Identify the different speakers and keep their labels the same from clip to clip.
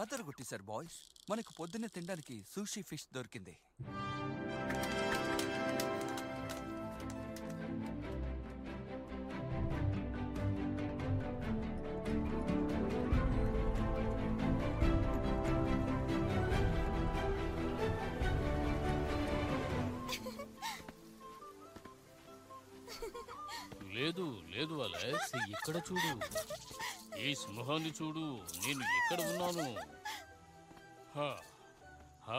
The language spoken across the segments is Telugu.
Speaker 1: అదరు కొట్టేశారు బాయ్స్ మనకు పొద్దున్నే తినడానికి సూషీ ఫిష్ దొరికింది
Speaker 2: లేదు లేదు అలెక్స్ ఇక్కడ చూడు ఈ సింహాన్ని చూడు నేను ఎక్కడ ఉన్నాను హా, హా.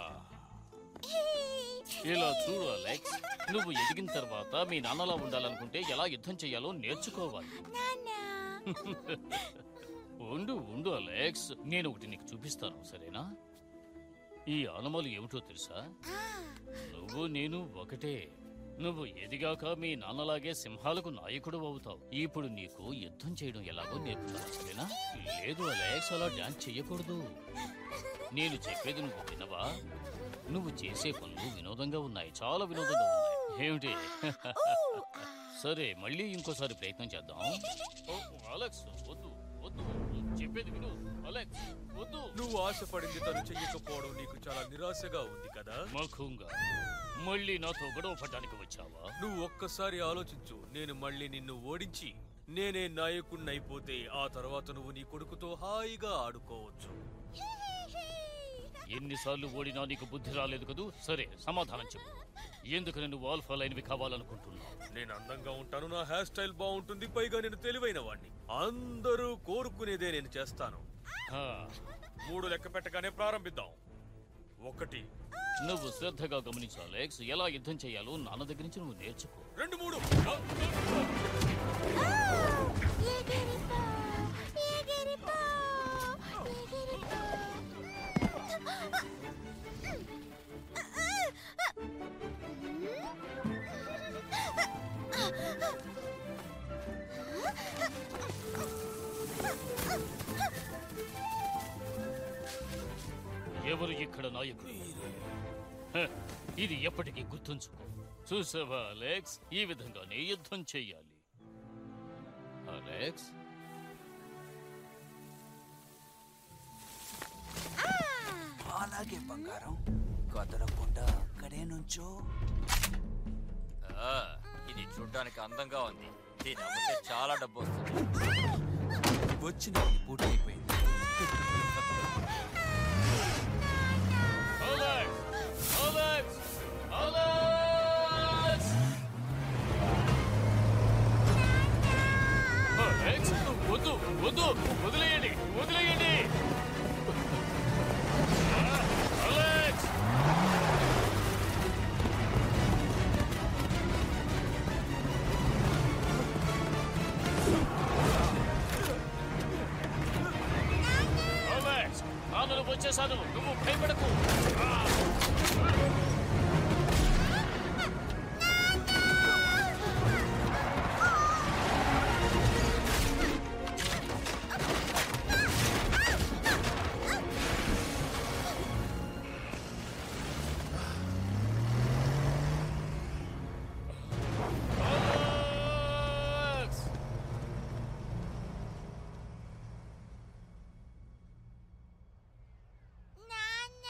Speaker 2: ఇలా చూడు అలెక్స్ నువ్వు ఎదిగిన తర్వాత మీ నాన్నలా ఉండాలనుకుంటే ఎలా యుద్ధం చేయాలో నేర్చుకోవాలి ఉండు ఉండు అలెక్స్ నేను ఒకటి నీకు చూపిస్తాను సరేనా ఈ ఆనమాలు ఏమిటో తెలుసా నువ్వు నేను ఒకటే నువ్వు ఎదిగాక మీ నాన్నలాగే సింహాలకు నాయకుడు అవుతావు ఇప్పుడు నీకు యుద్ధం చేయడం ఎలాగో నేర్పుతాను సరేనా లేదు అలెక్స్ అలా డాన్స్ చెయ్యకూడదు నేను చెప్పేది నువ్వు వినవా నువ్వు చేసే పనులు వినోదంగా ఉన్నాయి చాలా వినోదంగా ఉన్నాయి ఏమిటి సరే మళ్ళీ ఇంకోసారి ప్రయత్నం చేద్దాం ఓ, అలెక్స్ వద్దు వద్దు చెప్పేది విను అలెక్స్ వద్దు
Speaker 3: నువ్వు ఆశపడింది తను చెయ్యకపోవడం నీకు చాలా నిరాశగా ఉంది కదా
Speaker 2: మఖంగా మళ్ళీ నాతో గొడవ పడ్డానికి వచ్చావా
Speaker 3: నువ్వు ఒక్కసారి ఆలోచించు నేను మళ్ళీ నిన్ను ఓడించి నేనే నాయకుణ్ణి అయిపోతే ఆ తర్వాత నువ్వు నీ కొడుకుతో హాయిగా ఆడుకోవచ్చు
Speaker 2: ఎన్నిసార్లు ఓడినా నీకు బుద్ధి రాలేదు కదూ సరే సమాధానం చెప్పు ఎందుకని నువ్వు ఆల్ఫా లైన్వి కావాలనుకుంటున్నావు
Speaker 3: నేను అందంగా ఉంటాను నా హెయిర్ స్టైల్ బాగుంటుంది పైగా నేను తెలివైన వాణ్ణి అందరూ కోరుకునేదే నేను చేస్తాను
Speaker 2: హా,
Speaker 3: మూడు లెక్క పెట్టగానే ప్రారంభిద్దాం ఒకటి
Speaker 2: నువ్వు శ్రద్ధగా గమనించు అలెక్స్ ఎలా యుద్ధం చేయాలో నాన్న దగ్గర నుంచి నువ్వు నేర్చుకో
Speaker 3: రెండు మూడు
Speaker 4: ఎగిరిపో ఎగిరిపో ఎగిరిపో
Speaker 2: ఎవరు ఇక్కడ నాయకుడు హ, ఇది ఎప్పటికీ గుర్తుంచుకో చూసావా అలెక్స్ ఈ విధంగానే యుద్ధం చెయ్యాలి అలెక్స్
Speaker 1: అలాగే బంగారం కదలకుండా అక్కడే నుంచో
Speaker 5: ఆ, ఇది చూడ్డానికి అందంగా ఉంది దీని అమ్మితే చాలా డబ్బు వస్తుంది
Speaker 1: వచ్చిన పని పూర్తయిపోయింది
Speaker 2: అలెక్స్ అలెక్స్ అలెక్స్ అలెక్స్ వద్దు వద్దు వదిలేయండి వదిలేయండి అలెక్స్ అలెక్స్ నాన్నను వచ్చేసాను నువ్వు భయపడకు అలెక్స్
Speaker 4: నాన్న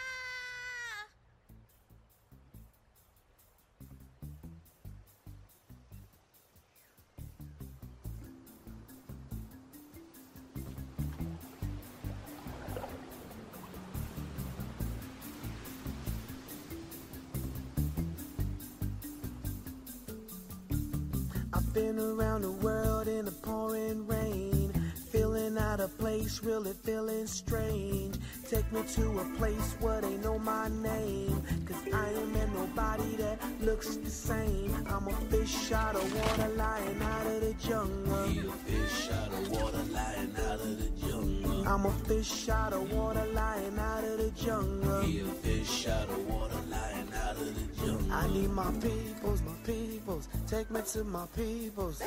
Speaker 6: I've been around the world in the pouring rain, feeling out of place, really feeling strange. Take me to a place where they know my name, cause I ain't met nobody that looks the same. I'm a fish out of water, lying out of the jungle.
Speaker 7: fish out of water lying out of the jungle.
Speaker 6: I'm a fish out of water, lying out of the jungle.
Speaker 7: Be a fish out of water lying out of the jungle.
Speaker 6: I need my peoples, my peoples. Take me to my peoples.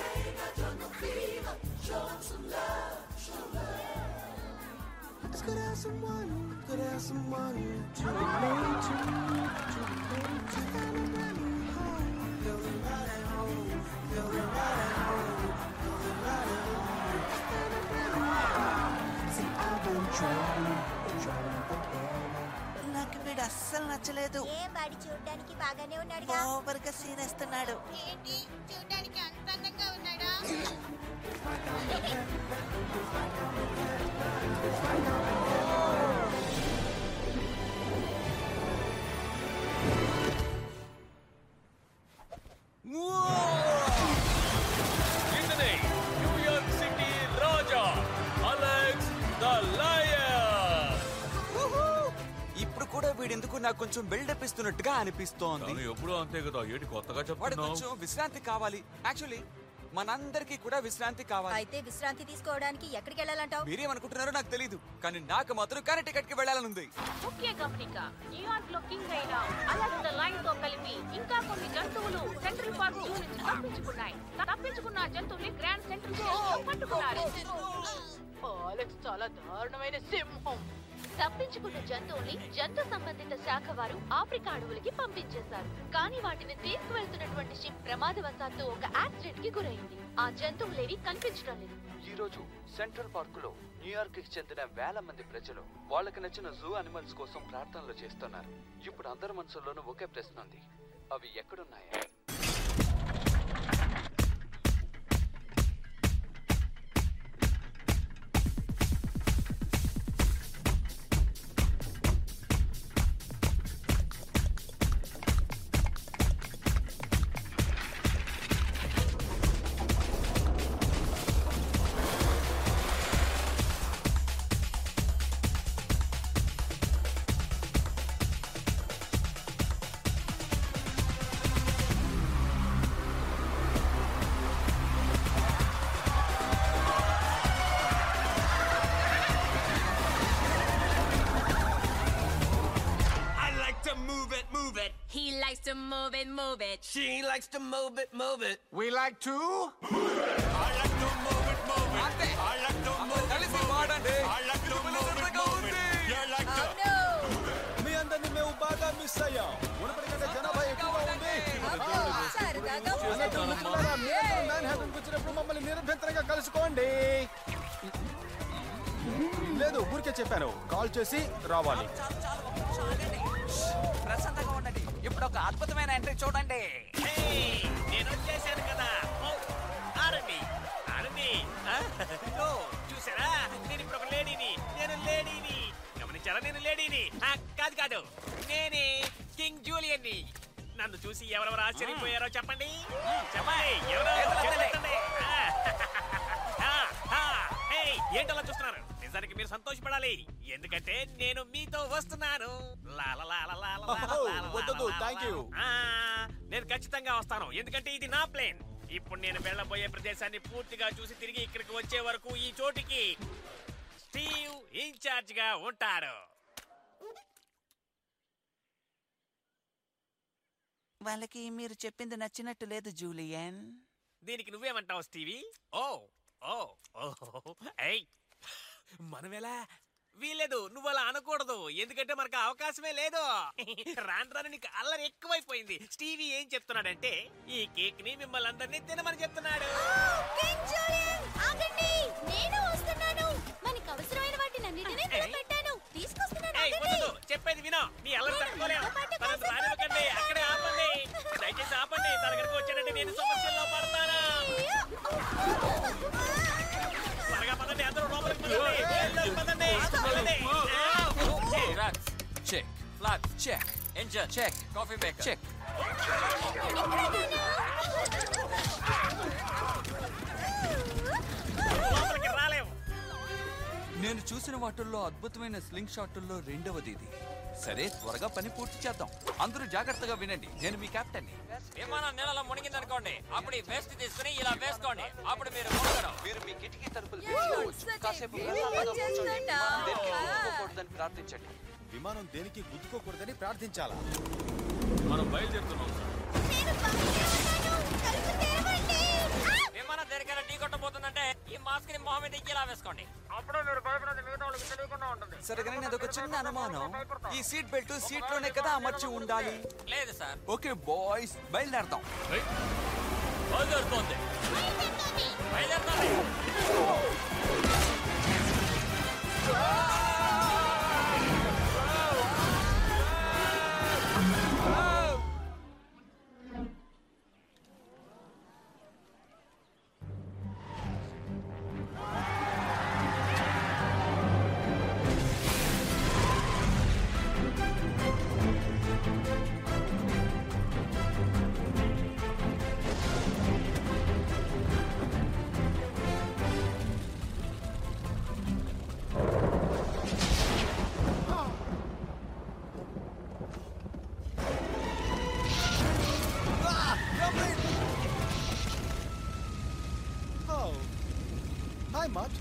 Speaker 6: Just could have someone, could have someone to relate to, to relate to. Find a brand new home, feeling right at home, feeling right at home, feeling right at home. Find a brand new home. See, I've been traveling
Speaker 8: నచ్చలేదు
Speaker 4: ఏం వాడి చూడడానికి బాగానే ఉన్నాడుగా
Speaker 8: ఓవర్ గా సీనేస్తున్నాడు
Speaker 4: ఏంటి చూడడానికి అంత అందంగా ఉన్నాడా
Speaker 3: ఇతనే న్యూయార్క్ సిటీ రాజా అలెక్స్ ద లయన్
Speaker 9: ఇప్పుడు కూడా వీడెందుకు నాకు కొంచెం బిల్డప్ ఇస్తున్నట్టుగా అనిపిస్తోంది
Speaker 3: తను ఎప్పుడూ అంతే కదా ఏంటి కొత్తగా
Speaker 9: వాడు
Speaker 3: చెప్తున్నావు
Speaker 9: కొంచెం విశ్రాంతి కావాలి యాక్చువల్లీ మనందరికీ కూడా విశ్రాంతి కావాలి
Speaker 4: అయితే విశ్రాంతి తీసుకోవడానికి ఎక్కడికి వెళ్ళాలంటావు
Speaker 9: మీరేమనుకుంటున్నారో నాకు తెలియదు కానీ నాకు మాత్రం కనెక్టికట్ కి వెళ్ళాలనుంది
Speaker 10: ముఖ్య గమనిక న్యూయార్క్ లో కింగ్ అయిన అలెక్స్ ద లైన్ తో కలిపి ఇంకా కొన్ని జంతువులు సెంట్రల్ పార్క్ జూ నుంచి తప్పించుకున్నాయి తప్పించుకున్న జంతువుల్ని గ్రాండ్ సెంట్రల్ జూ పట్టుకున్నారు అలెక్స్ చాలా దారుణమైన సింహం తప్పించుకున్న జంతువుల్ని జంతు సంబంధిత శాఖ వారు ఆఫ్రికా అడవులకి పంపించేశారు కానీ వాటిని తీసుకువెళ్తున్నటువంటి షిప్ ప్రమాదవశాత్తు ఒక యాక్సిడెంట్ కి గురైంది ఆ జంతువులేవి కనిపించడం లేదు
Speaker 1: ఈ రోజు సెంట్రల్ పార్క్ లో న్యూయార్క్ కి చెందిన వేల మంది ప్రజలు వాళ్ళకి నచ్చిన జూ అనిమల్స్ కోసం ప్రార్థనలు చేస్తున్నారు ఇప్పుడు అందరి మనసుల్లోనూ ఒకే ప్రశ్న ఉంది అవి ఎక్కడున్నాయా
Speaker 7: I like to move it, move it.
Speaker 10: He likes to move it, move it.
Speaker 7: She likes to move it, move it.
Speaker 9: We like to
Speaker 7: I like to move it, move it.
Speaker 9: అంతే.
Speaker 7: I like to
Speaker 9: అందరూ
Speaker 7: move it,
Speaker 9: కలిసి
Speaker 7: move it.
Speaker 9: పాడండి.
Speaker 7: I like to
Speaker 9: ఇది
Speaker 7: move it,
Speaker 9: సరదాగా
Speaker 7: move it.
Speaker 9: ఉంది.
Speaker 7: You like to.
Speaker 3: మీ అందరినీ మేము బాగా మిస్ అయ్యాం మునుపటి కంటే జనాభా ఎక్కువగా ఉంది
Speaker 4: సరదాగా
Speaker 3: అన్నట్టు మిత్రులారా, మీరందరూ మ్యాన్హాటన్కి వచ్చినప్పుడు మమ్మల్ని నిరభ్యంతరంగా కలుసుకోండి లేదు ఊరికే చెప్పాను కాల్ చేసి రావాలి
Speaker 9: ప్రశాంతంగా ఉండండి ఇప్పుడు ఒక అద్భుతమైన ఎంట్రీ చూడండి
Speaker 5: నేను వచ్చేసాను కదా ఓ, ఆడండి ఆడండి ఆ, ఓ, చూసారా నేను ఇప్పుడు ఒక లేడీని నేను లేడీని గమనించారా నేను లేడీని ఆ, కాదు కాదు నేనే కింగ్ జూలియన్ని నన్ను చూసి ఎవరెవరు ఆశ్చర్యపోయారో చెప్పండి చెప్పండి ఎవరో చెప్పండి. ఆ, ఆ, ఆ, ఏయ్, ఏంటలా చూస్తున్నారు నిజానికి మీరు సంతోషపడాలి ఎందుకంటే నేను మీతో వస్తున్నాను లా, లా, లా, లా, లా, లా, లా, లా, లా, లా,
Speaker 3: వద్దొద్దు,
Speaker 5: లా,
Speaker 3: thank you.
Speaker 5: ఆ, నేను ఖచ్చితంగా వస్తాను ఎందుకంటే ఇది నా ప్లేన్ ఇప్పుడు నేను వెళ్ళబోయే ప్రదేశాన్ని పూర్తిగా చూసి తిరిగి ఇక్కడికి వచ్చే వరకు ఈ చోటికి స్టీవ్ ఇన్ఛార్జ్ గా ఉంటాడు
Speaker 8: వాళ్ళకి మీరు చెప్పింది నచ్చినట్టు లేదు జూలియన్
Speaker 5: దీనికి నువ్వేమంటావు స్టీవీ ఓ ఓ ఓ ఏయ్ మనం ఎలా వీలేదు నువ్వు అలా అనకూడదు ఎందుకంటే మనకు ఆ అవకాశమే లేదు రాను రాను నీకు అల్లరి ఎక్కువైపోయింది స్టీవీ ఏం చెప్తున్నాడంటే ఈ కేక్ ని మిమ్మల్ని అందరినీ తినమని చెప్తున్నాడు
Speaker 4: కింగ్ జూలియన్ ఆగండి నేను వస్తున్నాను మనకి అవసరమైన వాటిని అన్నిటినీ పెట్టాను తీసుకొస్తున్నాను
Speaker 5: ఏయ్,
Speaker 4: ఆగండి
Speaker 5: వద్దు, చెప్పేది వినో నీ అల్లరి తట్టుకోలేం తనను రానివ్వకండి అక్కడే ఆపండి దయచేసి ఆపండి తన కనుక వచ్చాడంటే నేను సమస్యల్లో పడతాను త్వరగా పదండి అందరూ లోపలికి పదండి వెళ్ళండి, పదండి వెళ్ళండి. Drugs,
Speaker 9: check
Speaker 5: flags,
Speaker 9: check
Speaker 5: engine,
Speaker 9: check
Speaker 5: coffee maker.
Speaker 9: Check
Speaker 5: లోపలికి రాలేవు
Speaker 1: నేను చూసిన వాటిల్లో అద్భుతమైన స్లింగ్ షాటుల్లో రెండవది ఇది సరే త్వరగా పని పూర్తి చేద్దాం అందరూ జాగ్రత్తగా వినండి నేను మీ కెప్టెన్
Speaker 5: విమానం నీళ్ళలో మునిగింది అనుకోండి అప్పుడు ఈ వేస్ట్ తీసుకుని ఇలా వేసుకోండి అప్పుడు మీరు మునగరు
Speaker 1: మీరు మీ కిటికీ తలుపులు తెరుచుకోవచ్చు. కాసేపు ప్రశాంతంగా కూర్చోండి. విమానం దేనికి గుద్దుకోకూడదని ప్రార్థించండి
Speaker 3: విమానం దేనికి గుద్దుకోకూడదని ప్రార్థించాలా
Speaker 11: మనం బయలుదేరుతున్నాం సార్
Speaker 4: నేను బయలుదేరుతాను. తలుపు తెరవండి. ఆ!
Speaker 5: విమానం దేనికైనా ఢీ కొట్టబోతుందంటే ఈ మాస్క్ ని మొహం మీద ఇలా వేసుకోండి అప్పుడు మీరు భయపడేది మిగతా వాళ్ళకి తెలియకుండా ఉంటుంది
Speaker 9: సరే కానీ నాదొక చిన్న అనుమానం ఈ సీట్ బెల్ట్ సీట్ లోనే కదా అమర్చి ఉండాలి
Speaker 5: లేదు సార్
Speaker 1: ఓకే బాయ్స్ బయలుదేరదాం
Speaker 5: బయలుదేరుతోంది బయలుదేరుతోంది
Speaker 12: హాయ్ మాట్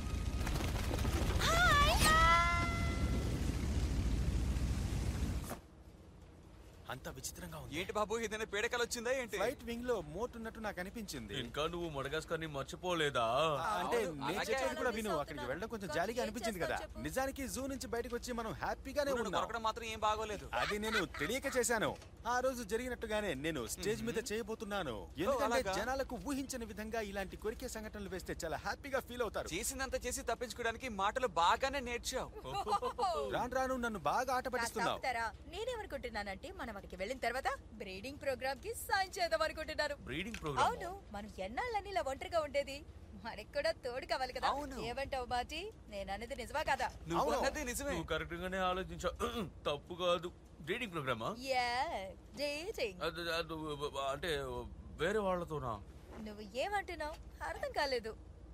Speaker 3: అంత విచిత్రంగా ఉంది
Speaker 9: ఏంటి బాబు ఏదైనా పీడకలు వచ్చిందా ఏంటి
Speaker 12: ఫ్లైట్ వింగ్ లో మోట్ ఉన్నట్టు నాకు అనిపించింది
Speaker 3: ఇంకా నువ్వు మడగాస్కర్ ని మర్చిపోలేదా
Speaker 12: అంటే
Speaker 9: అవును,
Speaker 12: నేను
Speaker 9: అలాగే.
Speaker 12: చెప్పేది కూడా విను అక్కడికి వెళ్ళడం కొంచెం జాలీగా అనిపించింది కదా నిజానికి జూ నుంచి బయటకు వచ్చి మనం హ్యాపీగానే
Speaker 9: నువ్వు
Speaker 12: ఉన్నాం
Speaker 9: దొరకడం మాత్రం ఏం బాగోలేదు
Speaker 12: అది నేను తెలియక చేశాను ఆ రోజు జరిగినట్టుగానే నేను స్టేజ్ మీద చేయబోతున్నాను ఎందుకంటే
Speaker 9: అలాగా?
Speaker 12: జనాలకు ఊహించని విధంగా ఇలాంటి కొరికే సంఘటనలు వేస్తే చాలా హ్యాపీగా ఫీల్ అవుతారు
Speaker 9: చేసిందంతా చేసి తప్పించుకోవడానికి మాటలు బాగానే నేర్చావు
Speaker 12: రాను రాను నన్ను బాగా ఆట పట్టిస్తున్నావు
Speaker 13: ఆపుతారా? నేనేమనుకుంటున్నానంటే మనం అక్కడికి వెళ్ళిన తర్వాత బ్రీడింగ్ ప్రోగ్రామ్ కి సాయం చేద్దాం అనుకుంటున్నారు
Speaker 3: బ్రీడింగ్ ప్రోగ్రామ్
Speaker 13: అవును మనం ఎన్నాళ్ళని ఇలా ఒంటరిగా ఉండేది మనకి కూడా తోడు కావాలి కదా ఏమంటావు బాటి నేను అనేది నిజమా కదా
Speaker 9: నువ్వు అన్నది నిజమే
Speaker 3: నువ్వు కరెక్ట్ గానే ఆలోచించావు తప్పు కాదు బ్రీడింగ్ ప్రోగ్రామా
Speaker 13: యా డేటింగ్
Speaker 3: అది- అది అంటే వేరే వాళ్ళతోనా
Speaker 13: నువ్వు ఏమంటున్నావు అర్థం కాలేదు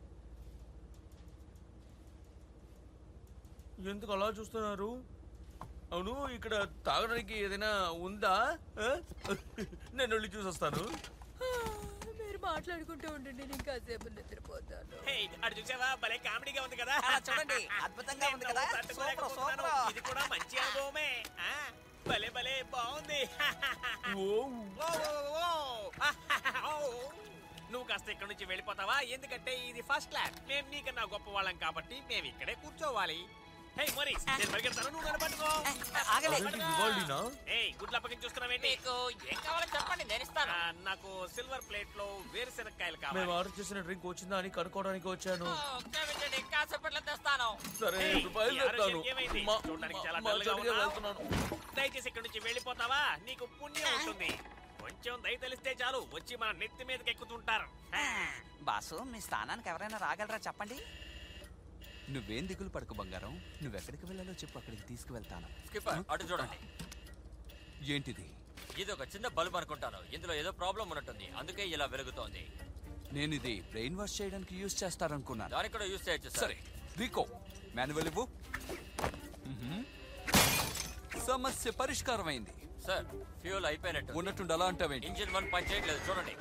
Speaker 3: ఎందుకు అలా చూస్తున్నారు అవును ఇక్కడ తాగడానికి ఏదైనా ఉందా ఆ? నేను వెళ్ళి చూసొస్తాను
Speaker 13: మీరు మాట్లాడుకుంటూ ఉండండి నేను కాసేపు నిద్రపోతాను
Speaker 5: హే, అటు చూసావా భలే కామెడీగా ఉంది కదా
Speaker 8: ఆ, చూడండి, అద్భుతంగా ఉంది కదా?
Speaker 5: నేను తట్టుకోలేకపోతున్నాను.
Speaker 8: Super, super.
Speaker 5: ఇది కూడా మంచి అనుభవమే ఆ, భలే భలే బాగుంది
Speaker 3: ఓ
Speaker 5: ఓ, ఓ, ఓ. ఓ. నువ్వు కాస్త ఇక్కడ నుంచి వెళ్ళిపోతావా ఎందుకంటే ఇది ఫస్ట్ క్లాస్ మేము నీకన్నా గొప్ప వాళ్ళం కాబట్టి మేము ఇక్కడే కూర్చోవాలి హే మోరీస్ నేను పరిగెడతాను నువ్వు నన్ను పట్టుకో
Speaker 8: ఆగలే.
Speaker 3: అదేంటి వివాల్డీనా?
Speaker 5: ఏయ్ గుడ్ల పక్కన చూస్తున్నావేంటి
Speaker 10: మీకు ఏం కావాలో చెప్పండి నేను ఇస్తాను
Speaker 5: ఆ, నాకు సిల్వర్ ప్లేట్ లో వేరుశెనక్కాయలు
Speaker 3: మేము
Speaker 5: కావాలి
Speaker 3: ఆర్డర్ చేసిన డ్రింక్ వచ్చిందా అని కనుక్కోవడానికి వచ్చాను
Speaker 10: క్షమించండి కాసేపట్లో తెస్తాను
Speaker 3: సరే
Speaker 5: ఏయ్,
Speaker 3: ఇప్పుడు బయలుదేరుతాను
Speaker 5: ఈ ఆరోగ్యం ఏమైంది?
Speaker 3: మా-
Speaker 5: చూడ్డానికి చాలా
Speaker 3: మా
Speaker 5: డల్గా
Speaker 3: చోటుకే
Speaker 5: ఉన్నావ్.
Speaker 3: వెళ్తున్నాను
Speaker 5: దయచేసి ఇక్కడ నుంచి వెళ్ళిపోతావా నీకు పుణ్యం ఉంటుంది కొంచెం దయ తెలిస్తే చాలు వచ్చి మన నెత్తి మీదకి ఎక్కుతుంటారు
Speaker 8: బాసు మీ స్థానానికి ఎవరైనా రాగలరా చెప్పండి
Speaker 9: నువ్వేం దిగులు పడకు బంగారం నువ్వెక్కడికి వెళ్ళాలో చెప్పు అక్కడికి తీసుకువెళ్తాను
Speaker 14: స్కిప్పర్ అటు చూడండి
Speaker 9: ఏంటిది
Speaker 14: ఇది ఒక చిన్న బల్బ్ అనుకుంటాను ఇందులో ఏదో ప్రాబ్లం ఉన్నట్టుంది అందుకే ఇలా వెలుగుతోంది
Speaker 9: నేను ఇది బ్రెయిన్ వాష్ చేయడానికి యూజ్ చేస్తారనుకున్నాను
Speaker 14: దానికి కూడా యూజ్ చేయొచ్చు
Speaker 9: సరే రీకో మాన్యువల్ ఇవ్వు మ్హూ. సమస్య పరిష్కారం అయింది
Speaker 14: సార్ ఫ్యూల్ అయిపోయినట్టు
Speaker 9: ఉన్నట్టుండి అలా అంటావేంటి
Speaker 14: ఇంజిన్ వన్ పని చేయట్లేదు చూడండి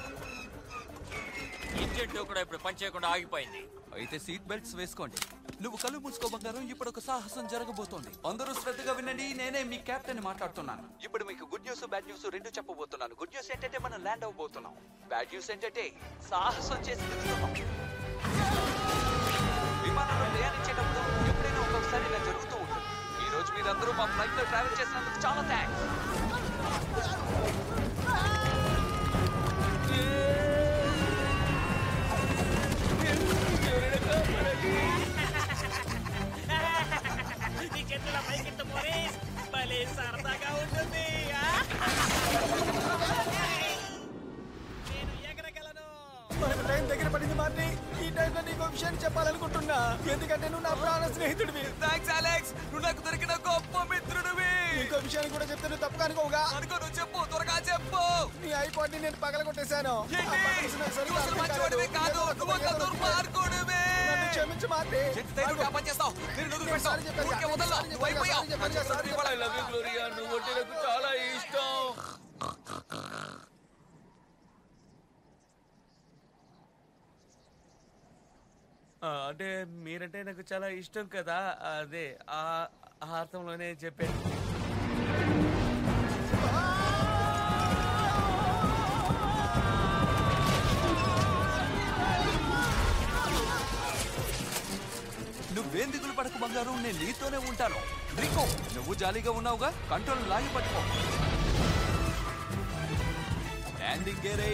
Speaker 14: ఇంజిన్ టూ కూడా ఇప్పుడు పని చేయకుండా ఆగిపోయింది
Speaker 9: అయితే సీట్ బెల్ట్స్ వేసుకోండి నువ్వు కళ్ళు మూసుకో బంగారం ఇప్పుడు ఒక సాహసం జరగబోతోంది అందరూ శ్రద్ధగా వినండి నేనే మీ కెప్టెన్ మాట్లాడుతున్నాను
Speaker 8: ఇప్పుడు మీకు గుడ్ న్యూస్ బ్యాడ్ న్యూస్ రెండు చెప్పబోతున్నాను గుడ్ న్యూస్ ఏంటంటే మనం ల్యాండ్ అవ్వబోతున్నాం బ్యాడ్ న్యూస్ ఏంటంటే సాహసం చేసి దిగుతున్నాం విమానంలో ప్రయాణించేటప్పుడు ఎప్పుడైనా ఒక్కొక్కసారి ఇలా జరుగుతూ ఉంటుంది ఈ రోజు మీరందరూ మా ఫ్లైట్ లో ట్రావెల్ చేసినందుకు చాలా థ్యాంక్స్
Speaker 5: నీ చేతుల పైకెత్తు మోరీస్ భలే సరదాగా ఉంటుంది ఆ? నేను ఎగరగలను
Speaker 12: మనకు టైం దగ్గర పడింది మార్ని ఈ టైంలో నీకు ఒక విషయాన్ని చెప్పాలనుకుంటున్నా ఎందుకంటే నువ్వు నా ప్రాణ స్నేహితుడివి
Speaker 9: థ్యాంక్స్ అలెక్స్ నువ్వు నాకు దొరికిన గొప్ప మిత్రుడివి
Speaker 12: ఇంకో విషయాన్ని కూడా చెప్తే నువ్వు తప్పు అనుకోవుగా
Speaker 9: అనుకో నువ్వు చెప్పు త్వరగా చెప్పు
Speaker 12: నీ ఐపాడ్ ని నేను పగలగొట్టేశాను
Speaker 9: ఏంటి?
Speaker 12: ఆ బటన్స్ నాకు సరిగ్గా
Speaker 9: నువ్వు అసలు
Speaker 12: అర్థం
Speaker 9: మంచివాడివే
Speaker 12: కాలేదు.
Speaker 9: కాదు నువ్వు ఒక దుర్మార్గుడివి
Speaker 12: నన్ను క్షమించు మార్ని
Speaker 9: ఎంత ధైర్యంగా పనిచేస్తావు నేను వదిలి పెడతావు
Speaker 12: సారీ చెప్పాను
Speaker 9: ఊరికే వదలను. నువ్వు అయిపోయావు.
Speaker 12: సారీ చెప్పాను
Speaker 3: I love you, Gloria. నువ్వంటే నాకు చాలా ఇష్టం ఆ, అంటే మీరంటే నాకు చాలా ఇష్టం కదా అదే ఆ ఆ అర్థంలోనే చెప్పాను
Speaker 9: నువ్వేం దిగులు పడకు బంగారు నేను నీతోనే ఉంటాను రికో నువ్వు జాలీగా ఉన్నావుగా కంట్రోల్ లాగి పట్టుకో ల్యాండింగ్ గేరే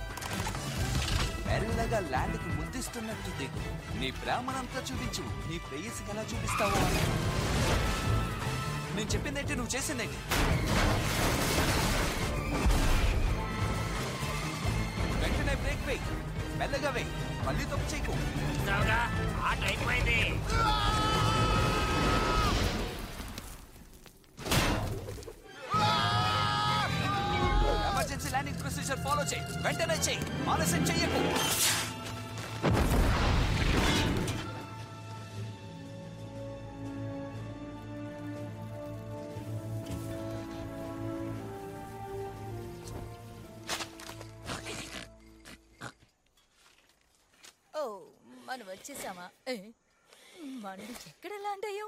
Speaker 9: మెల్లగా ల్యాండ్ కి ముద్దిస్తున్నట్టు దిగు నీ ప్రేమనంతా చూపించు నీ ప్రేయసికి ఎలా చూపిస్తావో అని. నేను చెప్పిందేంటి నువ్వు చేసిందేంటి వెంటనే బ్రేక్ వేయి మెల్లగా వేయి మళ్ళీ తప్పు చేయకు
Speaker 5: చూసావుగా? ఆట అయిపోయింది
Speaker 9: ఎమర్జెన్సీ ల్యాండింగ్ ప్రొసీజర్ ఫాలో చేయి వెంటనే చేయి ఆలస్యం చెయ్యకు
Speaker 13: ఓ మనం వచ్చేసామా ఏ, మనం ఎక్కడ ల్యాండ్ అయ్యాం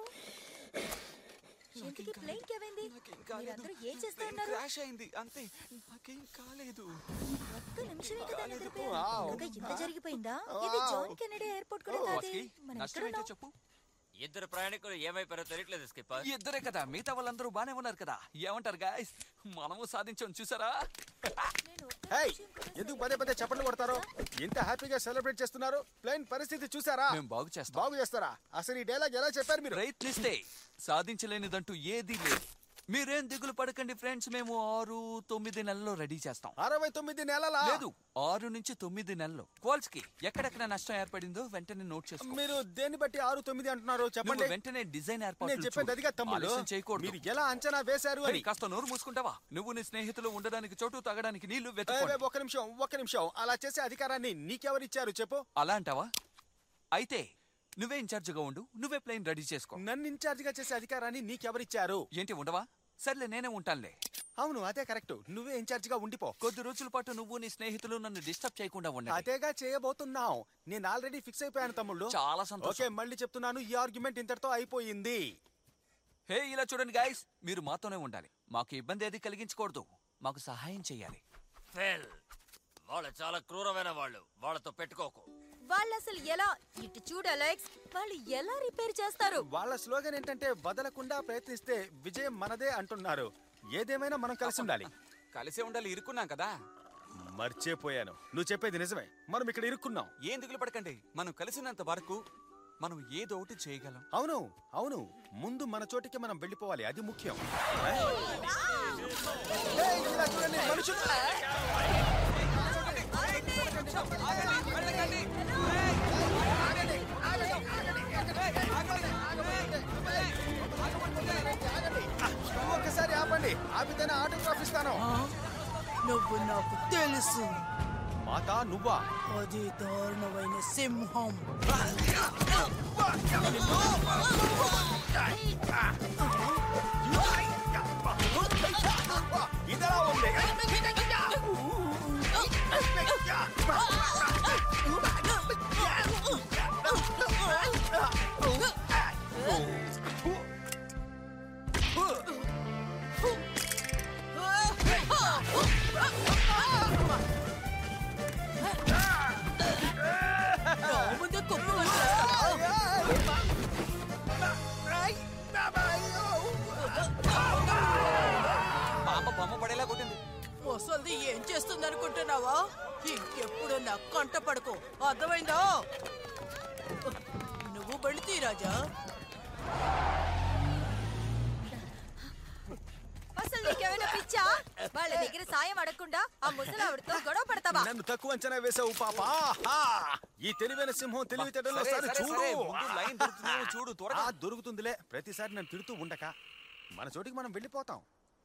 Speaker 13: ఇంతకీ ప్లేన్ ఏమైంది మీరందరూ ఏం చేస్తా ఉన్నారు
Speaker 9: క్రాష్ అయింది అంతే నాకేం కాలేదు
Speaker 13: ఒక్క నిమిషమే కదా నిద్రపోయాను.
Speaker 9: వావ్.
Speaker 13: ఇంకా ఇంత జరిగిపోయిందా ఇది జాన్ కెనడీ ఎయిర్పోర్ట్ కూడా
Speaker 9: ఓ,
Speaker 13: కాదే
Speaker 9: వాస్కి,
Speaker 13: మనం
Speaker 9: నష్టం
Speaker 13: ఎక్కడ
Speaker 9: ఏంటో
Speaker 13: ఉన్నాం?
Speaker 9: చెప్పు
Speaker 14: ఇద్దరు ప్రయాణికులు ఏమైపోయారో తెలియట్లేదు స్కిప్పర్
Speaker 9: ఇద్దరే కదా మిగతా వాళ్ళందరూ బానే ఉన్నారు కదా ఏమంటారు గాయస్ మనము సాధించాం చూసారా
Speaker 12: హేయ్ ఎందుకు పదే పదే చప్పట్లు కొడతారు ఇంత హ్యాపీగా సెలబ్రేట్ చేస్తున్నారు ప్లేన్ పరిస్థితి చూసారా
Speaker 9: మేము బాగు చేస్తాం
Speaker 12: బాగు చేస్తారా అసలు ఈ డైలాగ్ ఎలా చెప్పారు మీరు
Speaker 9: ప్రయత్నిస్తే సాధించలేనిదంటూ ఏదీ లేదు మీరేం దిగులు పడకండి ఫ్రెండ్స్ మేము ఆరు తొమ్మిది నెలల్లో రెడీ చేస్తాం
Speaker 12: అరవై తొమ్మిది నెలల
Speaker 9: లేదు ఆరు నుంచి తొమ్మిది నెలలు క్వాల్స్ కి ఎక్కడెక్కడ నష్టం ఏర్పడిందో వెంటనే నోట్ చేసుకో
Speaker 12: మీరు దేన్ని బట్టి ఆరు తొమ్మిది అంటున్నారు
Speaker 9: నువ్వు
Speaker 12: చెప్పండి
Speaker 9: వెంటనే డిజైన్
Speaker 12: నేను
Speaker 9: ఏర్పాటు
Speaker 12: చెప్పేది అదిగా తమ్ముడు
Speaker 9: చేయకూడదు
Speaker 12: మీరు ఎలా అంచనా వేశారు అని
Speaker 9: కాస్త నోరు మూసుకుంటావా నువ్వు నీ స్నేహితులు ఉండడానికి చోటు తాగడానికి నీళ్లు
Speaker 12: ఏయ్,
Speaker 9: వెతుక్కోండి
Speaker 12: ఏయ్, ఒక్క నిమిషం ఒక్క నిమిషం అలా చేసే అధికారాన్ని నీకెవరిచ్చారు చెప్పు
Speaker 9: అలా అంటావా అయితే నువ్వే ఇన్ఛార్జిగా ఉండు నువ్వే ప్లేన్ రెడీ చేసుకో
Speaker 12: నన్ను ఇన్ఛార్జిగా చేసే అధికారాన్ని నీకెవరిచ్చారు
Speaker 9: ఏంటి ఉండవా సర్లే నేనే ఉంటానులే
Speaker 12: అవును అదే కరెక్ట్ నువ్వే ఇన్ఛార్జిగా ఉండిపో
Speaker 9: కొద్ది రోజుల పాటు నువ్వు నీ స్నేహితులు నన్ను డిస్టర్బ్ చేయకుండా ఉండండి
Speaker 12: అదేగా చేయబోతున్నావు నేను ఆల్రెడీ ఫిక్స్ అయిపోయాను తమ్ముళ్ళు
Speaker 9: చాలా సంతోషం.
Speaker 12: ఓకే మళ్ళీ చెప్తున్నాను ఈ ఆర్గ్యుమెంట్ ఇంతటితో అయిపోయింది
Speaker 9: హే ఇలా చూడండి గాయస్ మీరు మాతోనే ఉండాలి మాకు ఇబ్బంది ఏది కలిగించకూడదు మాకు సహాయం చేయాలి
Speaker 14: ఫెల్ వాళ్ళు చాలా క్రూరమైన వాళ్ళు వాళ్ళతో పెట్టుకోకు
Speaker 13: వాళ్ళు అసలు ఎలా ఇటు చూడు అలెక్స్ వాళ్ళు ఎలా రిపేర్ చేస్తారు
Speaker 12: వాళ్ళ స్లోగన్ ఏంటంటే వదలకుండా ప్రయత్నిస్తే విజయం మనదే అంటున్నారు ఏదేమైనా మనం కలిసి ఉండాలి
Speaker 9: కలిసే ఉండాలి ఇరుక్కున్నాం కదా
Speaker 12: మర్చిపోయాను నువ్వు చెప్పేది నిజమే మనం ఇక్కడ ఇరుక్కున్నాం
Speaker 9: ఏం దిగులు పడకండి మనం కలిసినంత వరకు మనం ఏదో ఒకటి చేయగలం
Speaker 12: అవును అవును ముందు మన చోటికి మనం వెళ్ళిపోవాలి అది ముఖ్యం ఏయ్, ఇలా చూడండి, మనుషులు ఒక్కసారి ఆపండి ఆపితేనే ఆటోగ్రాఫ్ ఇస్తాను
Speaker 15: నువ్వు నాకు తెలుసు
Speaker 12: మాత నువ్వా
Speaker 15: అది దారుణమైన సింహం
Speaker 12: ఇదలా ఉంది
Speaker 15: ముందు కుప్ప
Speaker 9: పాప బొమ్మ పడేలా కొట్టింది
Speaker 15: ముసల్ది ఏం చేస్తుంది అనుకుంటున్నావా ఇంకెప్పుడు నా కంట పడుకో అర్థమైందా నువ్వు వెళితే రాజా
Speaker 13: అసలు నీకేమైనా పిచ్చా వాళ్ళ దగ్గర సాయం అడగకుండా ఆ ముసలావిడతో గొడవ పడతావా
Speaker 12: నన్ను తక్కువ అంచనా వేసావు పాప ఆహా! ఈ తెలివైన సింహం తెలివితేటలో
Speaker 9: సరే,
Speaker 12: ఒకసారి
Speaker 9: సరే,
Speaker 12: చూడు
Speaker 9: సరే, ముందు లైన్ దొరుకుతుందేమో చూడు, త్వరగా.
Speaker 12: ఆ, దొరుకుతుందిలే ప్రతిసారి నన్ను తిడుతూ ఉండక మన చోటికి మనం వెళ్ళిపోతాం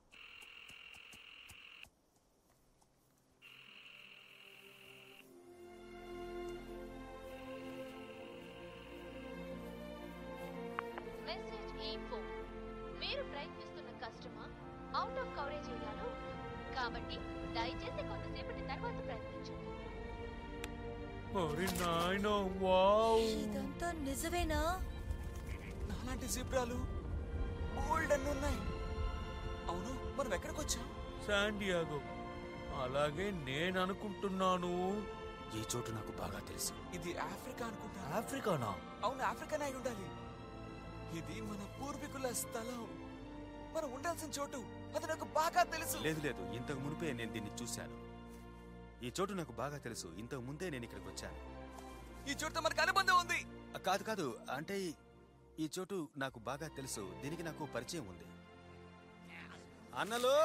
Speaker 10: మెసేజ్ ఇన్ఫో మీరు ప్రయత్నిస్తున్న కస్టమర్ అవుట్ ఆఫ్ కవరేజ్ ఏరియాలో కాబట్టి దయచేసి కొంతసేపటి తర్వాత ప్రయత్నించండి
Speaker 3: అరే నాయనా వావ్
Speaker 13: ఇదంతా నిజమేనా
Speaker 9: నాలాంటి జీబ్రాలు బోల్డ్ అన్ని ఉన్నాయి అవును మనం ఎక్కడికి వచ్చాం
Speaker 3: శాండియాగో అలాగే నేను అనుకుంటున్నాను
Speaker 12: ఈ చోటు నాకు బాగా తెలుసు
Speaker 9: ఇది ఆఫ్రికా అనుకుంటా
Speaker 3: ఆఫ్రికానా
Speaker 9: అవును ఆఫ్రికానే అయి ఉండాలి ఇది మన పూర్వీకుల స్థలం మనం ఉండాల్సిన చోటు అది నాకు బాగా తెలుసు
Speaker 12: లేదు లేదు ఇంతకు మునిపే నేను దీన్ని చూశాను ఈ చోటు నాకు బాగా తెలుసు ఇంతకు ముందే నేను ఇక్కడికి వచ్చాను
Speaker 9: ఈ చోటుతో మనకు అనుబంధం ఉంది
Speaker 12: ఆ, కాదు కాదు అంటే ఈ- ఈ చోటు నాకు బాగా తెలుసు దీనికి నాకు పరిచయం ఉంది అన్నలు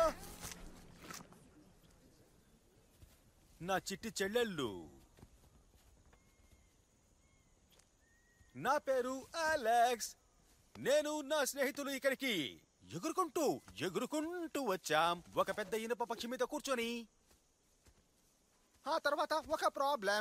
Speaker 12: నా చిట్టి చెల్లెళ్ళు నా పేరు అలెక్స్ నేను నా స్నేహితులు ఇక్కడికి ఎగురుకుంటూ ఎగురుకుంటూ వచ్చాం ఒక పెద్ద ఇనుప పక్షి మీద కూర్చొని ఆ తర్వాత ఒక ప్రాబ్లం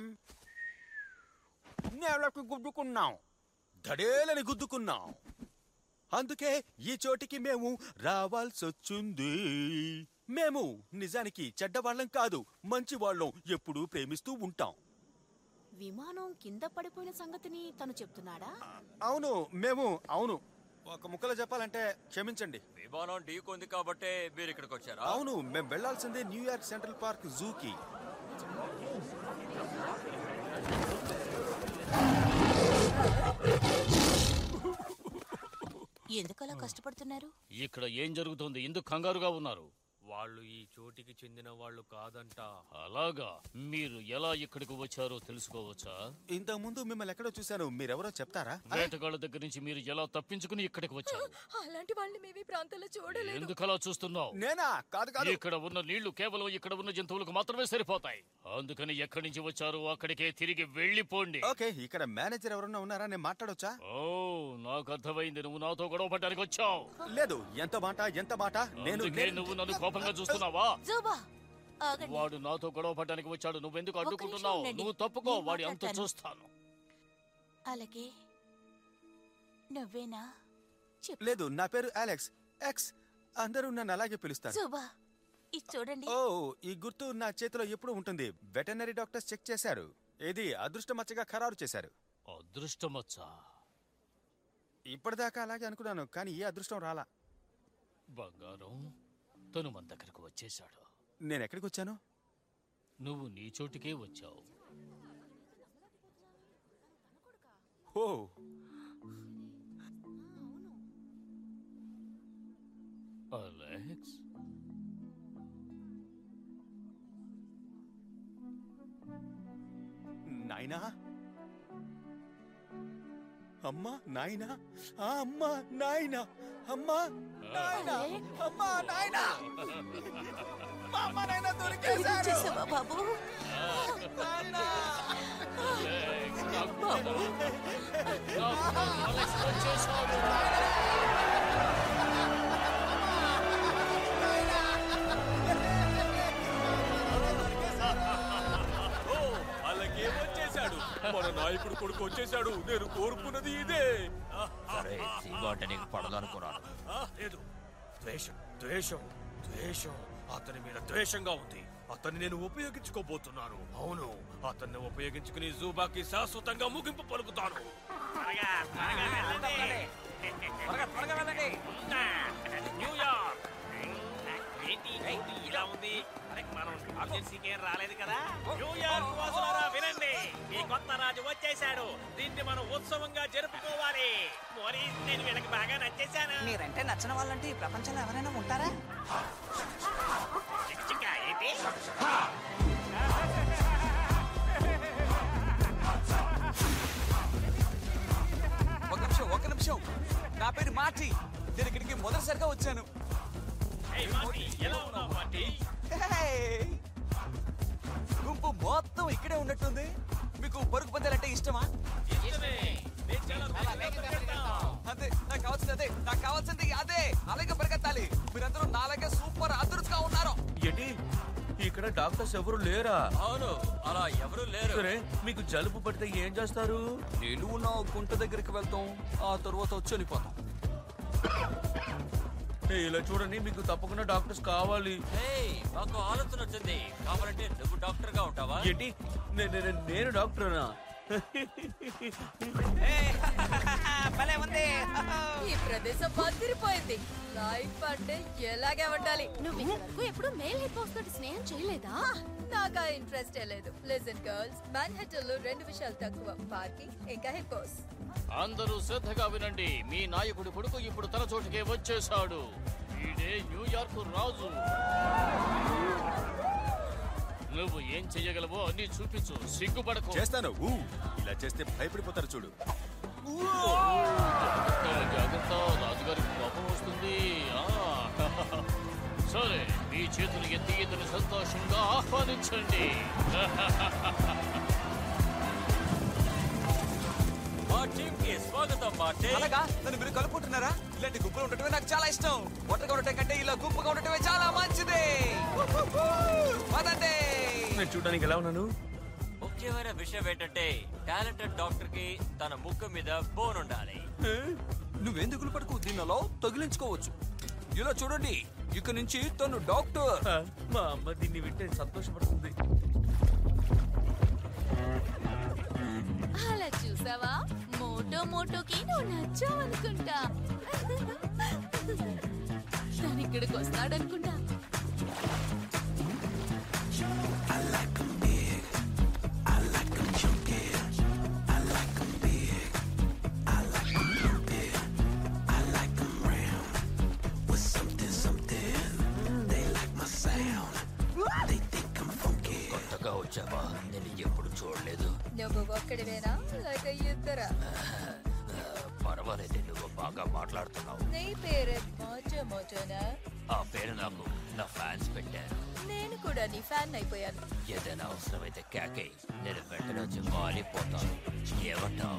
Speaker 12: నేలకు గుద్దుకున్నాం దడేలని గుద్దుకున్నాం అందుకే ఈ చోటికి మేము రావాల్సొచ్చింది మేము నిజానికి చెడ్డవాళ్ళం కాదు మంచి వాళ్ళం ఎప్పుడూ ప్రేమిస్తూ ఉంటాం
Speaker 10: విమానం కింద పడిపోయిన సంగతిని తను చెప్తున్నాడా
Speaker 12: అవును మేము అవును ఒక ముక్కలో చెప్పాలంటే క్షమించండి
Speaker 14: విమానం ఢీకొంది కాబట్టే మీరు ఇక్కడికి వచ్చారా
Speaker 12: అవును మేము వెళ్లాల్సిందే న్యూయార్క్ సెంట్రల్ పార్క్ జూకి
Speaker 10: ఎందుకలా కష్టపడుతున్నారు
Speaker 2: ఇక్కడ ఏం జరుగుతోంది ఎందుకు కంగారుగా ఉన్నారు
Speaker 3: వాళ్ళు ఈ చోటికి చెందిన వాళ్ళు కాదంట
Speaker 2: అలాగా మీరు ఎలా ఇక్కడికి వచ్చారో తెలుసుకోవచ్చా
Speaker 12: ఇంతకు ముందు మిమ్మల్ని ఎక్కడో చూశాను మీరెవరో చెప్తారా
Speaker 2: వేటగాళ్ళ దగ్గర నుంచి మీరు ఎలా తప్పించుకుని ఇక్కడికి వచ్చారు
Speaker 13: అలాంటి వాళ్ళని మేము ఈ ప్రాంతంలో చూడలేదు
Speaker 2: ఎందుకు అలా చూస్తున్నావు
Speaker 12: నేనా కాదు కాదు
Speaker 2: ఇక్కడ ఉన్న నీళ్లు కేవలం ఇక్కడ ఉన్న జంతువులకు మాత్రమే సరిపోతాయి అందుకని ఎక్కడి నుంచి వచ్చారు అక్కడికే తిరిగి వెళ్ళిపోండి
Speaker 12: ఓకే ఇక్కడ మేనేజర్ ఎవరన్నా ఉన్నారా నేను మాట్లాడొచ్చా
Speaker 2: ఓ నాకు అర్థమైంది నువ్వు నాతో గొడవ పడ్డానికి వచ్చావు
Speaker 12: లేదు ఎంత మాట ఎంత మాట నేను
Speaker 2: అందుకే
Speaker 12: నేను-
Speaker 2: నువ్వు నన్ను కోపంగా చూస్తున్నావా
Speaker 10: జోబా ఆగండి
Speaker 2: వాడు నాతో గొడవ పడ్డానికి వచ్చాడు నువ్వెందుకు
Speaker 10: ఒక్క
Speaker 2: అడ్డుకుంటున్నావు
Speaker 10: నిమిషం ఉండండి.
Speaker 2: నువ్వు తప్పుకో
Speaker 10: నేను
Speaker 2: వాడి అంత
Speaker 10: మాట్లాడతాను.
Speaker 2: చూస్తాను
Speaker 10: అలాగే నువ్వేనా
Speaker 12: లేదు నా పేరు అలెక్స్ ఎక్స్ అందరూ నన్ను అలాగే పిలుస్తారు
Speaker 10: జోబా ఇది చూడండి
Speaker 12: ఓ ఈ గుర్తు నా చేతిలో ఎప్పుడు ఉంటుంది వెటర్నరీ డాక్టర్స్ చెక్ చేశారు ఇది అదృష్టమచ్చగా ఖరారు చేశారు
Speaker 2: అదృష్టమచ్చా
Speaker 12: ఇప్పటిదాకా అలాగే అనుకున్నాను కానీ ఏ అదృష్టం రాలా
Speaker 2: బంగారం తను మన దగ్గరకు వచ్చేశాడు
Speaker 12: నేను ఎక్కడికి వచ్చాను
Speaker 2: నువ్వు నీ చోటికే వచ్చావు
Speaker 12: ఓ
Speaker 2: అలెక్స్
Speaker 12: నాయనా అమ్మా నాయనా ఆ అమ్మా నాయనా అమ్మా నాయనా అమ్మా నాయనా మా అమ్మ నాయన దొరికేశారు
Speaker 10: చేసావా బాబు
Speaker 3: ఓ, అలాగే వచ్చేసాడు మన నాయకుడు కొడుకు వచ్చేసాడు నేను కోరుకున్నది ఇదే
Speaker 14: సరే జీవ అంటే నీకు పడదనుకున్నాను
Speaker 3: ఆ, లేదు ద్వేషం ద్వేషం ద్వేషం అతని మీద ద్వేషంగా ఉంది అతన్ని నేను ఉపయోగించుకోబోతున్నాను అవును అతన్ని ఉపయోగించుకుని జూబాకి శాశ్వతంగా ముగింపు పలుకుతాను
Speaker 5: త్వరగా త్వరగా వెళ్ళండి త్వరగా త్వరగా వెళ్ళండి న్యూయార్క్ ఏంటి ఏంటి ఇలా ఉంది అరే మనం ఏజెన్సీకి ఏం రాలేదు కదా న్యూయార్క్ వాసులారా వినండి ఈ కొత్త రాజు వచ్చేసాడు దీన్ని మనం ఉత్సవంగా జరుపుకోవాలి మరి నేను వీళ్ళకి బాగా నచ్చేశాను
Speaker 16: మీరంటే నచ్చిన వాళ్ళంటే ఈ ప్రపంచంలో ఎవరైనా ఉంటారా
Speaker 5: చిక్క చిక్క ఏంటి
Speaker 9: ఒక నిమిషం ఒక నిమిషం నా పేరు మార్టి నేను ఇక్కడికి మొదటిసారిగా వచ్చాను
Speaker 5: ఏయ్, మార్టీ, ఎలా ఉన్నావు మార్టీ
Speaker 9: హే! గుంపు మొత్తం ఇక్కడే ఉన్నట్టుంది మీకు పరుగు పందాలంటే ఇష్టమా
Speaker 5: ఇష్టమే నేను చాలా వేగంగా పరిగెడతాను.
Speaker 9: అదే నాకు కావాల్సింది అదే నాకు కావాల్సింది అదే అలాగే పరిగెత్తాలి మీరందరూ నాలాగే సూపర్ అదురుగా ఉన్నారు
Speaker 3: ఏంటి ఇక్కడ డాక్టర్స్ ఎవరు లేరా
Speaker 14: అవును అలా ఎవరు లేరు
Speaker 3: సరే మీకు జలుబు పడితే ఏం చేస్తారు
Speaker 9: నేను నా గుంట దగ్గరికి వెళ్తాం ఆ తర్వాత వచ్చి వెళ్ళిపోతాం
Speaker 3: ఏయ్, ఇలా చూడండి మీకు తప్పకుండా డాక్టర్స్ కావాలి
Speaker 14: ఏయ్, మాకు ఆలోచన వచ్చింది కావాలంటే నువ్వు డాక్టర్ గా ఉంటావా
Speaker 3: ఏంటి నే- నే- నే- నేను డాక్టర్నా
Speaker 16: భలే ఉంది
Speaker 13: ఈ ప్రదేశం బదిరిపోయింది లైఫ్ అంటే ఎలాగే ఉండాలి
Speaker 4: నువ్వు ఇంతవరకు ఎప్పుడు మేల్ హిప్ హౌస్ తోటి స్నేహం చేయలేదా
Speaker 13: నాకు ఆ ఇంట్రెస్టే లేదు లిసన్ గర్ల్స్ మాన్హట్టన్ లో రెండు విషయాలు తక్కువ పార్కింగ్ ఇంకా హిప్పోస్
Speaker 2: అందరూ శ్రద్ధగా వినండి మీ నాయకుడి కొడుకు ఇప్పుడు తన చోటుకే వచ్చేశాడు వీడే న్యూయార్క్ రాజు నువ్వు ఏం చెయ్యగలవో అన్ని చూపించు సిగ్గుపడకు
Speaker 12: చేస్తాను ఊ ఇలా చేస్తే భయపడిపోతారు చూడు
Speaker 2: జాగ్రత్త, జాగ్రత్త రాజుగారికి కోపం వస్తుంది ఆ. సరే మీ చేతులు ఎత్తి ఇతని సంతోషంగా ఆహ్వానించండి
Speaker 14: మా టీమ్ కి స్వాగతం మార్టీ
Speaker 9: అలాగా నన్ను మీరు కలుపుకుంటున్నారా ఇలాంటి గుంపులు ఉండటమే నాకు చాలా ఇష్టం ఒంటరిగా ఉండటం కంటే ఇలా గుంపుగా ఉండటమే చాలా మంచిది పదండి
Speaker 3: నేను చూడడానికి ఎలా ఉన్నాను
Speaker 14: ముఖ్యమైన విషయం ఏంటంటే టాలెంటెడ్ డాక్టర్ కి తన ముక్కు మీద బోన్ ఉండాలి
Speaker 9: నువ్వెందుకు పడుకు దీనిలో తగిలించుకోవచ్చు ఇలా చూడండి ఇక నుంచి తను డాక్టర్
Speaker 3: మా అమ్మ దీన్ని వింటే సంతోషపడుతుంది
Speaker 4: అలా చూసావా మోటో మోటోకి నువ్వు నచ్చావనుకుంటా తను ఇక్కడికి వస్తాడనుకుంటా
Speaker 7: I like them big. I like them chunky. I like them big. I like them lumpy. I like them round with something, something. They like my sound. They think I'm funky.
Speaker 14: కొత్తగా వచ్చావా నేను ఎప్పుడు చూడలేదు
Speaker 13: నువ్వు ఒక్కడివేనా లేక ఇద్దరా
Speaker 14: పర్వాలేదు నువ్వు బాగా మాట్లాడుతున్నావు
Speaker 13: నీ పేరు మోచో మోచోనా
Speaker 14: ఆ పేరు నాకు నా ఫ్యాన్స్ పెట్టారు
Speaker 13: నేను కూడా నీ ఫ్యాన్ అయిపోయాను
Speaker 14: ఏదైనా అవసరమైతే కేకే నేను వెంటనే వచ్చి వాలిపోతాను ఏమంటావు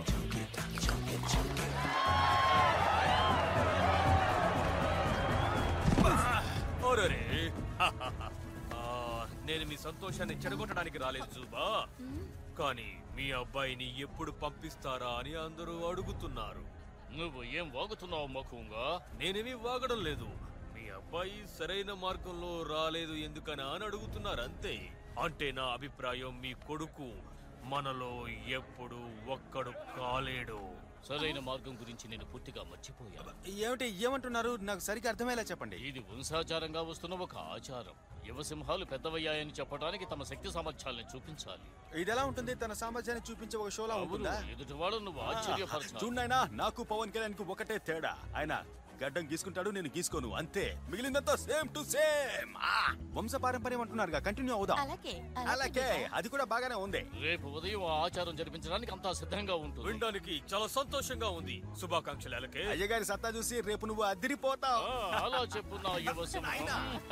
Speaker 3: ఓరరే ఆ, నేను మీ సంతోషాన్ని చెడగొట్టడానికి రాలేదు జూబా కానీ మీ అబ్బాయిని ఎప్పుడు పంపిస్తారా అని అందరూ అడుగుతున్నారు
Speaker 2: నువ్వు ఏం వాగుతున్నావు మఖంగా
Speaker 3: నేనేమీ వాగడం లేదు మీ అబ్బాయి సరైన మార్గంలో రాలేదు ఎందుకని అని అడుగుతున్నారు అంతే అంటే నా అభిప్రాయం మీ కొడుకు మనలో ఎప్పుడు ఒక్కడు కాలేడు
Speaker 2: సరైన మార్గం గురించి నేను పూర్తిగా మర్చిపోయాను
Speaker 12: ఏమిటి ఏమంటున్నారు నాకు సరిగ్గా అర్థమయ్యేలా చెప్పండి
Speaker 2: ఇది వంశాచారంగా వస్తున్న ఒక ఆచారం యువసింహాలు పెద్దవయ్యాయని చెప్పడానికి తమ శక్తి సామర్థ్యాలను చూపించాలి
Speaker 12: ఇది ఎలా ఉంటుంది తన సామర్థ్యాన్ని చూపించే ఒక షోలా
Speaker 2: అవును,
Speaker 12: ఉంటుందా
Speaker 2: ఎదుటివాడు నువ్వు ఆశ్చర్యపరచాలి
Speaker 12: చూడైనా నాకు పవన్ కళ్యాణ్ కు ఒకటే తేడా ఆయన గడ్డం గీసుకుంటాడు నేను గీసుకోను అంతే మిగిలినంతా సేమ్ టు సేమ్ వంశ పారంపర్యం అంటున్నారుగా కంటిన్యూ అవుదాం
Speaker 4: అలాగే
Speaker 12: అలాగే అది కూడా బాగానే ఉంది
Speaker 2: రేపు ఉదయం ఆ ఆచారం జరిపించడానికి అంతా సిద్ధంగా ఉంటుంది
Speaker 3: వినడానికి చాలా సంతోషంగా ఉంది శుభాకాంక్షలు అలాగే
Speaker 12: అయ్యగారి సత్తా చూసి రేపు నువ్వు అదిరిపోతావు
Speaker 2: ఆ, అలా చెప్పు నా యువసింహం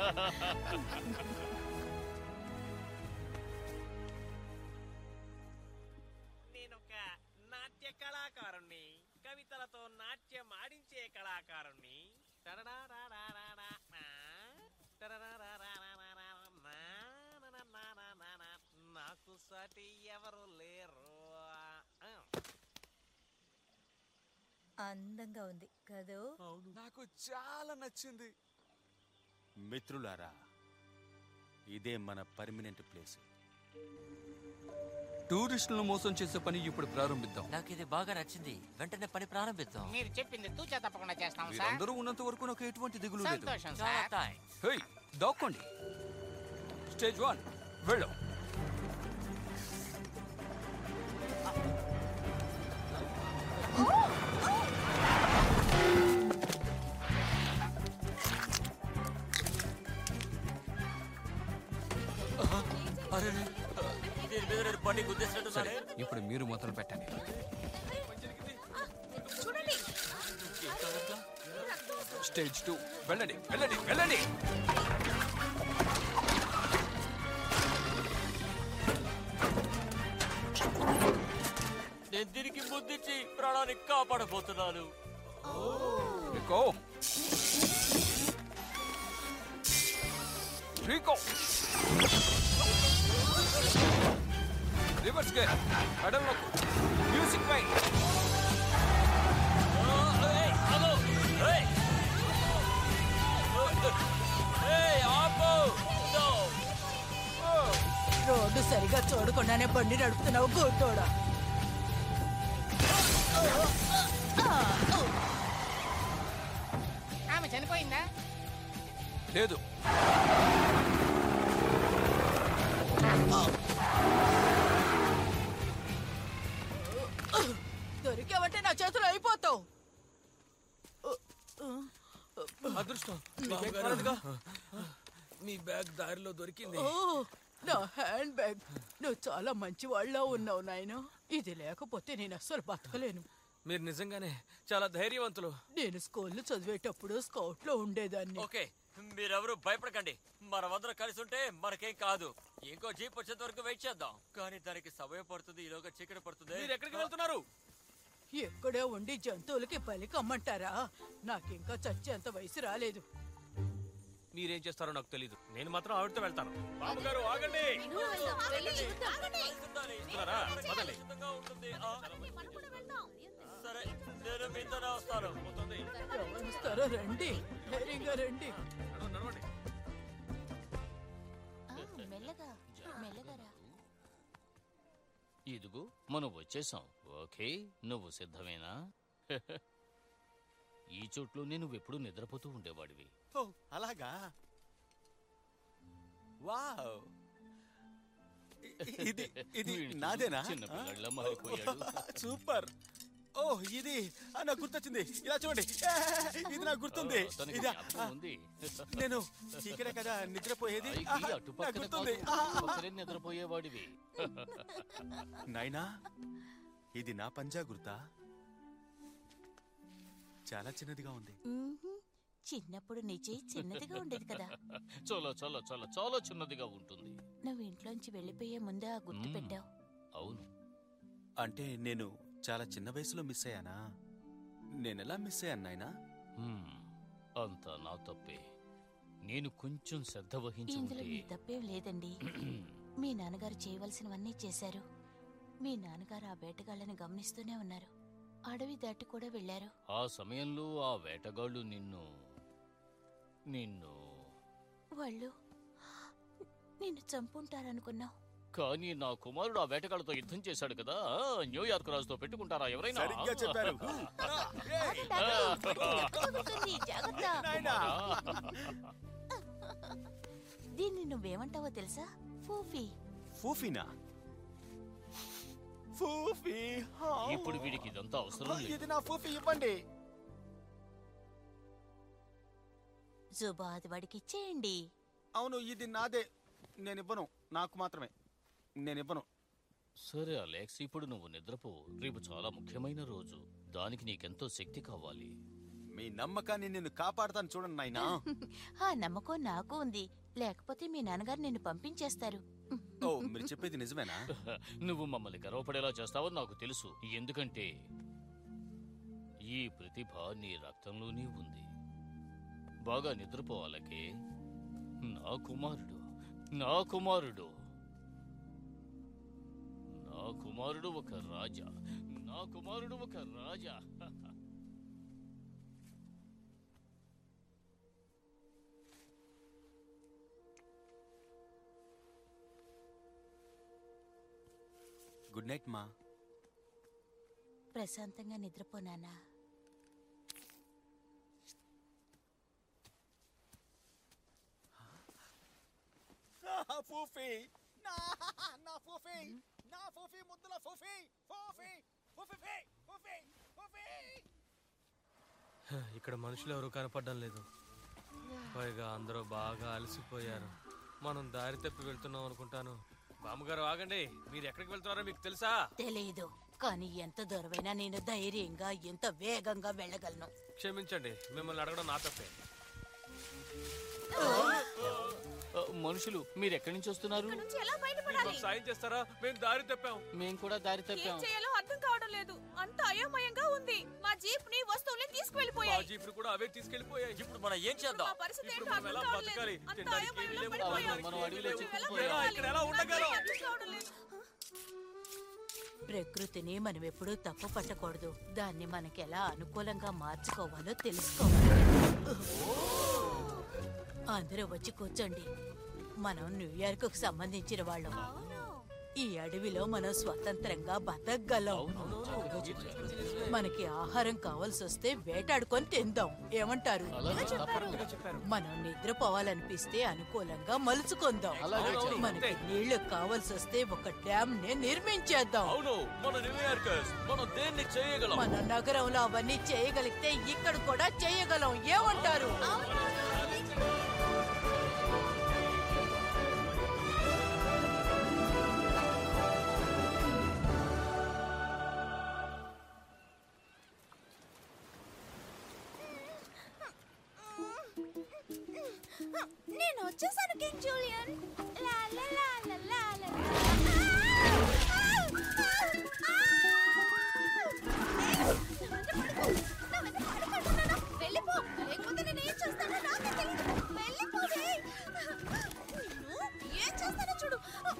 Speaker 5: నేనొక నాట్య కళాకారుణ్ణి కవితలతో నాట్యం ఆడించే కళాకారుణ్ణి టరడారారారారా, ఆ, టరడారారారారా, నా, నననననన, నాకు సాటి ఎవరు లేరు ఆ.
Speaker 13: అందంగా ఉంది కదూ
Speaker 9: నాకు చాలా నచ్చింది
Speaker 12: మిత్రులారా ఇదే మన పర్మనెంట్ ప్లేస్
Speaker 9: టూరిస్టులను మోసం చేసే పని ఇప్పుడు ప్రారంభిద్దాం
Speaker 14: నాకు ఇది బాగా నచ్చింది వెంటనే పని ప్రారంభిద్దాం
Speaker 16: మీరు చెప్పింది తూచా తప్పకుండా చేస్తాం సార్
Speaker 9: మీరందరూ ఉన్నంత వరకు నాకు ఎటువంటి దిగులు లేదు
Speaker 16: సంతోషం
Speaker 14: చాలా
Speaker 16: సార్
Speaker 14: థాంక్స్.
Speaker 9: హేయ్ దాక్కోండి స్టేజ్ వన్ వెళ్ళు
Speaker 14: అరే దీని మీద నేను బండి గుద్దేసినట్టున్నానే
Speaker 9: సరే ఇప్పుడు మీరు మొదలు పెట్టండి
Speaker 4: చూడండి
Speaker 9: స్టేజ్ టూ వెళ్ళండి వెళ్ళండి వెళ్ళండి
Speaker 14: నేను దీనికి బుద్ధిచ్చి ప్రాణాన్ని కాపాడబోతున్నాను
Speaker 9: Rico Rico reverse gear pedal నొక్కు మ్యూజిక్ పై
Speaker 15: రోడ్డు సరిగా చూడకుండానే బండి నడుపుతున్నావు గుడ్డోడా
Speaker 16: ఆమె చనిపోయిందా
Speaker 9: లేదు
Speaker 15: దొరికావంటే నా చేతులు అయిపోతావు
Speaker 3: అదృష్టం బావగారుగా. మీ బ్యాగ్ దారిలో దొరికింది
Speaker 15: ఓ, నా హ్యాండ్ బ్యాగ్ నువ్వు చాలా మంచి వాళ్ళ ఉన్నావు నాయన ఇది లేకపోతే నేను అస్సలు బతకలేను
Speaker 3: మీరు నిజంగానే చాలా ధైర్యవంతులు
Speaker 15: నేను స్కూల్లో చదివేటప్పుడు స్కౌట్ లో ఉండేదాన్ని
Speaker 14: ఓకే మీరెవరు భయపడకండి మనమందరం కలిసి ఉంటే మనకేం కాదు ఇంకో జీప్ వచ్చేంత వరకు వెయిట్ చేద్దాం కానీ దానికి సమయం పడుతుంది ఈలోగా చీకటి పడుతుంది
Speaker 3: మీరు ఎక్కడికి వెళ్తున్నారు
Speaker 15: ఎక్కడే ఉండి జంతువులకి బలి కమ్మంటారా నాకింకా చచ్చేంత వయసు రాలేదు
Speaker 3: మీరేం చేస్తారో నాకు తెలీదు నేను మాత్రం ఆవిడతో వెళ్తాను బాబుగారు ఆగండి
Speaker 4: నువ్వు వెళ్దాం. వెళ్ళి చూద్దాం.
Speaker 3: వస్తున్నారా? వదలండి.
Speaker 14: సరే నేను మీతోనే వస్తాను
Speaker 15: ఎవరు వస్తారో రండి ధైర్యంగా రండి
Speaker 4: ఆ, మెల్లగా మెల్లగా రా
Speaker 2: ఇదిగో మనం వచ్చేసాం ఓకే నువ్వు సిద్ధమేనా ఈ చోట్లోనే నువ్వెప్పుడు నిద్రపోతూ ఉండేవాడివి
Speaker 12: ఓ అలాగా వావ్ ఇ- ఇది ఇది
Speaker 2: వీడు
Speaker 12: నాదేనా
Speaker 2: చిన్న పిల్లాడిలా మారిపోయాడు.
Speaker 12: సూపర్ ఓ ఇది ఆ, నాకు గుర్తొచ్చింది ఇలా చూడండి ఏ, ఇది నాకు గుర్తుంది
Speaker 2: ఆ, తనకి
Speaker 12: ఇదా
Speaker 2: జ్ఞాపకం ఉంది.
Speaker 12: నేను ఇక్కడే కదా నిద్రపోయేది
Speaker 2: పైకి
Speaker 12: ఆహా, నాకు
Speaker 2: అటుపక్కన
Speaker 12: గుర్తుంది
Speaker 2: కాదు, ఇటుపక్కనే నిద్రపోయేవాడివి
Speaker 12: నాయనా ఇది నా పంజా గుర్తా చాలా చిన్నదిగా ఉంది
Speaker 17: మ్మ్హ్మ్. చిన్నప్పుడు నీ చెయ్యి చిన్నదిగా ఉండేది కదా
Speaker 2: చాలా చాలా చాలా చాలా చిన్నదిగా ఉంటుంది
Speaker 17: నువ్వు ఇంట్లోంచి వెళ్ళిపోయే ముందే ఆ గుర్తు
Speaker 2: మ్మ్.
Speaker 17: పెట్టావు
Speaker 2: అవును
Speaker 12: అంటే నేను చాలా చిన్న వయసులో మిస్ అయ్యానా నేనెలా మిస్ అయ్యాను నాయనా
Speaker 2: హ్మ్, అంతా నా తప్పే నేను కొంచెం శ్రద్ధ వహించి
Speaker 17: ఇందులో
Speaker 2: ఉంటే
Speaker 17: మీ తప్పేం లేదండి మీ నాన్నగారు చేయవలసినవన్నీ చేశారు మీ నాన్నగారు ఆ వేటగాళ్ళని గమనిస్తూనే ఉన్నారు అడవి దాటి కూడా వెళ్ళారు
Speaker 2: ఆ సమయంలో ఆ వేటగాళ్ళు నిన్ను నిన్ను
Speaker 17: వాళ్ళు నిన్ను చంపుంటారనుకున్నావు
Speaker 2: కానీ నా కుమారుడు ఆ వేటగాళ్ళతో యుద్ధం చేశాడు కదా ఆ, న్యూయార్క్ రాజుతో పెట్టుకుంటారా ఎవరైనా
Speaker 12: సరిగ్గా చెప్పారు.
Speaker 17: దీన్ని నువ్వేమంటావో తెలుసా ఫూఫీ
Speaker 12: ఫూఫీనా ఫూఫీ హా.
Speaker 2: ఇప్పుడు వీడికి ఇదంతా అవసరం లేదు
Speaker 12: ఇది నా ఫూఫీ ఇవ్వండి
Speaker 17: జుబాద్ వాడికి ఇచ్చేయండి
Speaker 12: అవును ఇది నాదే నేను ఇవ్వను నాకు మాత్రమే నేను ఇవ్వను
Speaker 2: సరే అలెక్స్ ఇప్పుడు నువ్వు నిద్రపో రేపు చాలా ముఖ్యమైన రోజు దానికి నీకెంతో శక్తి కావాలి
Speaker 12: మీ నమ్మకాన్ని నేను కాపాడతాను చూడండి నాయనా
Speaker 17: ఆ నమ్మకం నాకు ఉంది లేకపోతే మీ నాన్నగారు నిన్ను పంపించేస్తారు
Speaker 12: ఓ మీరు చెప్పేది నిజమేనా
Speaker 2: నువ్వు మమ్మల్ని గర్వపడేలా చేస్తావని నాకు తెలుసు ఎందుకంటే ఈ ప్రతిభ నీ రక్తంలోనే ఉంది బాగా నిద్రపోవాలకే నా కుమారుడు నా కుమారుడు నా కుమారుడు ఒక రాజా నా కుమారుడు ఒక రాజా
Speaker 12: గుడ్ నైట్ మా
Speaker 17: ప్రశాంతంగా నిద్రపోనానా
Speaker 12: ఫూఫీ నా నా ఫూఫీ నా ఫూఫీ ముద్దుల ఫూఫీ ఫూఫీ ఫూఫీ ఫూఫీ ఫూఫీ
Speaker 3: ఇక్కడ మనుషులు ఎవరు కనపడడం లేదు పైగా అందరూ బాగా అలసిపోయారు మనం దారి తప్పి వెళ్తున్నాం అనుకుంటాను బామ్మగారు ఆగండి మీరు ఎక్కడికి వెళ్తున్నారో మీకు తెలుసా
Speaker 17: తెలియదు కానీ ఎంత దూరమైనా నేను ధైర్యంగా ఎంత వేగంగా వెళ్ళగలను
Speaker 3: క్షమించండి మిమ్మల్ని అడగడం నా తప్పే
Speaker 2: ఆ, మనుషులు మీరు ఎక్కడి నుంచి వస్తున్నారు
Speaker 10: నుంచి ఎలా
Speaker 3: మీరు
Speaker 10: బయటపడాలి
Speaker 3: మాకు సాయం చేస్తారా మేము దారి తప్పాం
Speaker 2: మేము కూడా దారి
Speaker 10: ఏం
Speaker 2: తప్పాం
Speaker 10: చేయాలో అర్థం కావడం లేదు అంత అయోమయంగా ఉంది మా జీప్ ని వస్తువుల్ని
Speaker 3: మా
Speaker 10: తీసుకువెళ్ళిపోయాయి
Speaker 3: జీపులు కూడా అవే తీసుకెళ్లిపోయాయి
Speaker 14: ఇప్పుడు మనం ఏం చేద్దాం
Speaker 10: మా పరిస్థితి
Speaker 3: ఇప్పుడు
Speaker 10: ఏంటో
Speaker 3: మనం ఎలా
Speaker 10: అర్థం
Speaker 3: బతకాలి
Speaker 10: కావట్లేదు. అంత
Speaker 3: తినడానికి ఏమీ
Speaker 10: అయోమయంలో
Speaker 3: లేవు,
Speaker 10: పడిపోయాం.
Speaker 3: తాగడానికి
Speaker 2: మనం
Speaker 3: ఏమీ
Speaker 2: అడవిలో
Speaker 3: లేవు.
Speaker 2: చిక్కుకుపోయాం.
Speaker 3: ఎలా ఇక్కడ ఎలా ఉండగలం
Speaker 10: నాకేం అర్థం కావడం లేదు.
Speaker 17: ప్రకృతిని మనం ఎప్పుడూ తప్పు పట్టకూడదు దాన్ని మనకి ఎలా అనుకూలంగా మార్చుకోవాలో తెలుసుకోవాలి అందరూ వచ్చి కూర్చోండి మనం న్యూయార్క్ కు సంబంధించిన వాళ్ళం ఈ అడవిలో మనం స్వతంత్రంగా బతకగలం మనకి ఆహారం కావాల్సి వస్తే వేటాడుకొని తిందాం ఏమంటారు మనం నిద్రపోవాలనిపిస్తే అనుకూలంగా మలుచుకుందాం మనకి నీళ్లు కావాల్సి వస్తే ఒక డ్యామ్ ని నిర్మించేద్దాం
Speaker 14: అవును మన న్యూయార్కర్స్ మనం దేన్ని చేయగలం
Speaker 17: మన నగరంలో అవన్నీ చేయగలిగితే ఇక్కడ కూడా చేయగలం ఏమంటారు
Speaker 4: నేను వచ్చేసాను కింగ్ జూలియన్ లా లా లా లా లా లా వెళ్ళిపో లేకపోతే నేను ఏం చేస్తానో నాకే తెలియదు వెళ్ళిపోవే నువ్వు ఏం చేస్తానో చూడు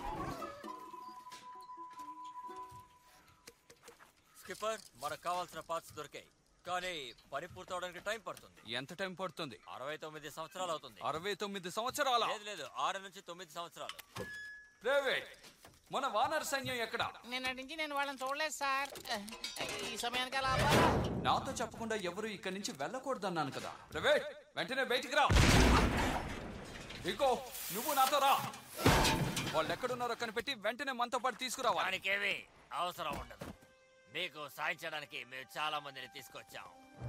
Speaker 14: స్కిప్పర్ మనకు కావాల్సిన పార్ట్స్ దొరికాయి కానీ పని పూర్తవడానికి టైం పడుతుంది
Speaker 9: ఎంత టైం పడుతుంది
Speaker 14: అరవై తొమ్మిది సంవత్సరాలు అవుతుంది
Speaker 9: అరవై తొమ్మిది సంవత్సరాల
Speaker 14: లేదు లేదు ఆరు నుంచి తొమ్మిది సంవత్సరాలు
Speaker 9: ప్రైవేట్ మన వానర్ సైన్యం ఎక్కడ
Speaker 16: నిన్నటి నుంచి నేను వాళ్ళని చూడలేదు సార్ ఈ సమయానికి అలా
Speaker 9: నాతో చెప్పకుండా ఎవరు ఇక్కడి నుంచి వెళ్ళకూడదన్నాను కదా ప్రైవేట్ వెంటనే బయటికి రా ఇంకో నువ్వు నాతో రా వాళ్ళు ఎక్కడున్నారో కనిపెట్టి వెంటనే మనతో పాటు తీసుకురావాలి
Speaker 14: దానికేమి అవసరం ఉండదు మీకు సాయం చేయడానికి మేము చాలా మందిని తీసుకొచ్చాం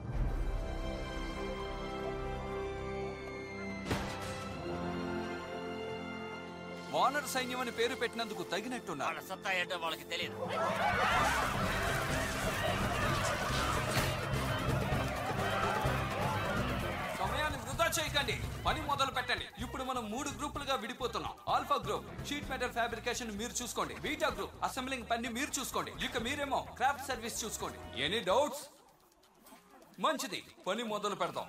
Speaker 9: వానర్ సైన్యం అని పేరు పెట్టినందుకు తగినట్టున్నారు
Speaker 14: వాళ్ళ సత్తా ఏంటో వాళ్ళకి తెలియదు
Speaker 9: సమయాన్ని వృధా చేయకండి పని మొదలు పెట్టండి ఇప్పుడు మనం మూడు గ్రూపులుగా విడిపోతున్నాం alpha group sheet metal fabrication మీరు చూసుకోండి బీటా గ్రూప్ అసెంబ్లింగ్ పని మీరు చూసుకోండి ఇక మీరేమో క్రాఫ్ట్ సర్వీస్ చూసుకోండి ఎనీ డౌట్స్ మంచిది పని మొదలు పెడదాం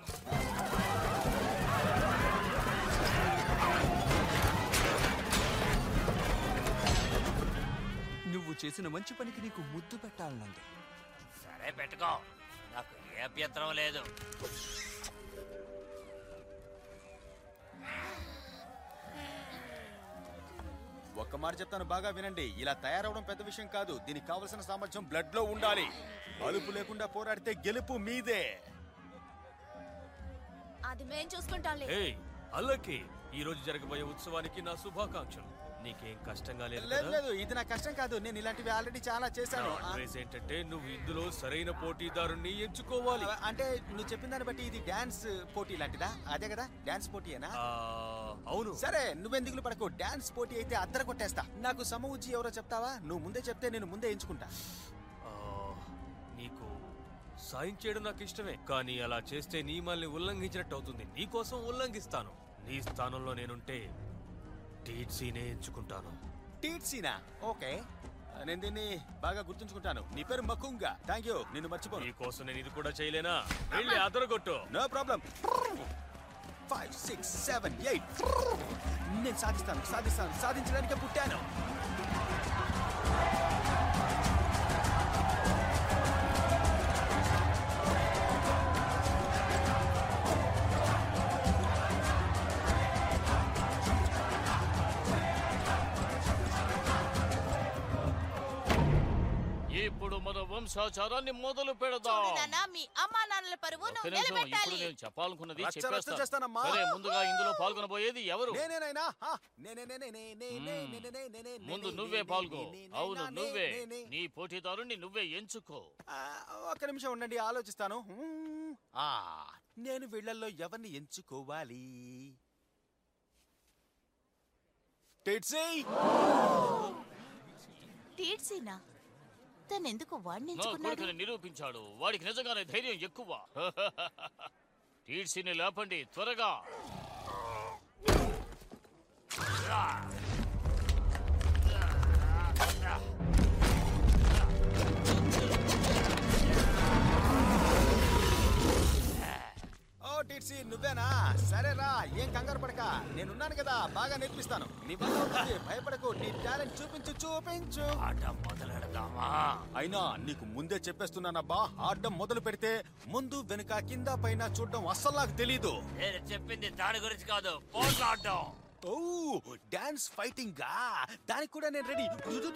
Speaker 9: నువ్వు చేసిన మంచి పనికి నీకు ముద్దు పెట్టాలనుంది
Speaker 14: సరే పెట్టుకో నాకు ఏ అభ్యంతరం లేదు
Speaker 12: ఒక్క మాట చెప్తాను బాగా వినండి ఇలా తయారవడం పెద్ద విషయం కాదు దీనికి కావలసిన సామర్థ్యం బ్లడ్ లో ఉండాలి అదుపు లేకుండా పోరాడితే గెలుపు మీదే
Speaker 4: అది మేం చూసుకుంటాంలే
Speaker 3: హే అల్లకి ఈ రోజు జరగబోయే ఉత్సవానికి నా శుభాకాంక్షలు నీకేం కష్టంగా లేదు
Speaker 12: లేదు
Speaker 3: కదా?
Speaker 12: లేదు ఇది నా కష్టం కాదు నేను ఇలాంటివి ఆల్రెడీ చాలా చేశాను
Speaker 3: నా అడ్వైస్ ఏంటంటే నువ్వు ఇందులో సరైన పోటీదారుణ్ణి ఎంచుకోవాలి
Speaker 12: ఆ, అంటే నువ్వు చెప్పిన దాన్ని బట్టి ఇది డాన్స్ పోటీ లాంటిదా అదే కదా డాన్స్ పోటీయేనా
Speaker 3: అవును
Speaker 12: సరే నువ్వెందుకు పడకు డాన్స్ పోటీ అయితే అద్దర కొట్టేస్తా నాకు సమవుజ్జి ఎవరో చెప్తావా నువ్వు ముందే చెప్తే నేను ముందే ఎంచుకుంటా
Speaker 3: ఆ, నీకు సాయం చేయడం నాకు ఇష్టమే కానీ అలా చేస్తే నియమాల్ని ఉల్లంఘించినట్టు అవుతుంది నీకోసం ఉల్లంఘిస్తాను నీ స్థానంలో నేనుంటే టీట్సీనే ఎంచుకుంటాను
Speaker 12: టీట్సీనా ఓకే నేను దీన్ని బాగా గుర్తుంచుకుంటాను నీ పేరు మకుంగా థ్యాంక్ యూ నిన్ను మర్చిపోను
Speaker 3: నీకోసం నేను ఇది కూడా చేయలేనా వెళ్ళి అదరగొట్టు
Speaker 12: no problem five six seven eight నేను సాధిస్తాను సాధిస్తాను సాధించడానికే పుట్టాను
Speaker 2: ఇప్పుడు మన వంశాచారాన్ని మొదలు పెడదాం
Speaker 17: చూడు నాన్న మీ అమ్మా నాన్నల పరువు
Speaker 2: ఒక్క
Speaker 17: నువ్వు
Speaker 2: నిమిషం, ఇప్పుడు
Speaker 17: నిలబెట్టాలి
Speaker 2: నేను చెప్పాలనుకున్నది
Speaker 12: రచ్చ రచ్చ
Speaker 2: చెప్పేస్తాను
Speaker 12: చేస్తానమ్మా.
Speaker 2: సరే ముందుగా ఇందులో పాల్గొనబోయేది ఎవరు
Speaker 12: నేనేనైనా ఆ, నేనే నేనే నేనే నేనే
Speaker 2: మ్మ్.
Speaker 12: నేనే నేనే నేనే
Speaker 2: ముందు
Speaker 12: నేనే
Speaker 2: నువ్వే
Speaker 12: నేనే
Speaker 2: పాల్గొ
Speaker 12: నేనే
Speaker 2: అవును
Speaker 12: నేనే
Speaker 2: నువ్వే
Speaker 12: నేనే.
Speaker 2: నీ పోటీదారుని నువ్వే ఎంచుకో
Speaker 12: ఆ, ఒక్క నిమిషం ఉండండి ఆలోచిస్తాను మ్మ్. ఆ, నేను వీళ్ళల్లో ఎవరిని ఎంచుకోవాలి టిట్సీ
Speaker 17: టీడ్సీనా తనెందుకు వాడిని
Speaker 2: నా
Speaker 17: ఎంచుకున్నాడు
Speaker 2: కొడుకుని నిరూపించాడు వాడికి నిజంగానే ధైర్యం ఎక్కువ టీడ్సీని లేపండి త్వరగా
Speaker 12: ఓ టిట్సీ నువ్వేనా సరేరా ఏం కంగారు పడక నేనున్నాను కదా బాగా నేర్పిస్తాను నీ వల్ల అవుతుంది. భయపడకు నీ టాలెంట్ చూపించు చూపించు
Speaker 14: మొదలెడదామా
Speaker 12: అయినా నీకు ముందే చెప్పేస్తున్నానబ్బా ఆడడం మొదలు పెడితే ముందు వెనుక కింద పైన చూడడం అస్సలు నాకు తెలీదు
Speaker 14: నేను చెప్పింది దాని గురించి కాదు పోట్లాడటం
Speaker 12: ఓ డాన్స్ ఫైటింగ్ గా దానికి కూడా నేను రెడీ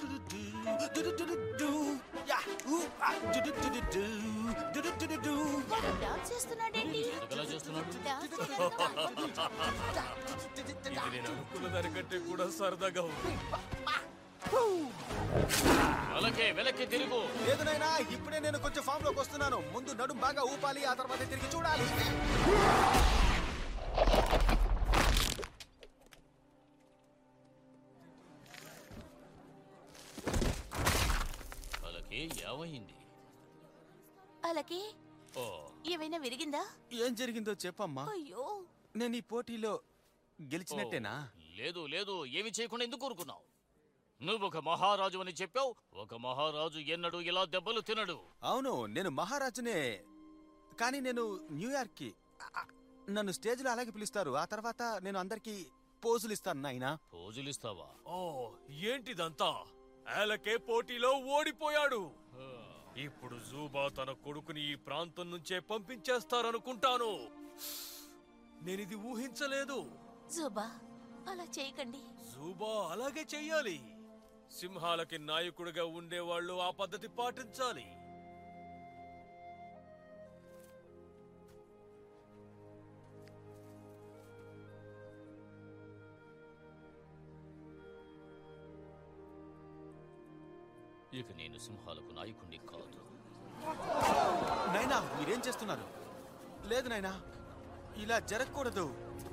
Speaker 17: వాడు డాన్స్ చేస్తున్నాడేంటి
Speaker 2: ఎందుకలా చేస్తున్నాడు
Speaker 17: డాన్స్
Speaker 3: ఇది నేను అనుకున్న దానికంటే కూడా సరదాగా ఉంది
Speaker 2: వెనకే వెనక్కి తిరుగు
Speaker 12: లేదు నాయనా ఇప్పుడే నేను కొంచెం ఫామ్ లోకి వస్తున్నాను ముందు నడుం బాగా ఊపాలి ఆ తర్వాత తిరిగి చూడాలి
Speaker 2: వాళ్ళకి ఏమైంది
Speaker 17: అలాగే
Speaker 2: ఓ
Speaker 17: ఏమైనా విరిగిందా
Speaker 12: ఏం జరిగిందో చెప్పమ్మా
Speaker 17: అయ్యో
Speaker 12: నేను ఈ పోటీలో గెలిచినట్టేనా
Speaker 2: లేదు లేదు ఏమి చేయకుండా ఎందుకు ఊరుకున్నావు నువ్వు ఒక మహారాజు అని చెప్పావు ఒక మహారాజు ఎన్నడూ ఇలా దెబ్బలు తినడు
Speaker 12: అవును నేను మహారాజునే కానీ నేను న్యూయార్క్ కి నన్ను స్టేజ్ లో అలాగే పిలుస్తారు ఆ తర్వాత నేను అందరికి పోజులు ఇస్తాను నాయనా
Speaker 2: పోజులిస్తావా
Speaker 3: ఓ ఏంటిదంతా ఆలకే పోటీలో ఓడిపోయాడు ఇప్పుడు జూబా తన కొడుకుని ఈ ప్రాంతం నుంచే పంపించేస్తారనుకుంటాను నేనిది ఊహించలేదు
Speaker 17: జూబా అలా చేయకండి
Speaker 3: జూబా అలాగే చెయ్యాలి సింహాలకి నాయకుడిగా ఉండేవాళ్ళు ఆ పద్ధతి పాటించాలి
Speaker 2: ఇక నేను సింహాలకు నాయకుణ్ణి కాదు
Speaker 12: నైనా మీరేం చేస్తున్నారు లేదు నైనా ఇలా జరగకూడదు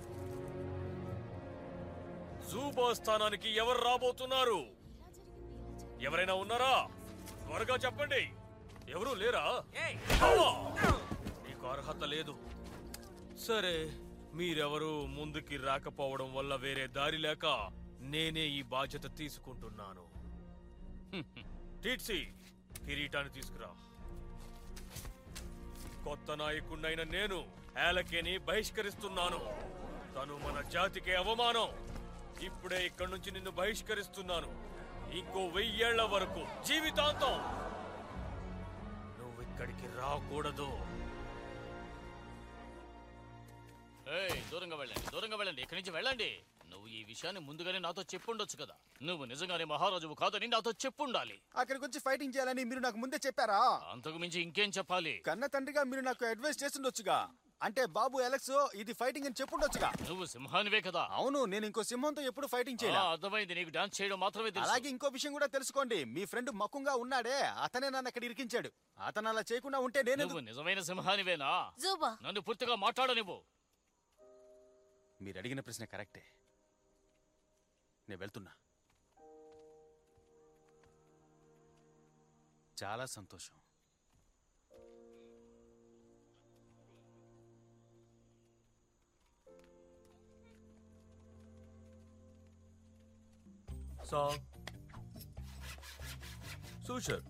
Speaker 3: జూబా స్థానానికి ఎవరు రాబోతున్నారు ఎవరైనా ఉన్నారా త్వరగా చెప్పండి ఎవరు లేరా అవ్వా! నీకు అర్హత లేదు సరే మీరెవరు ముందుకి రాకపోవడం వల్ల వేరే దారి లేక నేనే ఈ బాధ్యత తీసుకుంటున్నాను టీట్సీ కిరీటాన్ని తీసుకురా కొత్త నాయకుడినైన నేను ఏలకేని బహిష్కరిస్తున్నాను తను మన జాతికి అవమానం ఇప్పుడే ఇక్కడి నుంచి నిన్ను బహిష్కరిస్తున్నాను ఇంకో వెయ్యేళ్ల వరకు జీవితాంతం నువ్వు ఇక్కడికి రాకూడదు
Speaker 2: ఏయ్ దూరంగా వెళ్ళండి దూరంగా వెళ్ళండి ఇక్కడి నుంచి వెళ్ళండి నువ్వు ఈ విషయాన్ని ముందుగానే నాతో చెప్పుండొచ్చు కదా నువ్వు నిజంగానే మహారాజువు కాదని నాతో చెప్పుండాలి
Speaker 12: అక్కడికి వచ్చి ఫైటింగ్ చేయాలని మీరు నాకు ముందే చెప్పారా
Speaker 2: అంతకు మించి ఇంకేం చెప్పాలి
Speaker 12: కన్న తండ్రిగా మీరు నాకు అడ్వైస్ చేస్తుండొచ్చుగా అంటే బాబు అలెక్స్ ఇది ఫైటింగ్ అని చెప్పుండొచ్చుగా
Speaker 2: నువ్వు సింహానివే కదా
Speaker 12: అవును నేను ఇంకో సింహంతో ఎప్పుడు ఫైటింగ్
Speaker 2: ఆ,
Speaker 12: చేయలే
Speaker 2: అర్థమైంది నీకు డాన్స్ చేయడం మాత్రమే తెలుసు
Speaker 12: అలాగే ఇంకో విషయం కూడా తెలుసుకోండి మీ ఫ్రెండ్ మక్కుంగా ఉన్నాడే అతనే నన్ను అక్కడ ఇరికించాడు అతను అలా చేయకుండా ఉంటే నేను
Speaker 2: నువ్వు నిజమైన సింహానివేనా
Speaker 17: జూబా
Speaker 2: నన్ను పూర్తిగా మాట్లాడనివ్వు
Speaker 12: మీరు అడిగిన ప్రశ్న కరెక్టే నేను వెళ్తున్నా చాలా సంతోషం
Speaker 3: సాంగ్ సూచర్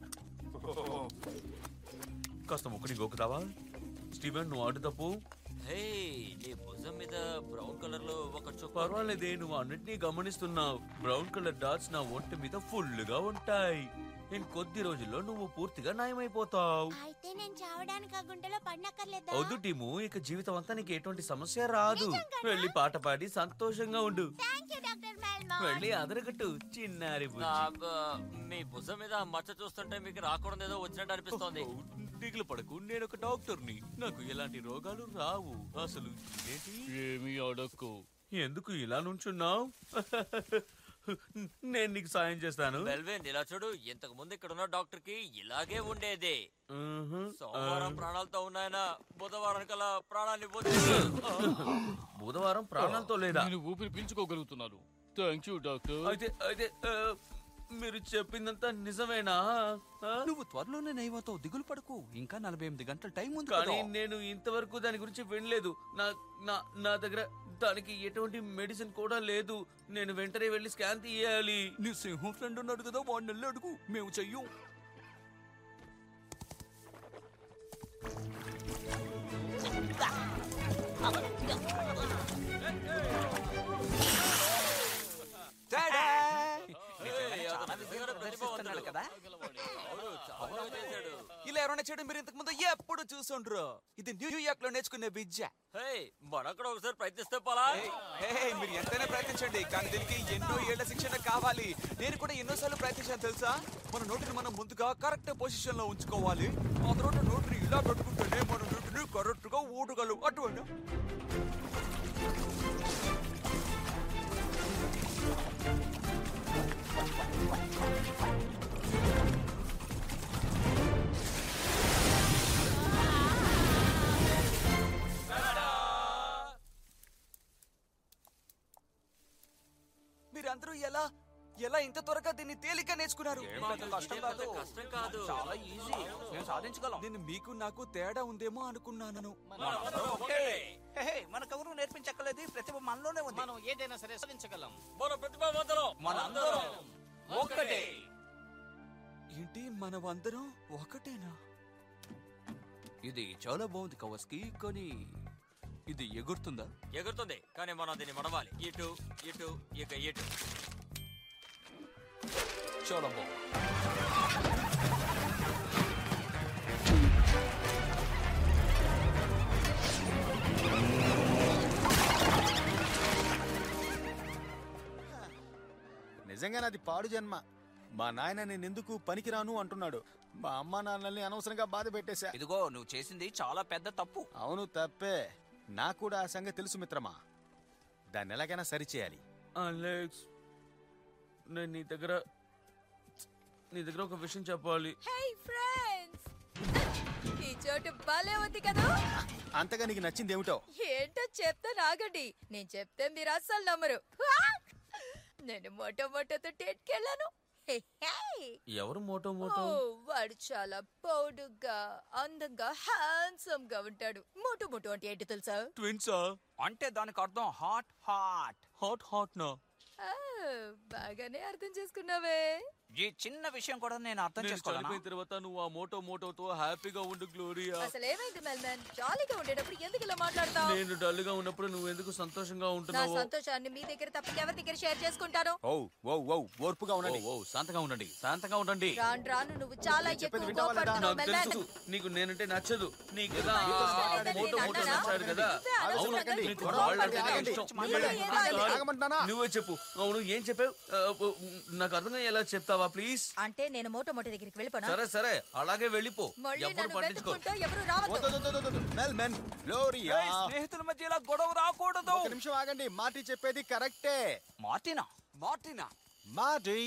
Speaker 3: కాస్త ముక్కడి గోకుతావా స్టీవెన్ నువ్వు ఆడు తప్పు
Speaker 14: హే నీ భుజం మీద బ్రౌన్ కలర్ లో ఒక చుక్క
Speaker 3: పర్వాలేదే నువ్వు అన్నిటినీ గమనిస్తున్నావు బ్రౌన్ కలర్ డాట్స్ నా ఒంటి మీద ఫుల్ గా ఉంటాయి ఇంకొద్ది రోజుల్లో నువ్వు పూర్తిగా నయమైపోతావు
Speaker 4: అయితే నేను చావడానికి ఆ గుంటలో పడినక్కర్లేదా
Speaker 3: వద్దు టీము ఇక జీవితం అంతా నీకు ఎటువంటి సమస్య రాదు వెళ్ళి పాట పాడి సంతోషంగా ఉండు
Speaker 4: థ్యాంక్ యూ డాక్టర్ మెల్మోన్
Speaker 3: వెళ్ళి అదరగట్టు చిన్నారి బుజ్జి.
Speaker 14: నా, ఆ, మీ భుజం మీద మచ్చ చూస్తుంటే మీకు రాకూడదు ఏదో వచ్చినట్టు అనిపిస్తోంది
Speaker 3: దిగులు పడకు నేను ఒక డాక్టర్ని నాకు ఎలాంటి రోగాలు రావు అసలు ఏంటి
Speaker 2: ఏమీ అడక్కు
Speaker 3: ఎందుకు ఇలా నుంచున్నావు నేను నీకు సాయం చేస్తాను
Speaker 14: వెల్వేన్ ఇలా చూడు ఇంతకు ముందు ఇక్కడ ఉన్న డాక్టర్ కి ఇలాగే ఉండేది
Speaker 3: మ్హూ.
Speaker 14: సోమవారం ప్రాణాలతో ఉన్నాయన బుధవారం కల్లా ప్రాణాన్ని
Speaker 3: బుధవారం ప్రాణాలతో లేదా
Speaker 2: నేను ఊపిరి పీల్చుకోగలుగుతున్నాను థ్యాంక్ యూ డాక్టర్
Speaker 3: అయితే అయితే ఆ, మీరు చెప్పిందంతా నిజమేనా ఆ?
Speaker 8: నువ్వు త్వరలోనే నయమవుతావు దిగులు పడకు ఇంకా నలభై ఎనిమిది గంటల టైం ఉంది
Speaker 3: కానీ
Speaker 8: కదా.
Speaker 3: నేను ఇంతవరకు దాని గురించి వినలేదు నా నా నా దగ్గర దానికి ఎటువంటి మెడిసిన్ కూడా లేదు నేను వెంటనే వెళ్ళి స్కాన్ తీయాలి
Speaker 8: నీ సింహం ఫ్రెండ్ ఉన్నాడు కదా వాడిని వెళ్ళి అడుగు మేము చెయ్యం
Speaker 14: ప్రతిభ
Speaker 8: కదా ఇలా ఎవరైనా చేయడం మీరు ఇంతకు ముందు ఎప్పుడు చూసుండ్రు ఇది న్యూయార్క్ లో నేర్చుకునే విద్య
Speaker 14: మరొకడు ఒకసారి ప్రయత్నిస్తే పోలా
Speaker 8: హే, హే, మీరు ఎంతైనా ప్రయత్నించండి కానీ దీనికి ఎన్నో ఏళ్ల శిక్షణ కావాలి నేను కూడా ఎన్నోసార్లు ప్రయత్నించాను తెలుసా మన నోటిని మనం ముందుగా కరెక్ట్ పొజిషన్ లో ఉంచుకోవాలి ఆ తర్వాత నోటిని ఇలా పెట్టుకుంటేనే మన నోటిని కరెక్ట్ గా ఊడగలం అటువంటి మీరందరూ ఎలా ఎలా ఇంత త్వరగా దీన్ని తేలిక నేర్చుకున్నారు
Speaker 14: కష్టం కాదు. కష్టం కాదు.
Speaker 8: చాలా ఈజీ మేము సాధించగలం నేను మీకు నాకు తేడా ఉందేమో అనుకున్నాను
Speaker 16: మనకెవరూ నేర్పించక్కర్లేదు ఈ ప్రతిభ మనలోనే ఉంది
Speaker 5: మనం ఏదైనా సరే సాధించగలం
Speaker 14: మన ప్రతిభావంతులం
Speaker 8: మనందరం ఒక్కటే ఏంటి మనమందరం ఒకటేనా ఇది చాలా బాగుంది కవస్కి కానీ ఇది ఎగురుతుందా
Speaker 14: ఎగురుతుంది కానీ మనం దీన్ని మడవాలి ఇటు ఇటు ఇక ఇటు
Speaker 8: చాలా బాగుంది
Speaker 12: నిజంగా నాది పాడు జన్మ మా నాయన నేను ఎందుకు పనికిరాను అంటున్నాడు మా అమ్మ నాన్నల్ని అనవసరంగా బాధ పెట్టేశా
Speaker 8: ఇదిగో నువ్వు చేసింది చాలా పెద్ద తప్పు
Speaker 12: అవును తప్పే నాకు కూడా ఆ సంగతి తెలుసు మిత్రమా దాన్ని ఎలాగైనా సరిచేయాలి
Speaker 11: అలెక్స్ నేను నీ దగ్గర నీ దగ్గర ఒక విషయం చెప్పాలి
Speaker 13: హే ఫ్రెండ్స్ ఈ చోటు భలే ఉంది కదా
Speaker 12: అంతగా నీకు నచ్చింది ఏమిటో
Speaker 13: ఏంటో చెప్తా నాగండి నేను చెప్తే మీరు అస్సలు నమ్మరు ఆ! నేను మోటో మోటోతో టెట్కి వెళ్ళాను హే, హే.
Speaker 11: ఎవరు మోటో
Speaker 13: ఓ,
Speaker 11: మోటో
Speaker 13: వాడు చాలా పౌడుగా అందంగా హ్యాండ్సమ్ గా ఉంటాడు మోటు మోటు అంటే ఏంటి తెలుసా
Speaker 8: ట్విన్సా అంటే దానికి అర్థం హాట్ హాట్
Speaker 11: హాట్ హాట్ నా
Speaker 13: ఆ, బాగానే అర్థం చేసుకున్నావే
Speaker 8: ఈ చిన్న విషయం కూడా నేను అర్థం
Speaker 11: నేను
Speaker 8: చేసుకోవాలా
Speaker 11: చనిపోయిన తర్వాత నువ్వు ఆ మోటో మోటోతో హ్యాపీగా ఉండు గ్లోరియా
Speaker 13: అసలు ఏమైంది మెల్మన్ జాలీగా ఉండేటప్పుడు ఎందుకు ఇలా మాట్లాడతావు
Speaker 11: నేను డల్ గా ఉన్నప్పుడు నువ్వు ఎందుకు సంతోషంగా
Speaker 13: నా
Speaker 11: ఉంటున్నావు
Speaker 13: సంతోషాన్ని మీ దగ్గర తప్ప ఎవరి దగ్గర షేర్ చేసుకుంటాను
Speaker 12: ఓ ఓ ఓ ఓర్పుగా ఉండండి
Speaker 11: ఓ శాంతంగా ఉండండి శాంతంగా ఉండండి
Speaker 13: రాను రాను నువ్వు చాలా
Speaker 12: చెప్పేది
Speaker 13: ఎక్కువ
Speaker 12: వింటావా లేదా?
Speaker 13: కోపడుతున్నావు
Speaker 11: నాకు
Speaker 13: మెల్మన్
Speaker 11: తెలుసు నీకు నేనంటే నచ్చదు నీకు కదా
Speaker 13: నీకు
Speaker 11: ఆ
Speaker 13: ఇష్టం లేదని
Speaker 11: మోటో
Speaker 13: నేను
Speaker 11: మోటో
Speaker 13: అన్నానా?
Speaker 11: నచ్చాడు కదా
Speaker 13: నువ్వే
Speaker 11: అవును
Speaker 13: అనవసరంగా
Speaker 11: నీకు
Speaker 13: గొడవ
Speaker 11: వాళ్ళంటేనే
Speaker 13: పడ్డావు.
Speaker 11: ఇష్టం
Speaker 13: నువ్వే ఏదో
Speaker 11: చాలు.
Speaker 12: ఆగమంటున్నానా?
Speaker 11: నువ్వే చెప్పు అవును ఏం చెప్పావు ఆ, ఓ, నాకు అర్థంగా ఎలా చెప్తావా ప్లీజ్
Speaker 13: అంటే నేను మోటో మోటో దగ్గరికి వెళ్ళిపోనా
Speaker 11: సరే సరే అలాగే వెళ్ళిపో
Speaker 13: మళ్ళీ
Speaker 11: ఎవరు
Speaker 13: నన్ను
Speaker 11: పట్టించుకో
Speaker 13: వెతుక్కుంటూ ఎవరు రావద్దు
Speaker 12: మెల్ మెన్ గ్లోరియా
Speaker 8: ఏయ్, స్నేహితుల మధ్య ఇలా గొడవ రాకూడదు
Speaker 12: ఒక నిమిషం ఆగండి మాటి చెప్పేది కరెక్టే
Speaker 8: మార్టినా మార్టినా
Speaker 12: మాటి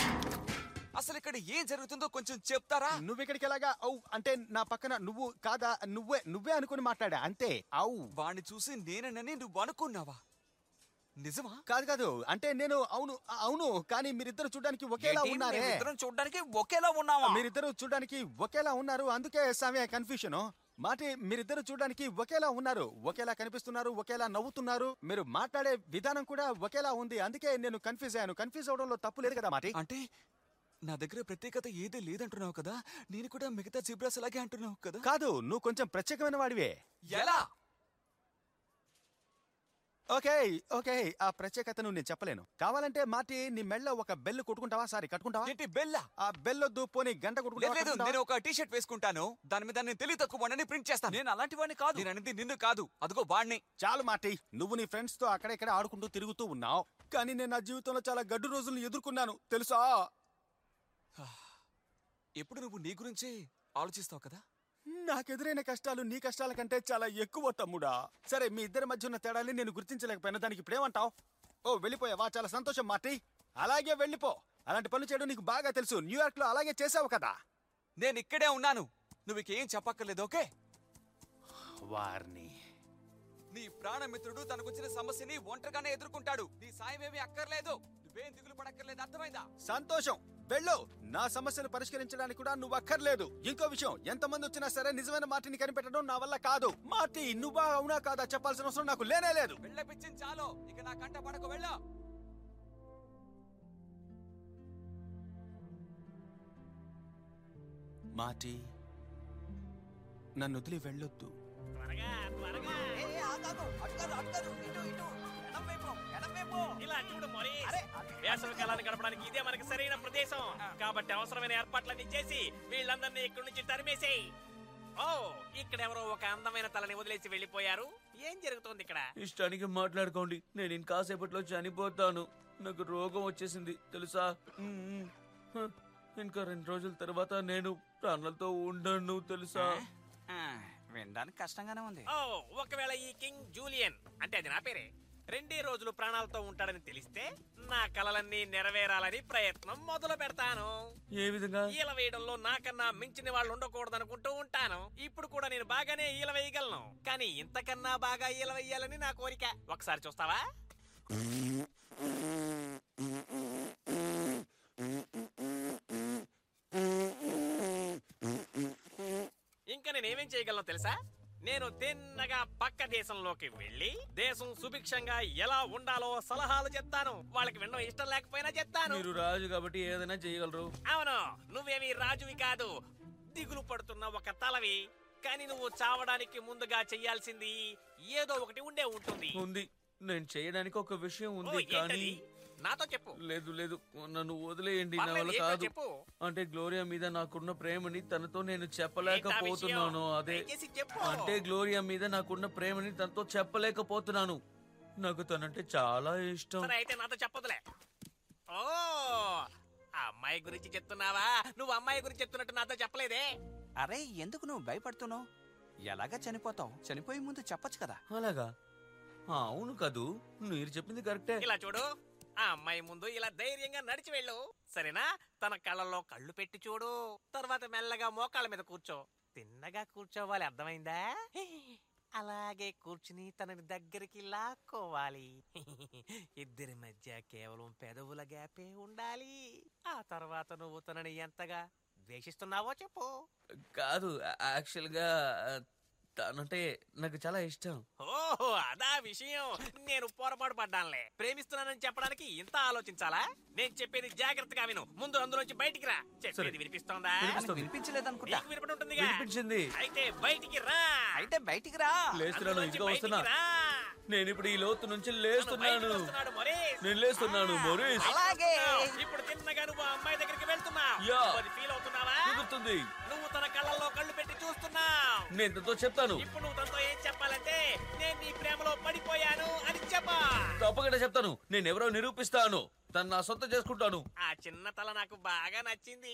Speaker 8: అసలు ఇక్కడ ఏం జరుగుతుందో కొంచెం చెప్తారా
Speaker 12: నువ్వు ఇక్కడికి ఎలాగా ఔ అంటే నా పక్కన నువ్వు కాదా నువ్వే నువ్వే అనుకుని మాట్లాడా అంతే ఔ
Speaker 8: వాణ్ణి చూసి నేనని నువ్వు అనుకున్నావా నిజమా
Speaker 12: కాదు కాదు అంటే నేను అవును అవును కానీ మీరిద్దరు చూడడానికి ఒకేలా
Speaker 8: ఏంటి?
Speaker 12: ఉన్నారే
Speaker 8: మేమిద్దరం చూడ్డానికి ఒకేలా ఉన్నావా
Speaker 12: మీరిద్దరు చూడడానికి ఒకేలా ఉన్నారు అందుకే సమయ కన్ఫ్యూషన్ మాటి మీరిద్దరు చూడడానికి ఒకేలా ఉన్నారు ఒకేలా కనిపిస్తున్నారు ఒకేలా నవ్వుతున్నారు మీరు మాట్లాడే విధానం కూడా ఒకేలా ఉంది అందుకే నేను కన్ఫ్యూజ్ అయ్యాను కన్ఫ్యూజ్ అవడంలో తప్పు లేదు కదా మాటి
Speaker 8: అంటే నా దగ్గర ప్రత్యేకత ఏదీ లేదంటున్నావు కదా నేను కూడా మిగతా జిబ్రాస్ అలాగే అంటున్నావు కదా
Speaker 12: కాదు నువ్వు కొంచెం ప్రత్యేకమైన వాడివే
Speaker 8: ఎలా
Speaker 12: ఓకే ఓకే ఆ ప్రత్యేకతను నేను చెప్పలేను కావాలంటే మాటి నీ మెళ్ళ ఒక బెల్ కొట్టుకుంటావా సారీ కట్టుకుంటావా
Speaker 8: ఏంటి బెల్లా
Speaker 12: ఆ బెల్లొద్దు పోనీ గంట
Speaker 8: లేదు
Speaker 12: కొట్టుకుంటావా
Speaker 8: లేదు
Speaker 12: కట్టుకుంటావా?
Speaker 8: నేను ఒక టీ షర్ట్ వేసుకుంటాను దాని మీద నేను తెలివి తక్కువ వాడిని ప్రింట్ చేస్తాను నేను అలాంటి వాడిని కాదు నేను అనేది నిన్ను కాదు అదిగో వాడిని
Speaker 12: చాలు మాటి నువ్వు నీ ఫ్రెండ్స్ తో అక్కడెక్కడ ఆడుకుంటూ తిరుగుతూ ఉన్నావు కానీ నేను నా జీవితంలో చాలా గడ్డు రోజులను ఎదుర్కొన్నాను తెలుసా
Speaker 8: ఎప్పుడు నువ్వు నీ గురించే ఆలోచిస్తావు కదా
Speaker 12: నాకెదురైన కష్టాలు నీ కష్టాల కంటే చాలా ఎక్కువ తమ్ముడా సరే మీ ఇద్దరి మధ్య ఉన్న తేడాన్ని నేను గుర్తించలేకపోయినా దానికి ఇప్పుడేమంటావు ఓ వెళ్ళిపోయావా చాలా సంతోషం మాటి అలాగే వెళ్ళిపో అలాంటి పనులు చేయడం నీకు బాగా తెలుసు న్యూయార్క్ లో అలాగే చేసావు కదా
Speaker 8: నేను ఇక్కడే ఉన్నాను నువ్వు ఇక ఏం చెప్పక్కర్లేదు ఓకే
Speaker 12: వారిని
Speaker 8: నీ ప్రాణమిత్రుడు తనకొచ్చిన సమస్యని ఒంటరిగానే ఎదుర్కొంటాడు నీ సాయం ఏమీ అక్కర్లేదు నువ్వేం దిగులు పడక్కర్లేదు అర్థమైందా
Speaker 12: సంతోషం వెళ్ళు నా సమస్యను పరిష్కరించడానికి కూడా నువ్వు అక్కర్లేదు ఇంకో విషయం ఎంతమంది వచ్చినా సరే నిజమైన మాటిని కనిపెట్టడం నా వల్ల కాదు మాటి నువ్వా అవునా కాదా చెప్పాల్సిన అవసరం నాకు లేనే లేదు
Speaker 8: వెళ్ళపిచ్చింది చాలు ఇక నా కంట పడకు వెళ్ళా
Speaker 12: మాటి నన్ను వదిలి వెళ్ళొద్దు
Speaker 5: త్వరగా త్వరగా ఇలా చూడు మోరీస్ వేసవి కాలాన్ని గడపడానికి ఇదే మనకి సరైన ప్రదేశం కాబట్టి అవసరమైన ఏర్పాట్లన్నీ చేసి వీళ్ళందరినీ ఇక్కడి నుంచి తరిమేసేయ్ ఓ ఇక్కడ ఎవరో ఒక అందమైన తలని వదిలేసి వెళ్ళిపోయారు ఏం జరుగుతోంది ఇక్కడ
Speaker 11: ఇష్టానికి మాట్లాడుకోండి నేను ఇంకాసేపట్లో చనిపోతాను నాకు రోగం వచ్చేసింది తెలుసా మ్మ్. హ, ఇంకా రెండు రోజుల తర్వాత నేను ప్రాణాలతో ఉండను తెలుసా
Speaker 8: వినడానికి కష్టంగానే ఉంది
Speaker 5: ఓ ఒకవేళ ఈ కింగ్ జూలియన్ అంటే అది నా పేరే రెండే రోజులు ప్రాణాలతో ఉంటాడని తెలిస్తే నా కలలన్నీ నెరవేరాలని ప్రయత్నం మొదలు పెడతాను
Speaker 11: ఏ విధంగా
Speaker 5: ఈల వేయడంలో నాకన్నా మించిన వాళ్ళు ఉండకూడదనుకుంటూ ఉంటాను ఇప్పుడు కూడా నేను బాగానే ఈల వేయగలను కానీ ఇంతకన్నా బాగా ఈల వేయాలని నా కోరిక ఒకసారి చూస్తావా ఇంకా నేనేమేం చేయగలను తెలుసా నేను తిన్నగా పక్క దేశంలోకి వెళ్ళి దేశం సుభిక్షంగా ఎలా ఉండాలో సలహాలు చెప్తాను వాళ్ళకి వినడం ఇష్టం లేకపోయినా చెప్తాను
Speaker 11: మీరు రాజు కాబట్టి ఏదైనా చేయగలరు
Speaker 5: అవును నువ్వేమి రాజువి కాదు దిగులు పడుతున్న ఒక తలవి కానీ నువ్వు చావడానికి ముందుగా చెయ్యాల్సింది ఏదో ఒకటి ఉండే ఉంటుంది
Speaker 11: ఉంది నేను చేయడానికి ఒక విషయం
Speaker 5: ఓ,
Speaker 11: ఉంది కానీ
Speaker 5: ఏంటది? నాతో చెప్పు
Speaker 11: లేదు లేదు నన్ను వదిలేయండి నా
Speaker 5: పర్లేదు,
Speaker 11: వల్ల
Speaker 5: ఏంటో
Speaker 11: కాదు
Speaker 5: చెప్పు.
Speaker 11: అంటే గ్లోరియా మీద నాకున్న ప్రేమని తనతో నేను చెప్పలేకపోతున్నాను
Speaker 5: విషయం?
Speaker 11: అదే
Speaker 5: దయచేసి చెప్పు.
Speaker 11: అంటే గ్లోరియా మీద నాకున్న ప్రేమని తనతో చెప్పలేకపోతున్నాను నాకు తనంటే చాలా ఇష్టం
Speaker 5: సరే అయితే నాతో చెప్పదులే ఓ ఆ అమ్మాయి అమ్మాయి గురించి చెప్తున్నావా నువ్వు అమ్మాయి గురించి చెప్తున్నట్టు నాతో చెప్పలేదే
Speaker 8: అరే ఎందుకు నువ్వు భయపడుతున్నావు ఎలాగా చనిపోతావు చనిపోయే ముందు చెప్పొచ్చు కదా
Speaker 11: అలాగా ఆ, అవును కదూ మీరు చెప్పింది కరెక్టే
Speaker 5: ఇలా చూడు ఆ అమ్మాయి ముందు ఇలా ధైర్యంగా నడిచి వెళ్ళు సరేనా తన కళ్ళల్లో కళ్ళు పెట్టి చూడు తర్వాత మెల్లగా మోకాళ్ళ మీద కూర్చో తిన్నగా కూర్చోవాలి అర్థమైందా అలాగే కూర్చుని తనని దగ్గరికి లాక్కోవాలి ఇద్దరి మధ్య కేవలం పెదవుల గ్యాపే ఉండాలి ఆ తర్వాత నువ్వు తనని ఎంతగా ద్వేషిస్తున్నావో చెప్పు
Speaker 11: కాదు యాక్చువల్ గా తనంటే నాకు చాలా ఇష్టం
Speaker 5: ఓహో అదా విషయం నేను పొరపాటు పడ్డానులే ప్రేమిస్తున్నానని చెప్పడానికి ఇంత ఆలోచించాలా నేను చెప్పేది జాగ్రత్తగా విను ముందు అందులోంచి బయటికి రా చెప్పేది వినిపిస్తోందా
Speaker 11: వినిపిస్తుంది.
Speaker 8: వినిపించలేదనుకుంటా
Speaker 5: నీకు వినపడి ఉంటుందిగా
Speaker 11: వినిపించింది
Speaker 5: అయితే బయటికి రా
Speaker 8: అయితే బయటికి రా
Speaker 11: లేస్తున్నాను
Speaker 5: అందులోంచి
Speaker 11: ఇదిగో వస్తున్నా
Speaker 5: బయటికి రా.
Speaker 11: నేను ఇప్పుడు ఈ లోతు నుంచి లేస్తున్నాను
Speaker 5: బయటికి వస్తున్నాడు మొరీస్.
Speaker 11: నేను లేస్తున్నాను మొరీస్
Speaker 5: అలాగే ఇప్పుడు తిన్నగా నువ్వు ఆ అమ్మాయి దగ్గరికి వెళ్తున్నావు
Speaker 11: యా.
Speaker 5: అది ఫీల్ అవుతున్నావా
Speaker 11: కుదురుతుంది
Speaker 5: నువ్వు తన కళ్ళల్లో కళ్ళు పెట్టి చూస్తున్నావు
Speaker 11: నేను తనతో చెప్తాను
Speaker 5: ఇప్పుడు నువ్వు తనతో ఏం చెప్పాలంటే నేను నీ ప్రేమలో పడిపోయాను అని చెప్పా
Speaker 11: తప్పకుండా చెప్తాను నేను ఎవరో నిరూపిస్తాను తను నా సొంత చేసుకుంటాను
Speaker 5: ఆ చిన్న తల నాకు బాగా నచ్చింది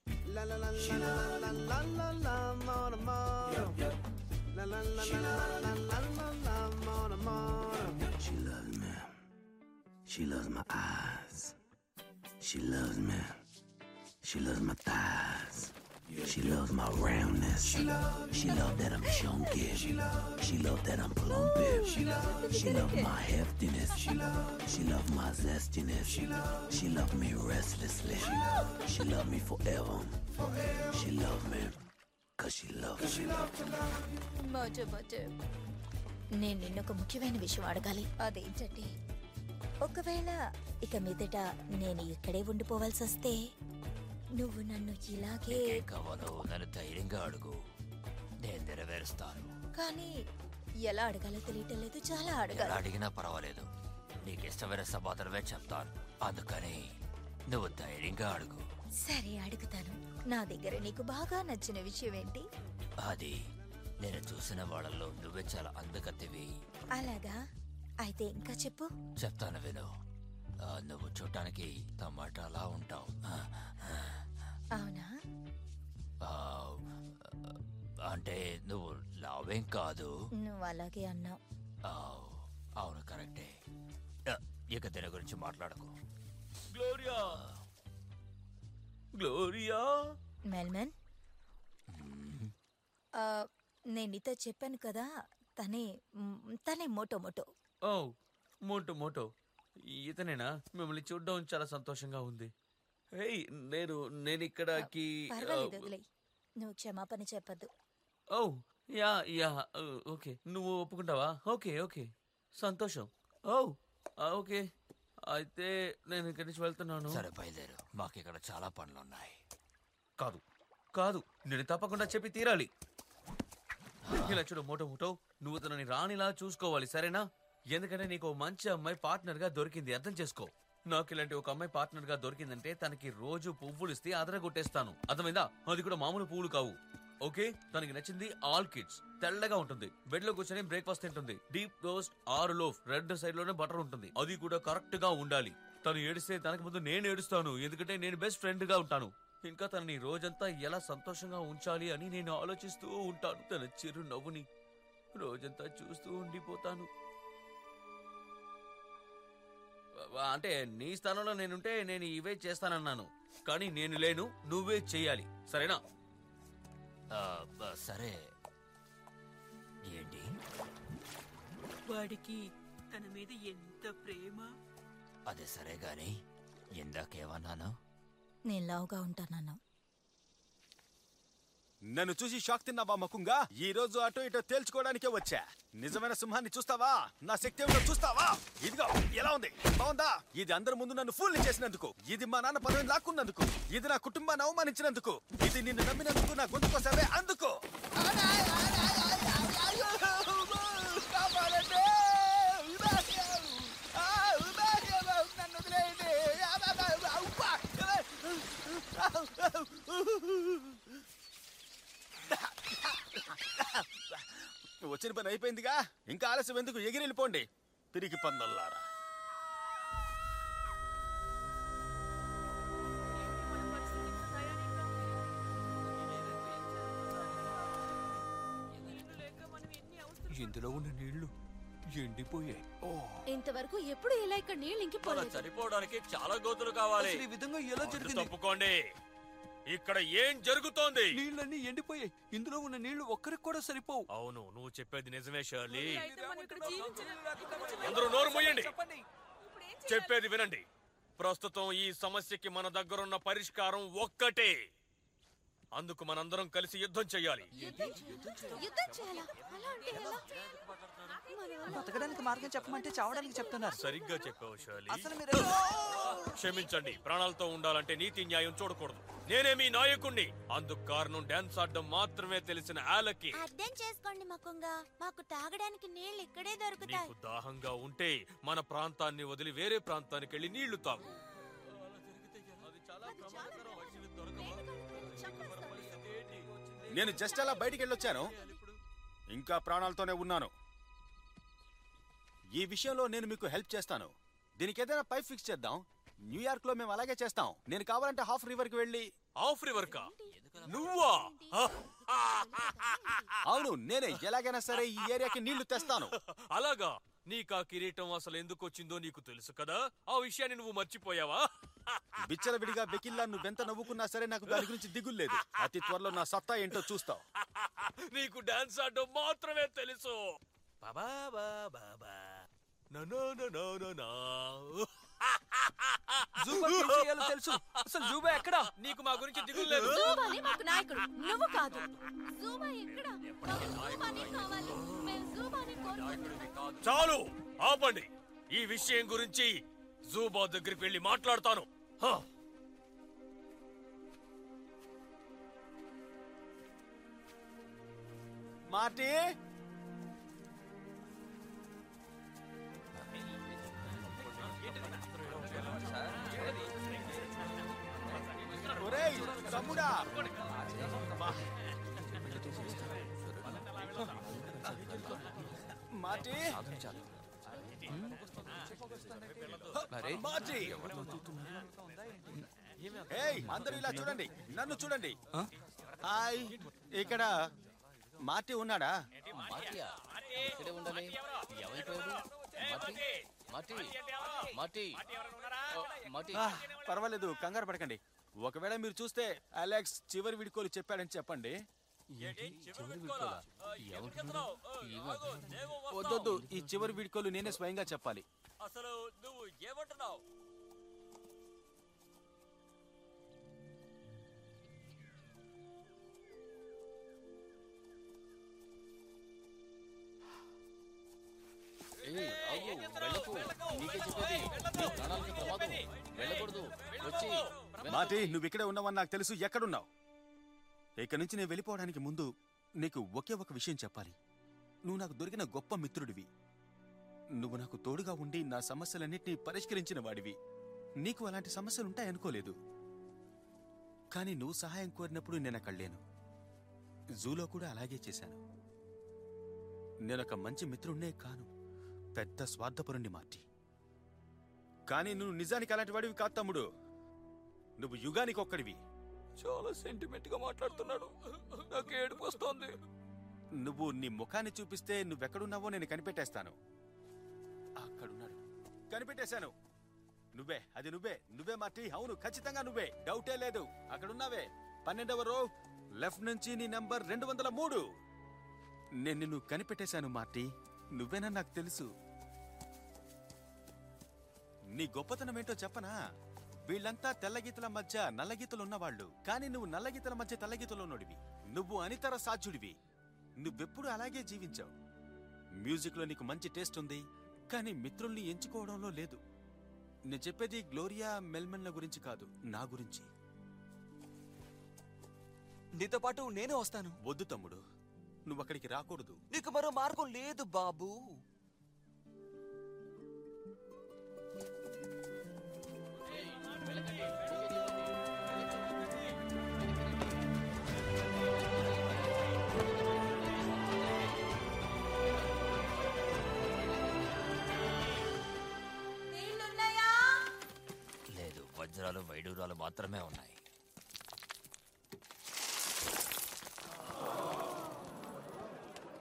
Speaker 7: She loves me. She loves my eyes. She loves me. She loves my thighs. She loves my roundness. She loves that I'm chunky. She loves that I'm plumpy. She loves my heftiness. She loves my zestiness. She loves me restlessly. She loves me forever. She loves me. Cause she loves me.
Speaker 13: మోజు మోజు నేను నిన్ను ఒక ముఖ్యమైన విషయం అడగాలి అదేంటంటే ఒకవేళ ఇక మీదట నేను ఇక్కడే ఉండిపోవాల్సి వస్తే నువ్వు నన్ను ఇలాగే
Speaker 14: కావాలో నన్ను ధైర్యంగా అడుగు నేను నెరవేరుస్తాను
Speaker 13: కానీ ఎలా అడగాలో తెలియటం లేదు చాలా
Speaker 14: ఎలా
Speaker 13: అడగాలి
Speaker 14: అడిగినా పర్వాలేదు నీకు ఇష్టమైన సమాధానమే చెప్తాను అందుకని నువ్వు ధైర్యంగా అడుగు
Speaker 13: సరే అడుగుతాను నా దగ్గర నీకు బాగా నచ్చిన విషయం ఏంటి
Speaker 14: అది నేను చూసిన వాళ్ళల్లో నువ్వే చాలా అందగత్తివి
Speaker 13: అలాగా అయితే ఇంకా చెప్పు
Speaker 14: చెప్తాను విను ఆ, నువ్వు చూడటానికి టమాటాలా ఉంటావు ఆ,
Speaker 13: అవునా
Speaker 14: ఆ, అంటే నువ్వు లావేం కాదు
Speaker 13: నువ్వు అలాగే అన్నావు
Speaker 14: ఆ, అవును కరెక్టే ఆ, ఇక దీని గురించి మాట్లాడకు
Speaker 11: గ్లోరియా గ్లోరియా
Speaker 13: మెల్మెన్ ఆ, నేను నీతో చెప్పాను కదా తనే మ్, తనే మోటో మోటో
Speaker 11: ఓ మోటో మోటో ఇతనేనా మిమ్మల్ని చూడడం చాలా సంతోషంగా ఉంది హేయ్ నేను నేను ఇక్కడకి
Speaker 13: పర్వాలేదు వదిలే నువ్వు క్షమాపణ చెప్పద్దు
Speaker 11: oh yeah yeah oh, okay నువ్వు ఒప్పుకుంటావా ఓకే ఓకే సంతోషం ఓ ఆ, ఓకే అయితే నేను ఇక్కడి నుంచి వెళ్తున్నాను
Speaker 14: సరే బయలుదేరు మాకు ఇక్కడ చాలా పనులున్నాయి
Speaker 11: కాదు కాదు నేను తప్పకుండా చెప్పి తీరాలి ఇలా చూడు మోటో మోటో నువ్వు తనని రాణిలా చూసుకోవాలి సరేనా ఎందుకంటే నీకు ఓ మంచి అమ్మాయి పార్ట్నర్ గా దొరికింది అర్థం చేసుకో నాకు ఇలాంటి ఒక అమ్మాయి పార్ట్నర్ గా దొరికిందంటే తనకి రోజు పువ్వులు ఇస్తే అదరగొట్టేస్తాను అర్థమైందా అది కూడా మామూలు పువ్వులు కావు ఓకే తనకి నచ్చింది ఆల్ కిడ్స్ తెల్లగా ఉంటుంది బెడ్ లో కూర్చొని బ్రేక్ఫాస్ట్ తింటుంది డీప్ రోస్ట్ ఆరు లోఫ్ రెడ్ సైడ్ లోనే బటర్ ఉంటుంది అది కూడా కరెక్ట్ గా ఉండాలి తను ఏడిస్తే తనకు ముందు నేను ఏడుస్తాను ఎందుకంటే నేను బెస్ట్ ఫ్రెండ్ గా ఉంటాను ఇంకా తనని రోజంతా ఎలా సంతోషంగా ఉంచాలి అని నేను ఆలోచిస్తూ ఉంటాను తన చిరు నవ్వుని రోజంతా చూస్తూ ఉండిపోతాను ఆ, అంటే నీ స్థానంలో నేనుంటే నేను ఇవే చేస్తానన్నాను కానీ నేను లేను నువ్వే చెయ్యాలి సరేనా
Speaker 14: ఆ, ఆ, సరే ఏంటి
Speaker 18: వాడికి తన మీద ఎంత ప్రేమ
Speaker 14: అది సరే గాని ఇందాకేమన్నాను
Speaker 13: నేను లావుగా ఉంటానన్నావు
Speaker 12: నన్ను చూసి షాక్ తిన్నావా మకుంగా ఈ రోజు అటో ఇటో తేల్చుకోవడానికే వచ్చా నిజమైన సింహాన్ని చూస్తావా నా శక్తి ఏమిటో చూస్తావా ఇదిగో ఎలా ఉంది బాగుందా ఇది అందరి ముందు నన్ను ఫూల్ చేసినందుకు ఇది మా నాన్న పదవిని లాక్కున్నందుకు ఇది నా కుటుంబాన్ని అవమానించినందుకు ఇది నిన్ను నమ్మినందుకు నా గొంతు కోసావే అందుకు వచ్చిన పని అయిపోయిందిగా ఇంకా ఆలస్యం ఎందుకు ఎగిరి వెళ్ళిపోండి తిరిగి పందల్లారా
Speaker 8: ఇందులో ఉన్న నీళ్లు ఎండిపోయాయి ఓ
Speaker 4: ఇంతవరకు ఎప్పుడు ఇలా ఇక్కడ నీళ్ళు
Speaker 14: మనం
Speaker 4: ఇంకిపోలేదు
Speaker 14: చనిపోవడానికి చాలా గోతులు కావాలి
Speaker 8: అసలు ఈ విధంగా ఎలా జరిగింది
Speaker 3: తప్పుకోండి ఇక్కడ ఏం జరుగుతోంది
Speaker 8: నీళ్ళన్నీ ఎండిపోయాయి ఇందులో ఉన్న నీళ్లు ఒక్కరికి కూడా సరిపోవు
Speaker 3: అవును నువ్వు చెప్పేది నిజమే షర్లీ
Speaker 18: అయితే మనం ఇక్కడ జీవించలేం.
Speaker 3: అందరూ నోరు మూయండి చెప్పేది వినండి ప్రస్తుతం ఈ సమస్యకి మన దగ్గరున్న పరిష్కారం ఒక్కటే అందుకు మనందరం కలిసి యుద్ధం చెయ్యాలి
Speaker 4: యుద్ధం చేయాలా అలా అంటే ఎలా మన వల్ల
Speaker 8: బతకడానికి మార్గం చెప్పమంటే చావడానికి చెప్తున్నారు
Speaker 3: సరిగ్గా చెప్పావు షర్లీ
Speaker 8: అసలు మీరు
Speaker 3: క్షమించండి ప్రాణాలతో ఉండాలంటే నీతి న్యాయం చూడకూడదు నేనే మీ నాయకుణ్ణి అందుకు కారణం డాన్స్ ఆడడం మాత్రమే తెలిసిన ఆలకి
Speaker 4: అర్థం చేసుకోండి మకుంగా మాకు తాగడానికి నీళ్ళు ఇక్కడే దొరుకుతాయి
Speaker 3: నీకు దాహంగా ఉంటే మన ప్రాంతాన్ని వదిలి వేరే ప్రాంతానికి వెళ్ళి నీళ్లు తాగు
Speaker 12: నేను జస్ట్ అలా బయటికి వెళ్ళొచ్చాను ఇంకా ప్రాణాలతోనే ఉన్నాను ఈ విషయంలో నేను మీకు హెల్ప్ చేస్తాను దీనికి ఏదైనా పైప్ ఫిక్స్ చేద్దాం న్యూయార్క్ లో మేము అలాగే చేస్తాం నేను కావాలంటే హాఫ్ రివర్ కి వెళ్ళి
Speaker 3: హాఫ్ రివర్ కా నువ్వా
Speaker 12: అవును నేనే ఎలాగైనా సరే ఈ ఏరియాకి నీళ్లు తెస్తాను
Speaker 3: అలాగా నీకా కిరీటం అసలు ఎందుకు వచ్చిందో నీకు తెలుసు కదా ఆ విషయాన్ని నువ్వు మర్చిపోయావా
Speaker 12: విచ్చలవిడిగా బెకిల్లా నువ్వెంత నవ్వుకున్నా సరే నాకు దాని గురించి దిగుల్లేదు అతి త్వరలో నా సత్తా ఏంటో చూస్తావు
Speaker 3: నీకు డాన్స్ ఆడడం మాత్రమే తెలుసు బాబా బాబా no no no no no
Speaker 8: జూబా ఏం చేయాలో తెలుసు అసలు జూబా ఎక్కడా
Speaker 3: నీకు మా గురించి దిగులేదు
Speaker 4: జూబాని మాకు నాయకుడు నువ్వు కాదు జూబా ఎక్కడ మాకు జూబాని కావాలి మేము జూబాని కోరుకుంటున్నాం
Speaker 3: చాలు ఆపండి ఈ విషయం గురించి జూబా దగ్గరికి వెళ్ళి మాట్లాడతాను హ.
Speaker 12: మాటి ఒరేయ్ తమ్ముడా మాటి మాటి ఏయ్ అందరూ ఇలా చూడండి నన్ను చూడండి హాయ్ ఇక్కడ మార్టీ ఉన్నాడా
Speaker 2: ఇక్కడే ఉండాలి ఎవరి పేరు మాటి మాటి మాటి మాటి
Speaker 12: ఆ, పర్వాలేదు కంగారు పడకండి ఒకవేళ మీరు చూస్తే అలెక్స్ చివరి విడుకోలు చెప్పాడని చెప్పండి వద్దొద్దు ఈ చివరి విడుకోలు నేనే స్వయంగా చెప్పాలి
Speaker 14: అసలు నువ్వు ఏమంటున్నావు
Speaker 2: ఏయ్, ఆగు, వెళ్ళకు. నీకే చెప్పేది. నీ ప్రాణాలకు ప్రమాదం. వెళ్ళకూడదు. వచ్చి,
Speaker 12: మాటి నువ్వు ఇక్కడే ఉన్నావని నాకు తెలుసు ఎక్కడున్నావు ఇక్కడి నుంచి నేను వెళ్ళిపోవడానికి ముందు నీకు ఒకే ఒక విషయం చెప్పాలి నువ్వు నాకు దొరికిన గొప్ప మిత్రుడివి నువ్వు నాకు తోడుగా ఉండి నా సమస్యలన్నింటినీ పరిష్కరించిన వాడివి నీకు అలాంటి సమస్యలు ఉంటాయనుకోలేదు కానీ నువ్వు సహాయం కోరినప్పుడు నేను అక్కడ లేను జూలో కూడా అలాగే చేశాను నేనొక మంచి మిత్రుణ్ణే కాను పెద్ద స్వార్థపరుణ్ణి మార్టి కానీ నువ్వు నిజానికి అలాంటి వాడివి కాదు తమ్ముడు నువ్వు యుగానికి ఒక్కడివి
Speaker 8: చాలా సెంటిమెంట్ గా మాట్లాడుతున్నాడు నాకు ఏడుపు వస్తోంది
Speaker 12: నువ్వు నీ ముఖాన్ని చూపిస్తే నువ్వెక్కడున్నావో నేను కనిపెట్టేస్తాను అక్కడున్నాడు కనిపెట్టేశాను నువ్వే అది నువ్వే నువ్వే మార్టీ అవును ఖచ్చితంగా నువ్వే డౌటే లేదు అక్కడున్నావే పన్నెండవ రో లెఫ్ట్ నుంచి నీ నెంబర్ రెండు వందల మూడు నేను నిన్ను కనిపెట్టేశాను మార్టీ నువ్వేనా నాకు తెలుసు నీ గొప్పతనం ఏంటో చెప్పనా వీళ్ళంతా తెల్లగీతల మధ్య నల్లగీతలు ఉన్నవాళ్ళు కానీ నువ్వు నల్లగీతల మధ్య తెల్లగీతలు ఉన్నోడివి నువ్వు అనితర సాధ్యుడివి నువ్వెప్పుడు అలాగే జీవించావు మ్యూజిక్ లో నీకు మంచి టేస్ట్ ఉంది కానీ మిత్రుల్ని ఎంచుకోవడంలో లేదు నేను చెప్పేది గ్లోరియా మెల్మెన్ల గురించి కాదు నా గురించి
Speaker 8: నీతో పాటు నేను వస్తాను
Speaker 12: వద్దు తమ్ముడు నువ్వు అక్కడికి రాకూడదు
Speaker 8: నీకు మరో మార్గం లేదు బాబు
Speaker 14: లేదు వజ్రాలు వైడూరాలు మాత్రమే ఉన్నాయి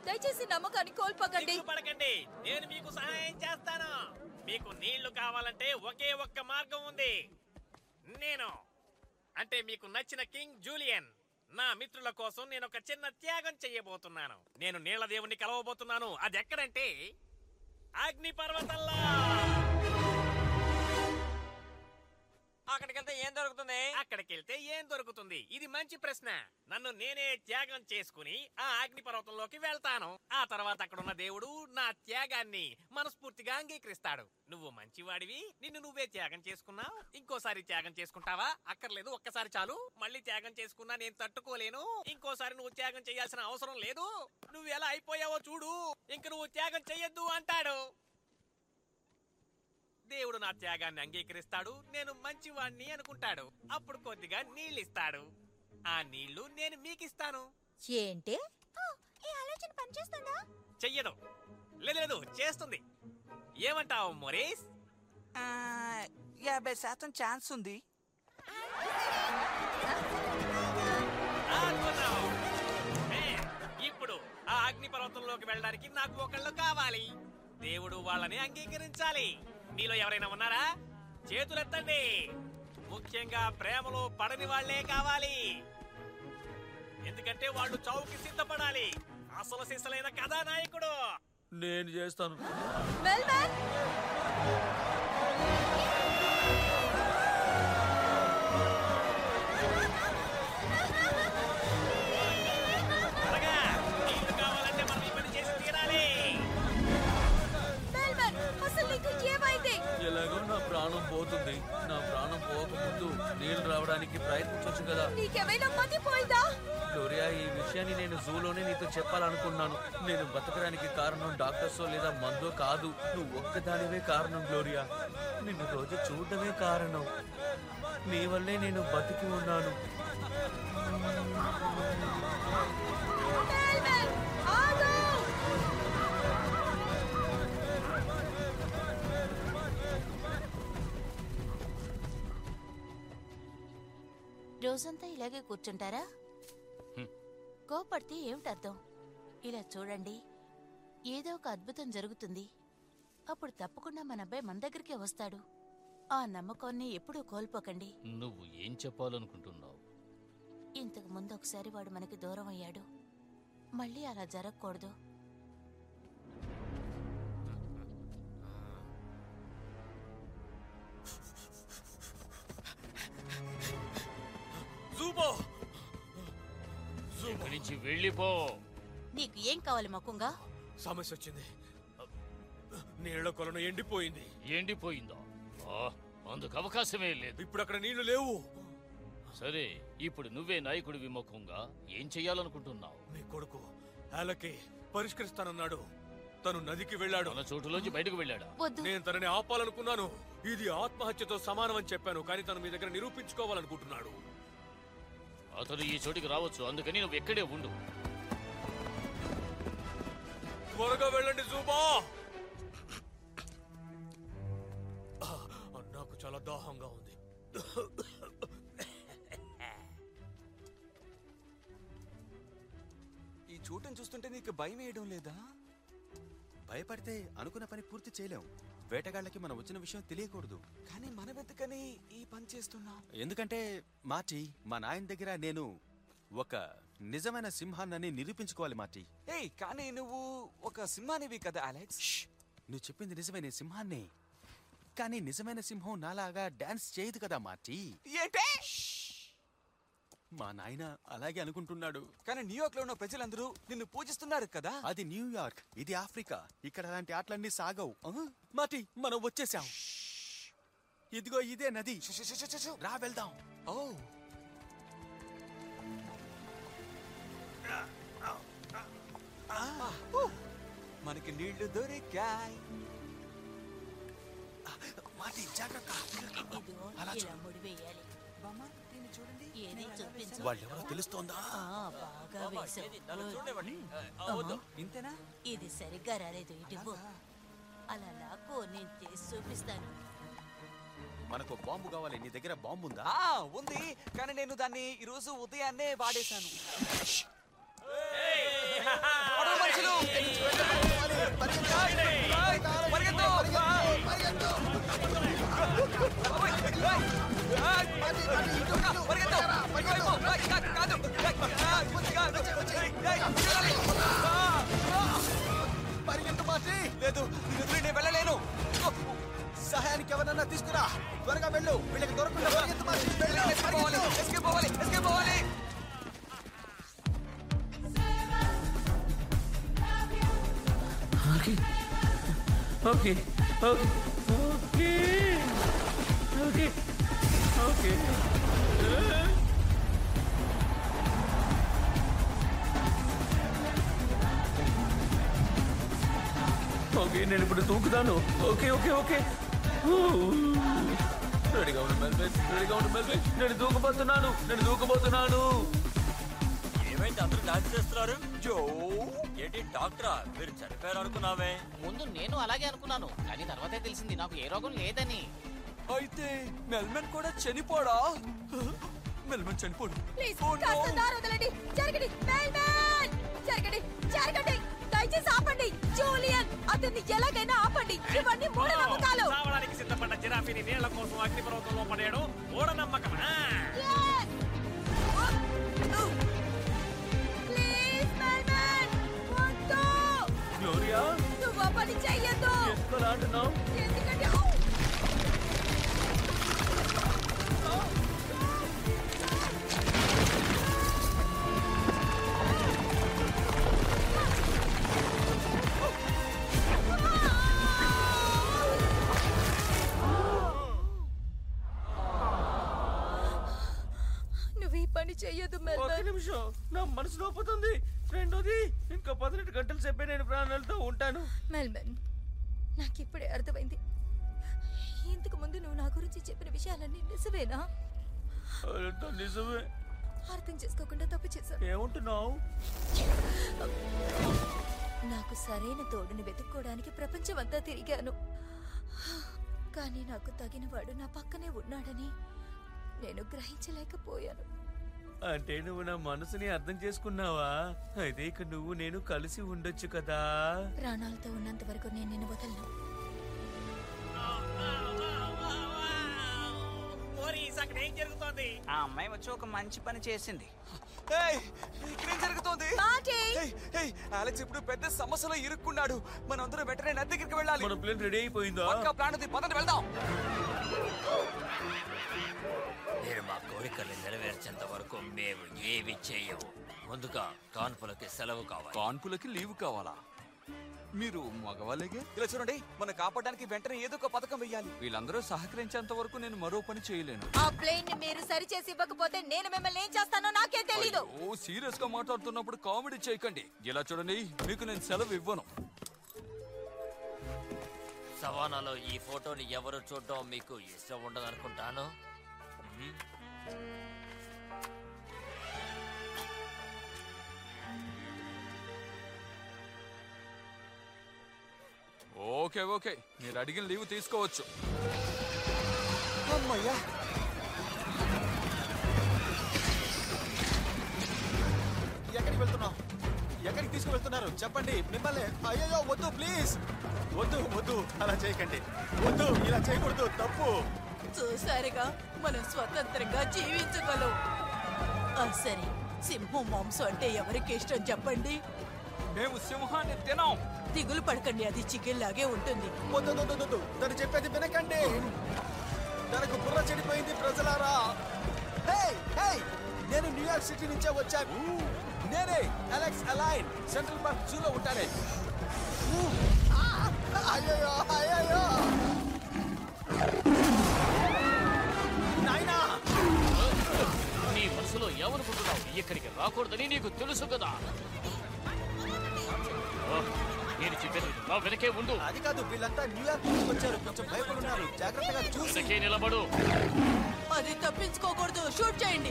Speaker 13: దయచేసి నమ్మకాన్ని కోల్పోకండి
Speaker 5: పడకండి నేను మీకు సహాయం చేస్తాను మీకు నీళ్లు కావాలంటే ఒకే ఒక్క మార్గం ఉంది నేను అంటే మీకు నచ్చిన కింగ్ జూలియన్ నా మిత్రుల కోసం నేను ఒక చిన్న త్యాగం చెయ్యబోతున్నాను నేను నీళ్ల దేవుణ్ణి కలవబోతున్నాను అది ఎక్కడంటే అగ్ని పర్వతంలో
Speaker 14: అక్కడికి వెళ్తే ఏం దొరుకుతుంది
Speaker 5: అక్కడికి వెళ్తే ఏం దొరుకుతుంది ఇది మంచి ప్రశ్న నన్ను నేనే త్యాగం చేసుకుని ఆ అగ్ని పర్వతంలోకి వెళ్తాను ఆ తర్వాత అక్కడున్న దేవుడు నా త్యాగాన్ని మనస్ఫూర్తిగా అంగీకరిస్తాడు నువ్వు మంచివాడివి నిన్ను నువ్వే త్యాగం చేసుకున్నావు ఇంకోసారి త్యాగం చేసుకుంటావా అక్కర్లేదు ఒక్కసారి చాలు మళ్ళీ త్యాగం చేసుకున్నా నేను తట్టుకోలేను ఇంకోసారి నువ్వు త్యాగం చేయాల్సిన అవసరం లేదు నువ్వు ఎలా అయిపోయావో చూడు ఇంక నువ్వు త్యాగం చెయ్యొద్దు అంటాడు దేవుడు నా త్యాగాన్ని అంగీకరిస్తాడు నేను మంచివాణ్ణి అనుకుంటాడు అప్పుడు కొద్దిగా నీళ్ళిస్తాడు ఆ నీళ్లు నేను మీకిస్తాను
Speaker 13: ఏంటి
Speaker 4: ఈ ఆలోచన పనిచేస్తుందా
Speaker 5: చెయ్యదు లేదు లేదు చేస్తుంది ఏమంటావు మొరీస్
Speaker 8: యాభై శాతం ఛాన్స్ ఉంది
Speaker 5: అనుకున్నావు. ఏ, ఇప్పుడు ఆ అగ్ని పర్వతంలోకి వెళ్ళడానికి నాకు ఒకళ్ళు కావాలి దేవుడు వాళ్ళని అంగీకరించాలి మీలో ఎవరైనా ఉన్నారా చేతులెత్తండి ముఖ్యంగా ప్రేమలో పడని వాళ్లే కావాలి ఎందుకంటే వాళ్ళు చావుకి సిద్ధపడాలి అసలు సిసలైన కథానాయకుడు
Speaker 11: నేను చేస్తాను
Speaker 5: త్వరగా నీళ్లు కావాలంటే మనం ఈ పని చేసి తీరాలి
Speaker 13: మెల్బన్ అసలు నీకు ఏమైంది
Speaker 11: ఎలాగో నా ప్రాణం పోతుంది నా ప్రాణం పోకముందు నీళ్లు రావడానికి ప్రయత్నించవచ్చు కదా
Speaker 13: నీకేమైనా మతిపోయిందా
Speaker 11: గ్లోరియా ఈ విషయాన్ని నేను జూలోనే నీతో చెప్పాలనుకున్నాను నేను బతకడానికి కారణం డాక్టర్స్ లేదా మందో కాదు నువ్వు ఒక్కదానివే కారణం గ్లోరియా నిన్ను రోజు చూడడమే కారణం నీ వల్లే నేను బతికి ఉన్నాను
Speaker 13: మెల్బన్ ఆగు
Speaker 17: రోజంతా ఇలాగే కూర్చుంటారా
Speaker 2: హ్మ్.
Speaker 17: కోపడితే ఏమిటర్థం ఇలా చూడండి ఏదో ఒక అద్భుతం జరుగుతుంది అప్పుడు తప్పకుండా మన అబ్బాయి మన దగ్గరికే వస్తాడు ఆ నమ్మకాన్ని ఎప్పుడూ కోల్పోకండి
Speaker 2: నువ్వు ఏం చెప్పాలనుకుంటున్నావు
Speaker 17: ఇంతకు ముందు ఒకసారి వాడు మనకి దూరం అయ్యాడు మళ్ళీ అలా జరగకూడదు
Speaker 3: జూబో
Speaker 2: ఇక్కడి నుంచి వెళ్ళిపో
Speaker 17: నీకు ఏం కావాలి మకుంగా
Speaker 3: సమస్య వచ్చింది నీళ్ల కొలను ఎండిపోయింది
Speaker 2: ఎండిపోయిందా ఆ, అందుకు అవకాశమే లేదు
Speaker 3: ఇప్పుడు అక్కడ నీళ్లు లేవు
Speaker 2: సరే ఇప్పుడు నువ్వే నాయకుడి విముఖంగా ఏం చెయ్యాలనుకుంటున్నావు
Speaker 3: మీ కొడుకు అలాకే పరిష్కరిస్తానన్నాడు తను నదికి వెళ్ళాడు
Speaker 2: తన చోటులోంచి బయటకు వెళ్ళాడా
Speaker 3: నేను తనని ఆపాలనుకున్నాను ఇది ఆత్మహత్యతో సమానం అని చెప్పాను కానీ తను మీ దగ్గర నిరూపించుకోవాలనుకుంటున్నాడు
Speaker 2: అతను ఈ చోటికి రావచ్చు అందుకని నువ్వు ఎక్కడే ఉండు
Speaker 3: త్వరగా వెళ్ళండి జూబా ఆ, నాకు చాలా దాహంగా ఉంది
Speaker 8: ఈ చోటును చూస్తుంటే నీకు భయం వేయడం లేదా
Speaker 12: భయపడితే అనుకున్న పని పూర్తి చేయలేం వేటగాళ్ళకి మనం వచ్చిన విషయం తెలియకూడదు
Speaker 8: కానీ మనం ఎందుకని ఈ పని చేస్తున్నాం
Speaker 12: ఎందుకంటే మార్టి మా నాయన దగ్గర నేను ఒక నిజమైన సింహాన్నని నిరూపించుకోవాలి మార్టి
Speaker 8: ఏయ్ కానీ నువ్వు ఒక సింహానివి కదా అలెక్స్
Speaker 12: నువ్వు చెప్పింది నిజమే నేను సింహాన్ని కానీ నిజమైన సింహం నాలాగా డాన్స్ చేయదు కదా మార్టి
Speaker 8: ఏంటే
Speaker 12: మా నాయన అలాగే అనుకుంటున్నాడు
Speaker 8: కానీ న్యూయార్క్ లో ఉన్న ప్రజలందరూ నిన్ను పూజిస్తున్నారు కదా
Speaker 12: అది న్యూయార్క్ ఇది ఆఫ్రికా ఇక్కడ అలాంటి ఆటలన్నీ సాగవు ఆ? మాటి మనం వచ్చేసాం ఇదిగో ఇదే నది రా వెళ్దాం
Speaker 8: ఓ మనకి నీళ్లు దొరికాయి
Speaker 12: మాటి జాగ్రత్త
Speaker 17: ఇదిగో ఇలా ముడివేయాలి ఏది చూపించు
Speaker 12: వాళ్ళెవరో తెలుస్తోందా
Speaker 17: ఆ, బాగా వేశావు.
Speaker 14: ఆ, వద్దు.
Speaker 8: ఇంతేనా
Speaker 17: ఇది సరిగ్గా రాలేదు ఇటువు అలా లాక్కో నేను చేసి చూపిస్తాను
Speaker 12: మనకు బాంబు కావాలి నీ దగ్గర బాంబు ఉందా
Speaker 8: ఆ ఉంది కానీ నేను దాన్ని ఈ రోజు ఉదయాన్నే వాడేశాను మనుషులు పరిగెత్తు
Speaker 12: పరిగెత్తు మాటి
Speaker 8: లేదు నేను వెళ్ళలేను
Speaker 12: సహాయానికి ఎవరన్నా తీసుకురా త్వరగా వెళ్ళు వీళ్ళకి దొరకకుండా పరిగెత్తు మాటి వెళ్ళు,
Speaker 8: పోవాలి
Speaker 12: పరిగెత్తు.
Speaker 8: ఎస్కేప్ పోవాలి ఎస్కేప్ పోవాలి
Speaker 11: okay okay okay okay okay okay okay నేను ఇప్పుడు తూకుతాను ఓకే ఓకే ఓకే ఊ. రెడీగా ఉండు మెల్బెన్ రెడీగా ఉండు మెల్బెన్ నేను దూకబోతున్నాను నేను దూకబోతున్నాను
Speaker 14: ఏమైంది అందరూ డాన్స్ చేస్తున్నారు జో ఏంటి డాక్టరా మీరు చనిపోయారు అనుకున్నావే
Speaker 16: ముందు నేను అలాగే అనుకున్నాను కానీ తర్వాతే తెలిసింది నాకు ఏ రోగం లేదని
Speaker 8: అయితే మెల్మెన్ కూడా చనిపోడా మెల్మెన్ చనిపోడు
Speaker 13: ప్లీజ్ కాస్త దారి వదలండి జరగండి మెల్బన్ జరగండి జరగండి దయచేసి ఆపండి జూలియన్ అతన్ని ఎలాగైనా ఆపండి ఇవన్నీ మూఢనమ్మకాలు
Speaker 5: చావడానికి సిద్ధపడ్డ జిరాఫీని నీళ్ల కోసం అగ్నిపర్వతంలో పడేయడం మూఢనమ్మకమా
Speaker 13: ప్లీజ్ మెల్బన్ వద్దు
Speaker 11: గ్లోరియా
Speaker 13: నువ్వు ఆ పని చెయ్యొద్దు
Speaker 11: ఎందుకు అంటున్నావు
Speaker 13: ఎందుకంటే ఔ! నువ్వు ఈ పని చెయ్యొద్దు
Speaker 11: ఒక
Speaker 13: మెల్బన్
Speaker 11: నిమిషం నా మనసు నొప్పుతుంది రెండోది ఇంకా పదిహేను గంటలు సేపే నేను ప్రాణాలతో ఉంటాను
Speaker 13: మెల్బన్ నాకు ఇప్పుడే అర్థమైంది ఇంతకు ముందు నువ్వు నా గురించి చెప్పిన విషయాలన్నీ నిజమేనా
Speaker 11: అదంతా నిజమే
Speaker 13: అర్థం చేసుకోకుండా తప్పు చేశాను
Speaker 11: ఏమంటున్నావు
Speaker 13: నాకు సరైన తోడుని వెతుక్కోవడానికి ప్రపంచమంతా తిరిగాను కానీ నాకు తగినవాడు నా పక్కనే ఉన్నాడని నేను గ్రహించలేకపోయాను
Speaker 11: అంటే నువ్వు నా మనసుని అర్థం చేసుకున్నావా అయితే ఇక నువ్వు నేను కలిసి ఉండొచ్చు కదా
Speaker 13: ప్రాణాలతో ఉన్నంత వరకు నేను నిన్ను వదలను
Speaker 5: పోలీస్ అక్కడ ఏం జరుగుతోంది
Speaker 16: ఆ అమ్మాయి వచ్చి ఒక మంచి పని చేసింది
Speaker 8: ఏయ్, ఇక్కడేం జరుగుతోంది ఏయ్, ఏయ్, అలెక్స్ ఇప్పుడు పెద్ద సమస్యలో ఇరుక్కున్నాడు మనందరం వెంటనే నది దగ్గరికి వెళ్ళాలి
Speaker 11: మన ప్లేన్ రెడీ అయిపోయిందా
Speaker 8: పక్కా ప్లాన్ ఉంది పదండి వెళ్దాం
Speaker 14: మీరు మా కోరికలు నెరవేర్చేంత వరకు మేము ఏమి చేయము ముందుగా కాన్పులకి సెలవు కావాలి
Speaker 8: కాన్పులకి లీవ్ కావాలా మీరు మగవాళ్ళేగే ఇలా చూడండి మనం కాపాడడానికి వెంటనే ఏదో ఒక పథకం వెయ్యాలి వీళ్ళందరూ సహకరించేంత వరకు నేను మరో పని చేయలేను
Speaker 13: ఆ ప్లేన్ ని మీరు సరిచేసి ఇవ్వకపోతే నేను మిమ్మల్ని ఏం చేస్తానో నాకే తెలీదు
Speaker 8: ఓ సీరియస్ గా మాట్లాడుతున్నప్పుడు కామెడీ చేయకండి ఇలా చూడండి మీకు నేను సెలవు ఇవ్వను
Speaker 14: సవానాలో ఈ ఫోటోని ఎవరు చూడడం మీకు ఇష్టం ఉండదు అనుకుంటాను
Speaker 8: ఓకే ఓకే మీరు అడిగిన లీవ్ తీసుకోవచ్చు
Speaker 12: అమ్మయ్యా ఎక్కడికి వెళ్తున్నావు ఎక్కడికి తీసుకువెళ్తున్నారు చెప్పండి మిమ్మల్ని అయ్యో వద్దు ప్లీజ్ వద్దు వద్దు అలా చేయకండి వద్దు ఇలా చేయకూడదు తప్పు
Speaker 15: చూసారుగా మనం స్వతంత్రంగా జీవించగలం ఆ, సరే సింహం మాంసం అంటే ఎవరికి ఇష్టం చెప్పండి
Speaker 8: మేము సింహాన్ని తినాం
Speaker 15: దిగులు పడకండి అది చికెన్ లాగే ఉంటుంది
Speaker 12: వద్దు వద్దు, వద్దు, వద్దు. తను చెప్పేది వినకండి తనకు బుర్ర చెడిపోయింది ప్రజలారా హే హే నేను న్యూయార్క్ సిటీ నుంచే వచ్చాను నేనే అలెక్స్ అలైన్ సెంట్రల్ పార్క్ జూలో ఉంటానే ఆ, అయ్యయ్యో అయ్యయ్యో నాయనా
Speaker 2: నీ మనసులో ఏమనుకుంటున్నావు ఇక్కడికి రాకూడదని నీకు తెలుసు కదా ఓ, నేను చెప్పేది విను. నా వెనకే ఉండు
Speaker 12: అది కాదు వీళ్ళంతా న్యూయార్క్ నుంచి వచ్చారు కొంచెం భయపడున్నారు జాగ్రత్తగా చూసి
Speaker 2: వెనకే నిలబడు
Speaker 15: అది తప్పించుకోకూడదు షూట్ చేయండి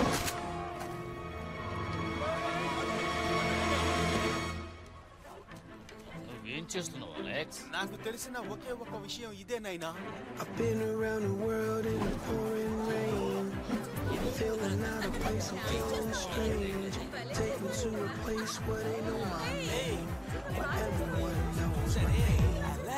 Speaker 2: నువ్వేం చేస్తున్నావు అలెక్స్
Speaker 12: నాకు తెలిసిన ఒకే ఒక విషయం ఇదే నాయనా
Speaker 6: I've been around the world in the pouring rain, feeling out of place, I'm feeling strange. Take me to a place where they know my name. Where everyone knows my name.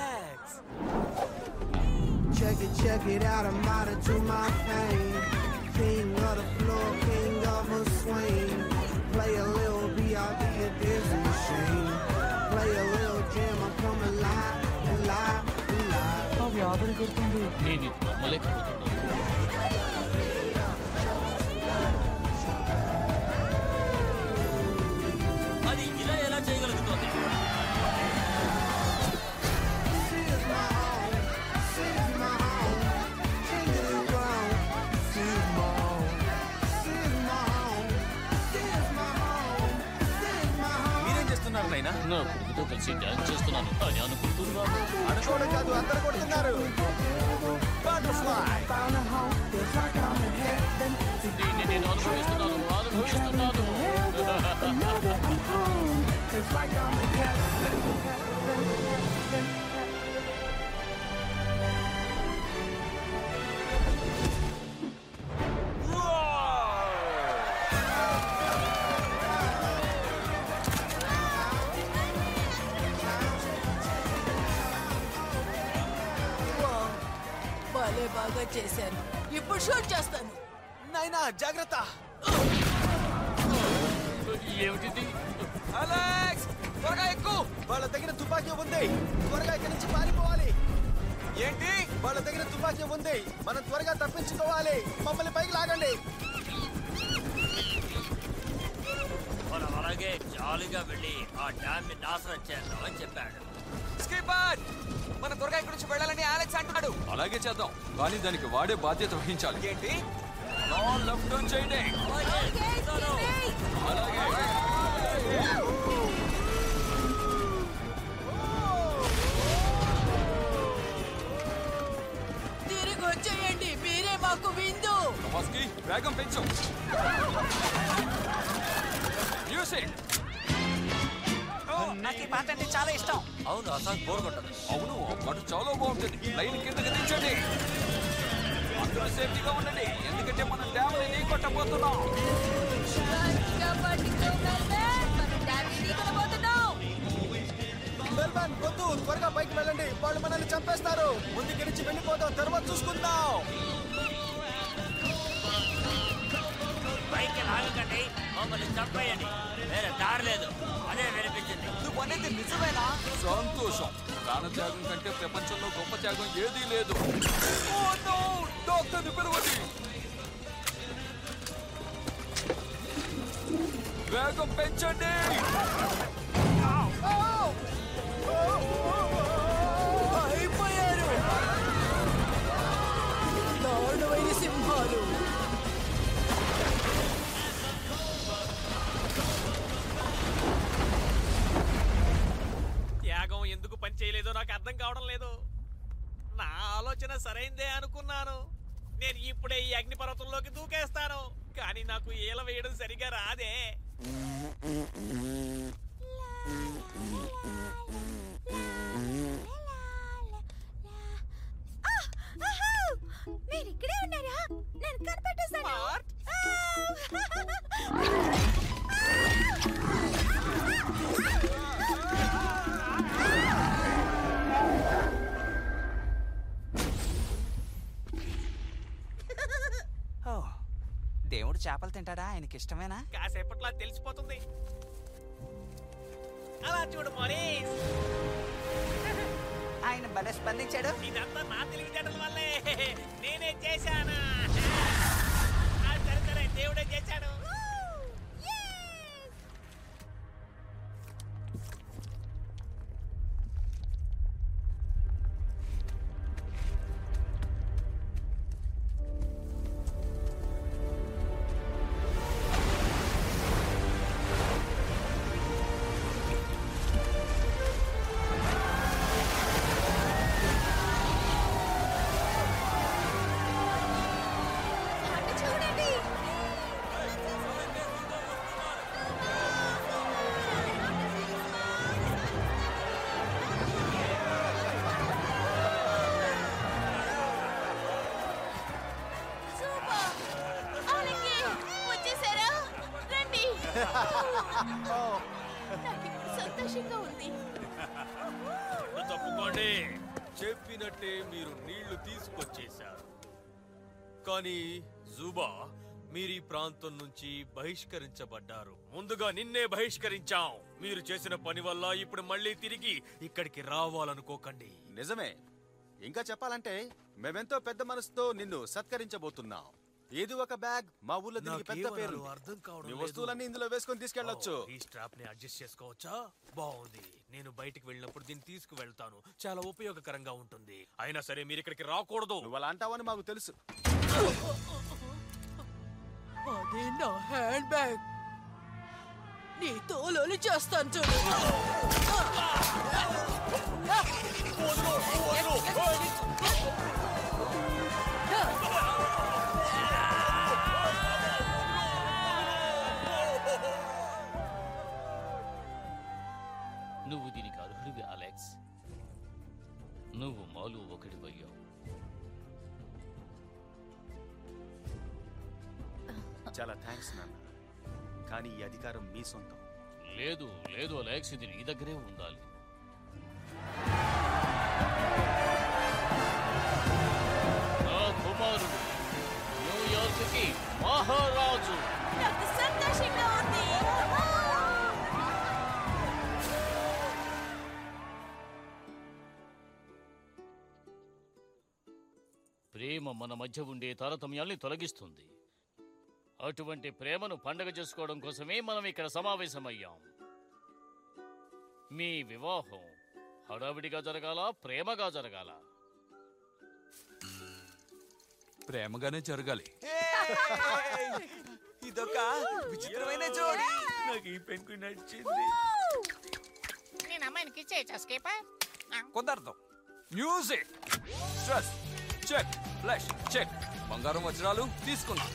Speaker 6: Check it, check it out, I'm out into my pain. King of the floor, king of a swing. Play a little B.I.B. a Disney shame. Play a little jam, I'm coming live, alive, alive.
Speaker 2: అవి ఆవిరి కొడుతుంది నేను ఇది నమ్మలేకపోతున్నాను
Speaker 14: అది ఇలా ఎలా చేయగలుగుతోంది
Speaker 8: మీరేం చేస్తున్నారు నాయనా
Speaker 2: నా కొడుకుతో కలిసి డాన్స్ చేస్తున్నాను అని అనుకుంటున్నాను
Speaker 12: అనుకోవడం కాదు అందరు కొడుతున్నారు
Speaker 2: దీన్ని నేను అనుభవిస్తున్నాను అనుభవిస్తున్నాను
Speaker 15: భలే బాగా చేశారు ఇప్పుడు షూట్ చేస్తాను
Speaker 8: నాయనా జాగ్రత్త
Speaker 2: ఏమిటిది
Speaker 8: అలెక్స్ త్వరగా ఎక్కు
Speaker 12: వాళ్ళ దగ్గర తుపాకీ ఉంది త్వరగా ఇక్కడి నుంచి పారిపోవాలి
Speaker 8: ఏంటి
Speaker 12: వాళ్ళ దగ్గర తుపాకీ ఉంది మనం త్వరగా తప్పించుకోవాలి మమ్మల్ని పైకి లాగండి
Speaker 14: మనం అలాగే జాలీగా వెళ్ళి ఆ డ్యామ్ ని నాశనం చేద్దామని చెప్పాడు
Speaker 8: స్కీపర్ మన త్వరగా ఇక్కడి నుంచి వెళ్ళాలని అలెక్స్ అంటున్నాడు
Speaker 9: అలాగే చేద్దాం కానీ దానికి వాడే బాధ్యత వహించాలి
Speaker 8: ఏంటి
Speaker 9: లెఫ్ట్ టర్న్ చేయండి
Speaker 15: తిరిగి వచ్చేయండి మీరే మాకు విందు
Speaker 9: నమస్కి వేగం పెంచు మ్యూజిక్
Speaker 5: నాకు ఈ పాట అంటే చాలా ఇష్టం
Speaker 14: అవును ఆ సాంగ్ బోర్ కొట్టదు
Speaker 9: అవును ఆ పాట చాలా బాగుంటుంది లైన్ కిందకి దించండి అందరూ సేఫ్టీగా ఉండండి ఎందుకంటే మనం డ్యామ్ ని కొట్టబోతున్నాం
Speaker 12: మెల్బన్ వద్దు త్వరగా పైకి వెళ్ళండి వాళ్ళు మనల్ని చంపేస్తారు ముందు ఇక్కడి నుంచి వెళ్ళిపోదాం తర్వాత చూసుకుందాం
Speaker 14: పైకి లాగకండి మమ్మల్ని చంపేయండి వేరే దారి లేదు అదే వినిపించింది
Speaker 8: నువ్వు అనేది నిజమేనా
Speaker 9: సంతోషం ప్రాణత్యాగం కంటే ప్రపంచంలో గొప్ప త్యాగం ఏదీ లేదు ఓ నో డాక్టర్ని పిలవండి వేగం పెంచండి
Speaker 15: అయిపోయారు దారుణమైన సింహాలు
Speaker 5: త్యాగం ఎందుకు పని చేయలేదో నాకు అర్థం కావడం లేదు నా ఆలోచన సరైందే అనుకున్నాను నేను ఇప్పుడే ఈ అగ్నిపర్వతంలోకి దూకేస్తాను కానీ నాకు ఈల వేయడం సరిగా రాదే
Speaker 4: మీరు ఇక్కడే ఉన్నారా నేను కనిపెట్టేశాను
Speaker 5: ఓ, దేవుడు చేపలు తింటాడా ఆయనకి ఇష్టమేనా కాసేపట్లో అది తెలిసిపోతుంది అలా చూడు మోరీస్ ఆయన భలే స్పందించాడు ఇదంతా నా తెలివితేటల వల్లే నేనే చేశానా ఆ, సరే సరే దేవుడే చేశాడు
Speaker 15: నాకు ఇప్పుడు సంతోషంగా ఉంది
Speaker 3: కళ్ళు తప్పుకోండి చెప్పినట్టే మీరు నీళ్లు తీసుకొచ్చేశారు కానీ జూబా మీరు ఈ ప్రాంతం నుంచి బహిష్కరించబడ్డారు ముందుగా నిన్నే బహిష్కరించాం మీరు చేసిన పని వల్ల ఇప్పుడు మళ్ళీ తిరిగి ఇక్కడికి రావాలనుకోకండి
Speaker 12: నిజమే ఇంకా చెప్పాలంటే మేమెంతో పెద్ద మనసుతో నిన్ను సత్కరించబోతున్నాం ఇది ఒక బ్యాగ్ మా ఊర్లో దీనికి పెద్ద
Speaker 3: నాకేమనాలో
Speaker 12: పేరు
Speaker 3: అర్థం కావడం
Speaker 12: నీ
Speaker 3: లేదు.
Speaker 12: వస్తువులన్నీ ఇందులో వేసుకొని తీసుకెళ్ళొచ్చు
Speaker 3: ఓ, ఈ స్ట్రాప్ ని అడ్జస్ట్ చేసుకోవచ్చా బాగుంది నేను బయటికి వెళ్ళినప్పుడు దీన్ని తీసుకువెళ్తాను చాలా ఉపయోగకరంగా ఉంటుంది అయినా సరే మీరు ఇక్కడికి రాకూడదు
Speaker 12: నువ్వు అలా అంటావని మాకు తెలుసు
Speaker 15: అదే నా హ్యాండ్ బ్యాగ్ నీ తోలు చేస్తాను చూడు
Speaker 2: నువ్వు దీనికి అర్హుడివి అలెక్స్ నువ్వు మాలు ఒకటి పోయావు
Speaker 12: చాలా థ్యాంక్స్ నాన్న కానీ ఈ అధికారం మీ సొంతం
Speaker 2: లేదు లేదు అలెక్స్ ఇది నీ దగ్గరే ఉండాలి నా కుమారుడు న్యూయార్క్కి మహారాజు
Speaker 15: నాకు సంతోషంగా ఉంది
Speaker 2: ప్రేమ మన మధ్య ఉండే తారతమ్యాల్ని తొలగిస్తుంది అటువంటి ప్రేమను పండగ చేసుకోవడం కోసమే మనం ఇక్కడ సమావేశమయ్యాం మీ వివాహం హడావిడిగా జరగాల ప్రేమగా జరగాల
Speaker 9: ప్రేమగానే జరగాలి
Speaker 8: ఇదొక విచిత్రమైన జోడి
Speaker 11: నాకు ఈ పెన్కు నచ్చింది
Speaker 16: నేను అమ్మాయినికి ఇచ్చేయచ్చా స్కేపర్
Speaker 9: కుదరదు music stress check flush check బంగారం వజ్రాలు తీసుకుందాం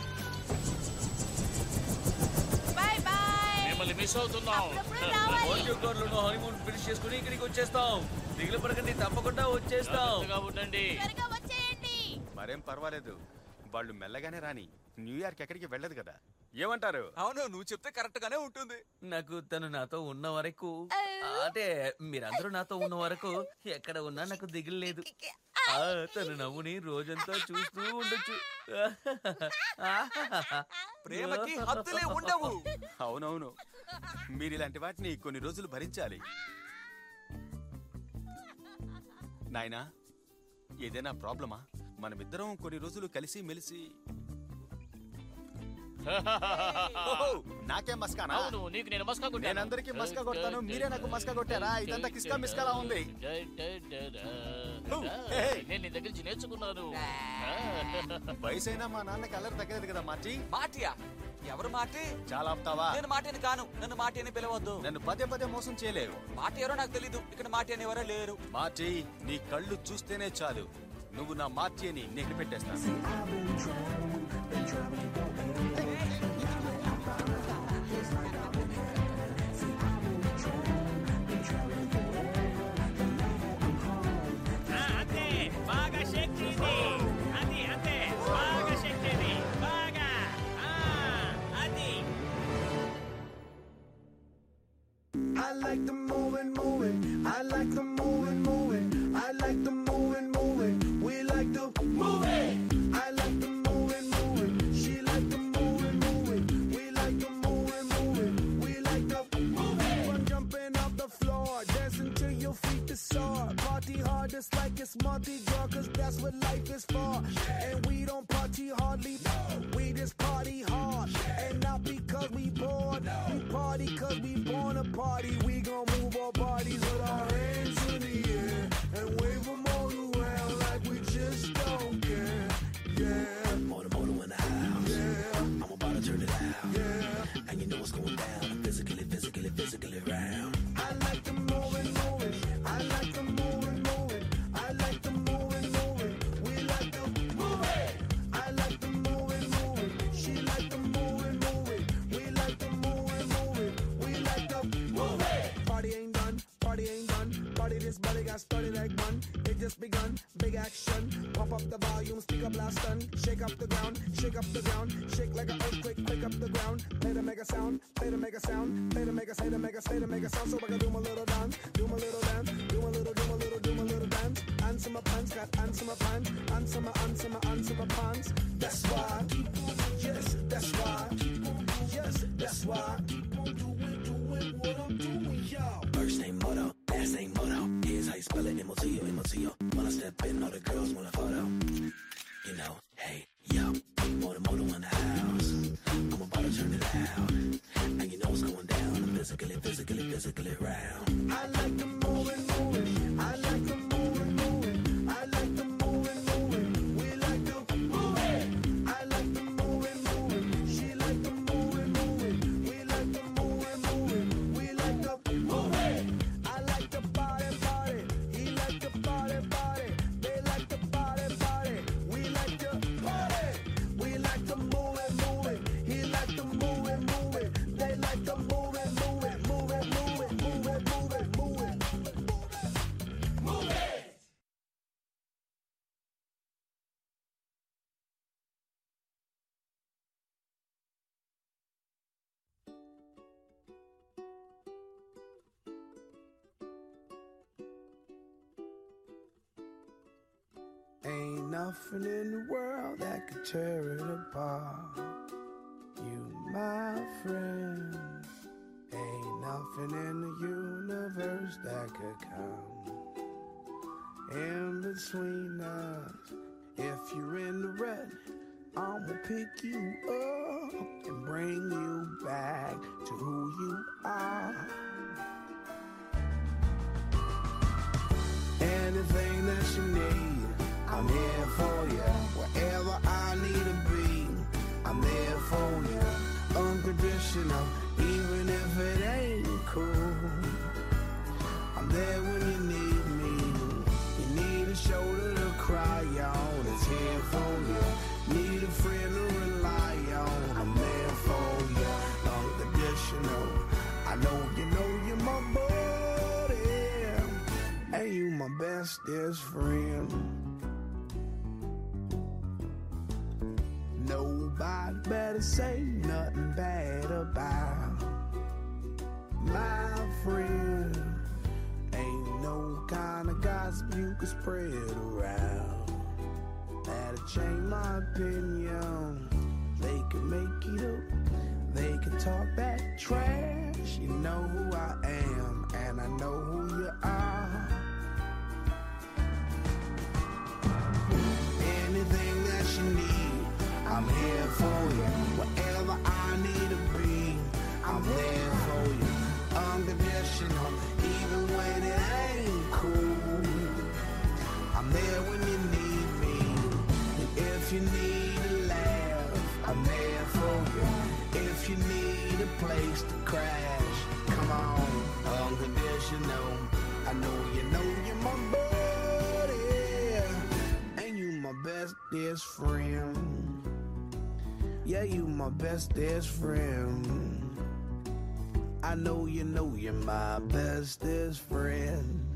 Speaker 15: బాయ్ బాయ్
Speaker 2: మిమ్మల్ని మిస్ అవుతున్నాం
Speaker 11: కార్లో హనీమూన్ ఫినిష్ చేసుకుని ఇక్కడికి వచ్చేస్తాం దిగులు పడకండి తప్పకుండా వచ్చేస్తాం
Speaker 2: జాగ్రత్తగా ఉండండి
Speaker 15: త్వరగా వచ్చేయండి
Speaker 12: మరేం పర్వాలేదు వాళ్ళు మెల్లగానే రాని న్యూయార్క్ ఎక్కడికి వెళ్ళదు కదా ఏమంటారు
Speaker 8: అవును నువ్వు చెప్తే కరెక్ట్ గానే ఉంటుంది
Speaker 11: నాకు తను నాతో ఉన్న వరకు అంటే మీరందరూ నాతో ఉన్న వరకు ఎక్కడ ఉన్నా నాకు దిగులు లేదు ఆ, తను నవ్వుని రోజంతా చూస్తూ ఉండొచ్చు
Speaker 8: ప్రేమకి హద్దులే ఉండవు
Speaker 12: అవునవును మీరు ఇలాంటి వాటిని కొన్ని రోజులు భరించాలి నాయనా ఏదైనా ప్రాబ్లమా మనమిద్దరం కొన్ని రోజులు కలిసి మెలిసి ఓహో, నాకే మస్కానా
Speaker 2: అవును నీకు నేను మస్కా కొట్టాను.
Speaker 12: నేను అందరికీ మస్కా కొడతాను మీరే నాకు మస్కా కొట్టారా ఇదంతా కిస్కా మిస్కాలా ఉంది హే.
Speaker 2: నేను నీ దగ్గర నుంచి నేర్చుకున్నాను
Speaker 12: వయసైనా మా నాన్నకి అల్లరి తగ్గలేదు కదా మార్చి
Speaker 8: మాటియా ఎవరు మాటి
Speaker 12: చాలా ఆపుతావా
Speaker 8: నేను మాటిని కాను నన్ను మాటి అని పిలవద్దు
Speaker 12: నన్ను పదే పదే మోసం చేయలేవు
Speaker 8: మాటి ఎవరో నాకు తెలీదు ఇక్కడ మాటి అని ఎవరో లేరు
Speaker 12: మార్చి నీ కళ్ళు చూస్తేనే చాలు నువ్వు నా మార్చి అని నేను పెట్టేస్తాను
Speaker 5: ఆ, అంతే బాగా షేక్ చేయండి అది అంతే బాగా షేక్ చేయండి బాగా ఆ, అది
Speaker 6: I like the moving, moving. I like the moving, moving. I like the moving, moving. We like the moving. I like the moving, moving. She like the moving, moving. We like the moving, moving. We like the moving. Fun jumping off the floor, dancing till your feet is sore. Party hard just like it's Mardi Gras, cause that's what life is for. And we don't party hardly, we just party hard. And not because we bored, we party cause we born a party. We gon' move our bodies with our hands in the air and wave them all around like we just don't care. Yeah. Motor, motor in the house. Yeah. I'm about to turn it out. Yeah. And you know what's going down. Physically, physically, physically round. I like the moving, moving. I like the moving, moving. I like the moving, moving. We like the moving. I like the moving, moving. She like the moving, moving. We like the moving, moving. We like the moving. Party ain't done. Party ain't done. Party this body got started like one. It just begun. Big action. Pump up the volume. Speak up last stun. Shake up the ground. Shake up the ground. Shake like an earthquake. Quake up the ground. Play the mega sound. a sound. Play to make a say to make a say to make a sound. So I can do my little dance, do my little dance, do my little, do my little, do my little dance. Answer my pants, got answer my pants, answer my answer my answer my pants. That's why. Yes, that's why. Yes, that's why.
Speaker 7: First name Moto, last name Moto. Here's how you spell it, M-O-T-O, M-O-T-O. When I step in, all the girls want a photo. You know, hey, yo, Moto Moto in the house. I'm about to turn it out. And you know what's going down. I'm physically, physically, physically round.
Speaker 6: I like the moving, moving. I like the moving, moving. I like the moving, moving. We like the moving. I like the moving, moving. She like the moving, moving. We like the moving, moving. We like the moving. I like the body, body. He like the body, body. They like the body, body. We like the body. We like the moving, moving. He like the moving, moving. They like the moving, moving, moving, moving, moving, moving, moving. Moving. Ain't nothing in the world that could tear it apart. You, my friend. Ain't nothing in the universe that could come in between us. If you're in the red, I'ma pick you up and bring you back to who you are. Anything that you need, I'm here for you. Wherever I need to be, I'm there for you. Unconditional, even if it ain't cool. I'm there when you need me. You need a shoulder to cry on. It's here for you. Need a friend to rely on. I'm there for you. Unconditional. I know you know you're my buddy. And you my bestest friend. Nobody better say nothing bad about my friend. Ain't no kind of gossip you can spread around. That'll change my opinion. They can make it up. They can talk that trash. You know who I am, and I know who you are. Anything that you need, I'm here for you. Whatever I need to be, I'm there for you. Unconditional, even when it ain't cool. I'm there when you need me. And if you need a laugh, I'm there for you. If you need a place to crash, come on. Unconditional, I know you know you're my buddy. And you my bestest friend. Yeah, you my bestest friend. I know you know you're my bestest friend.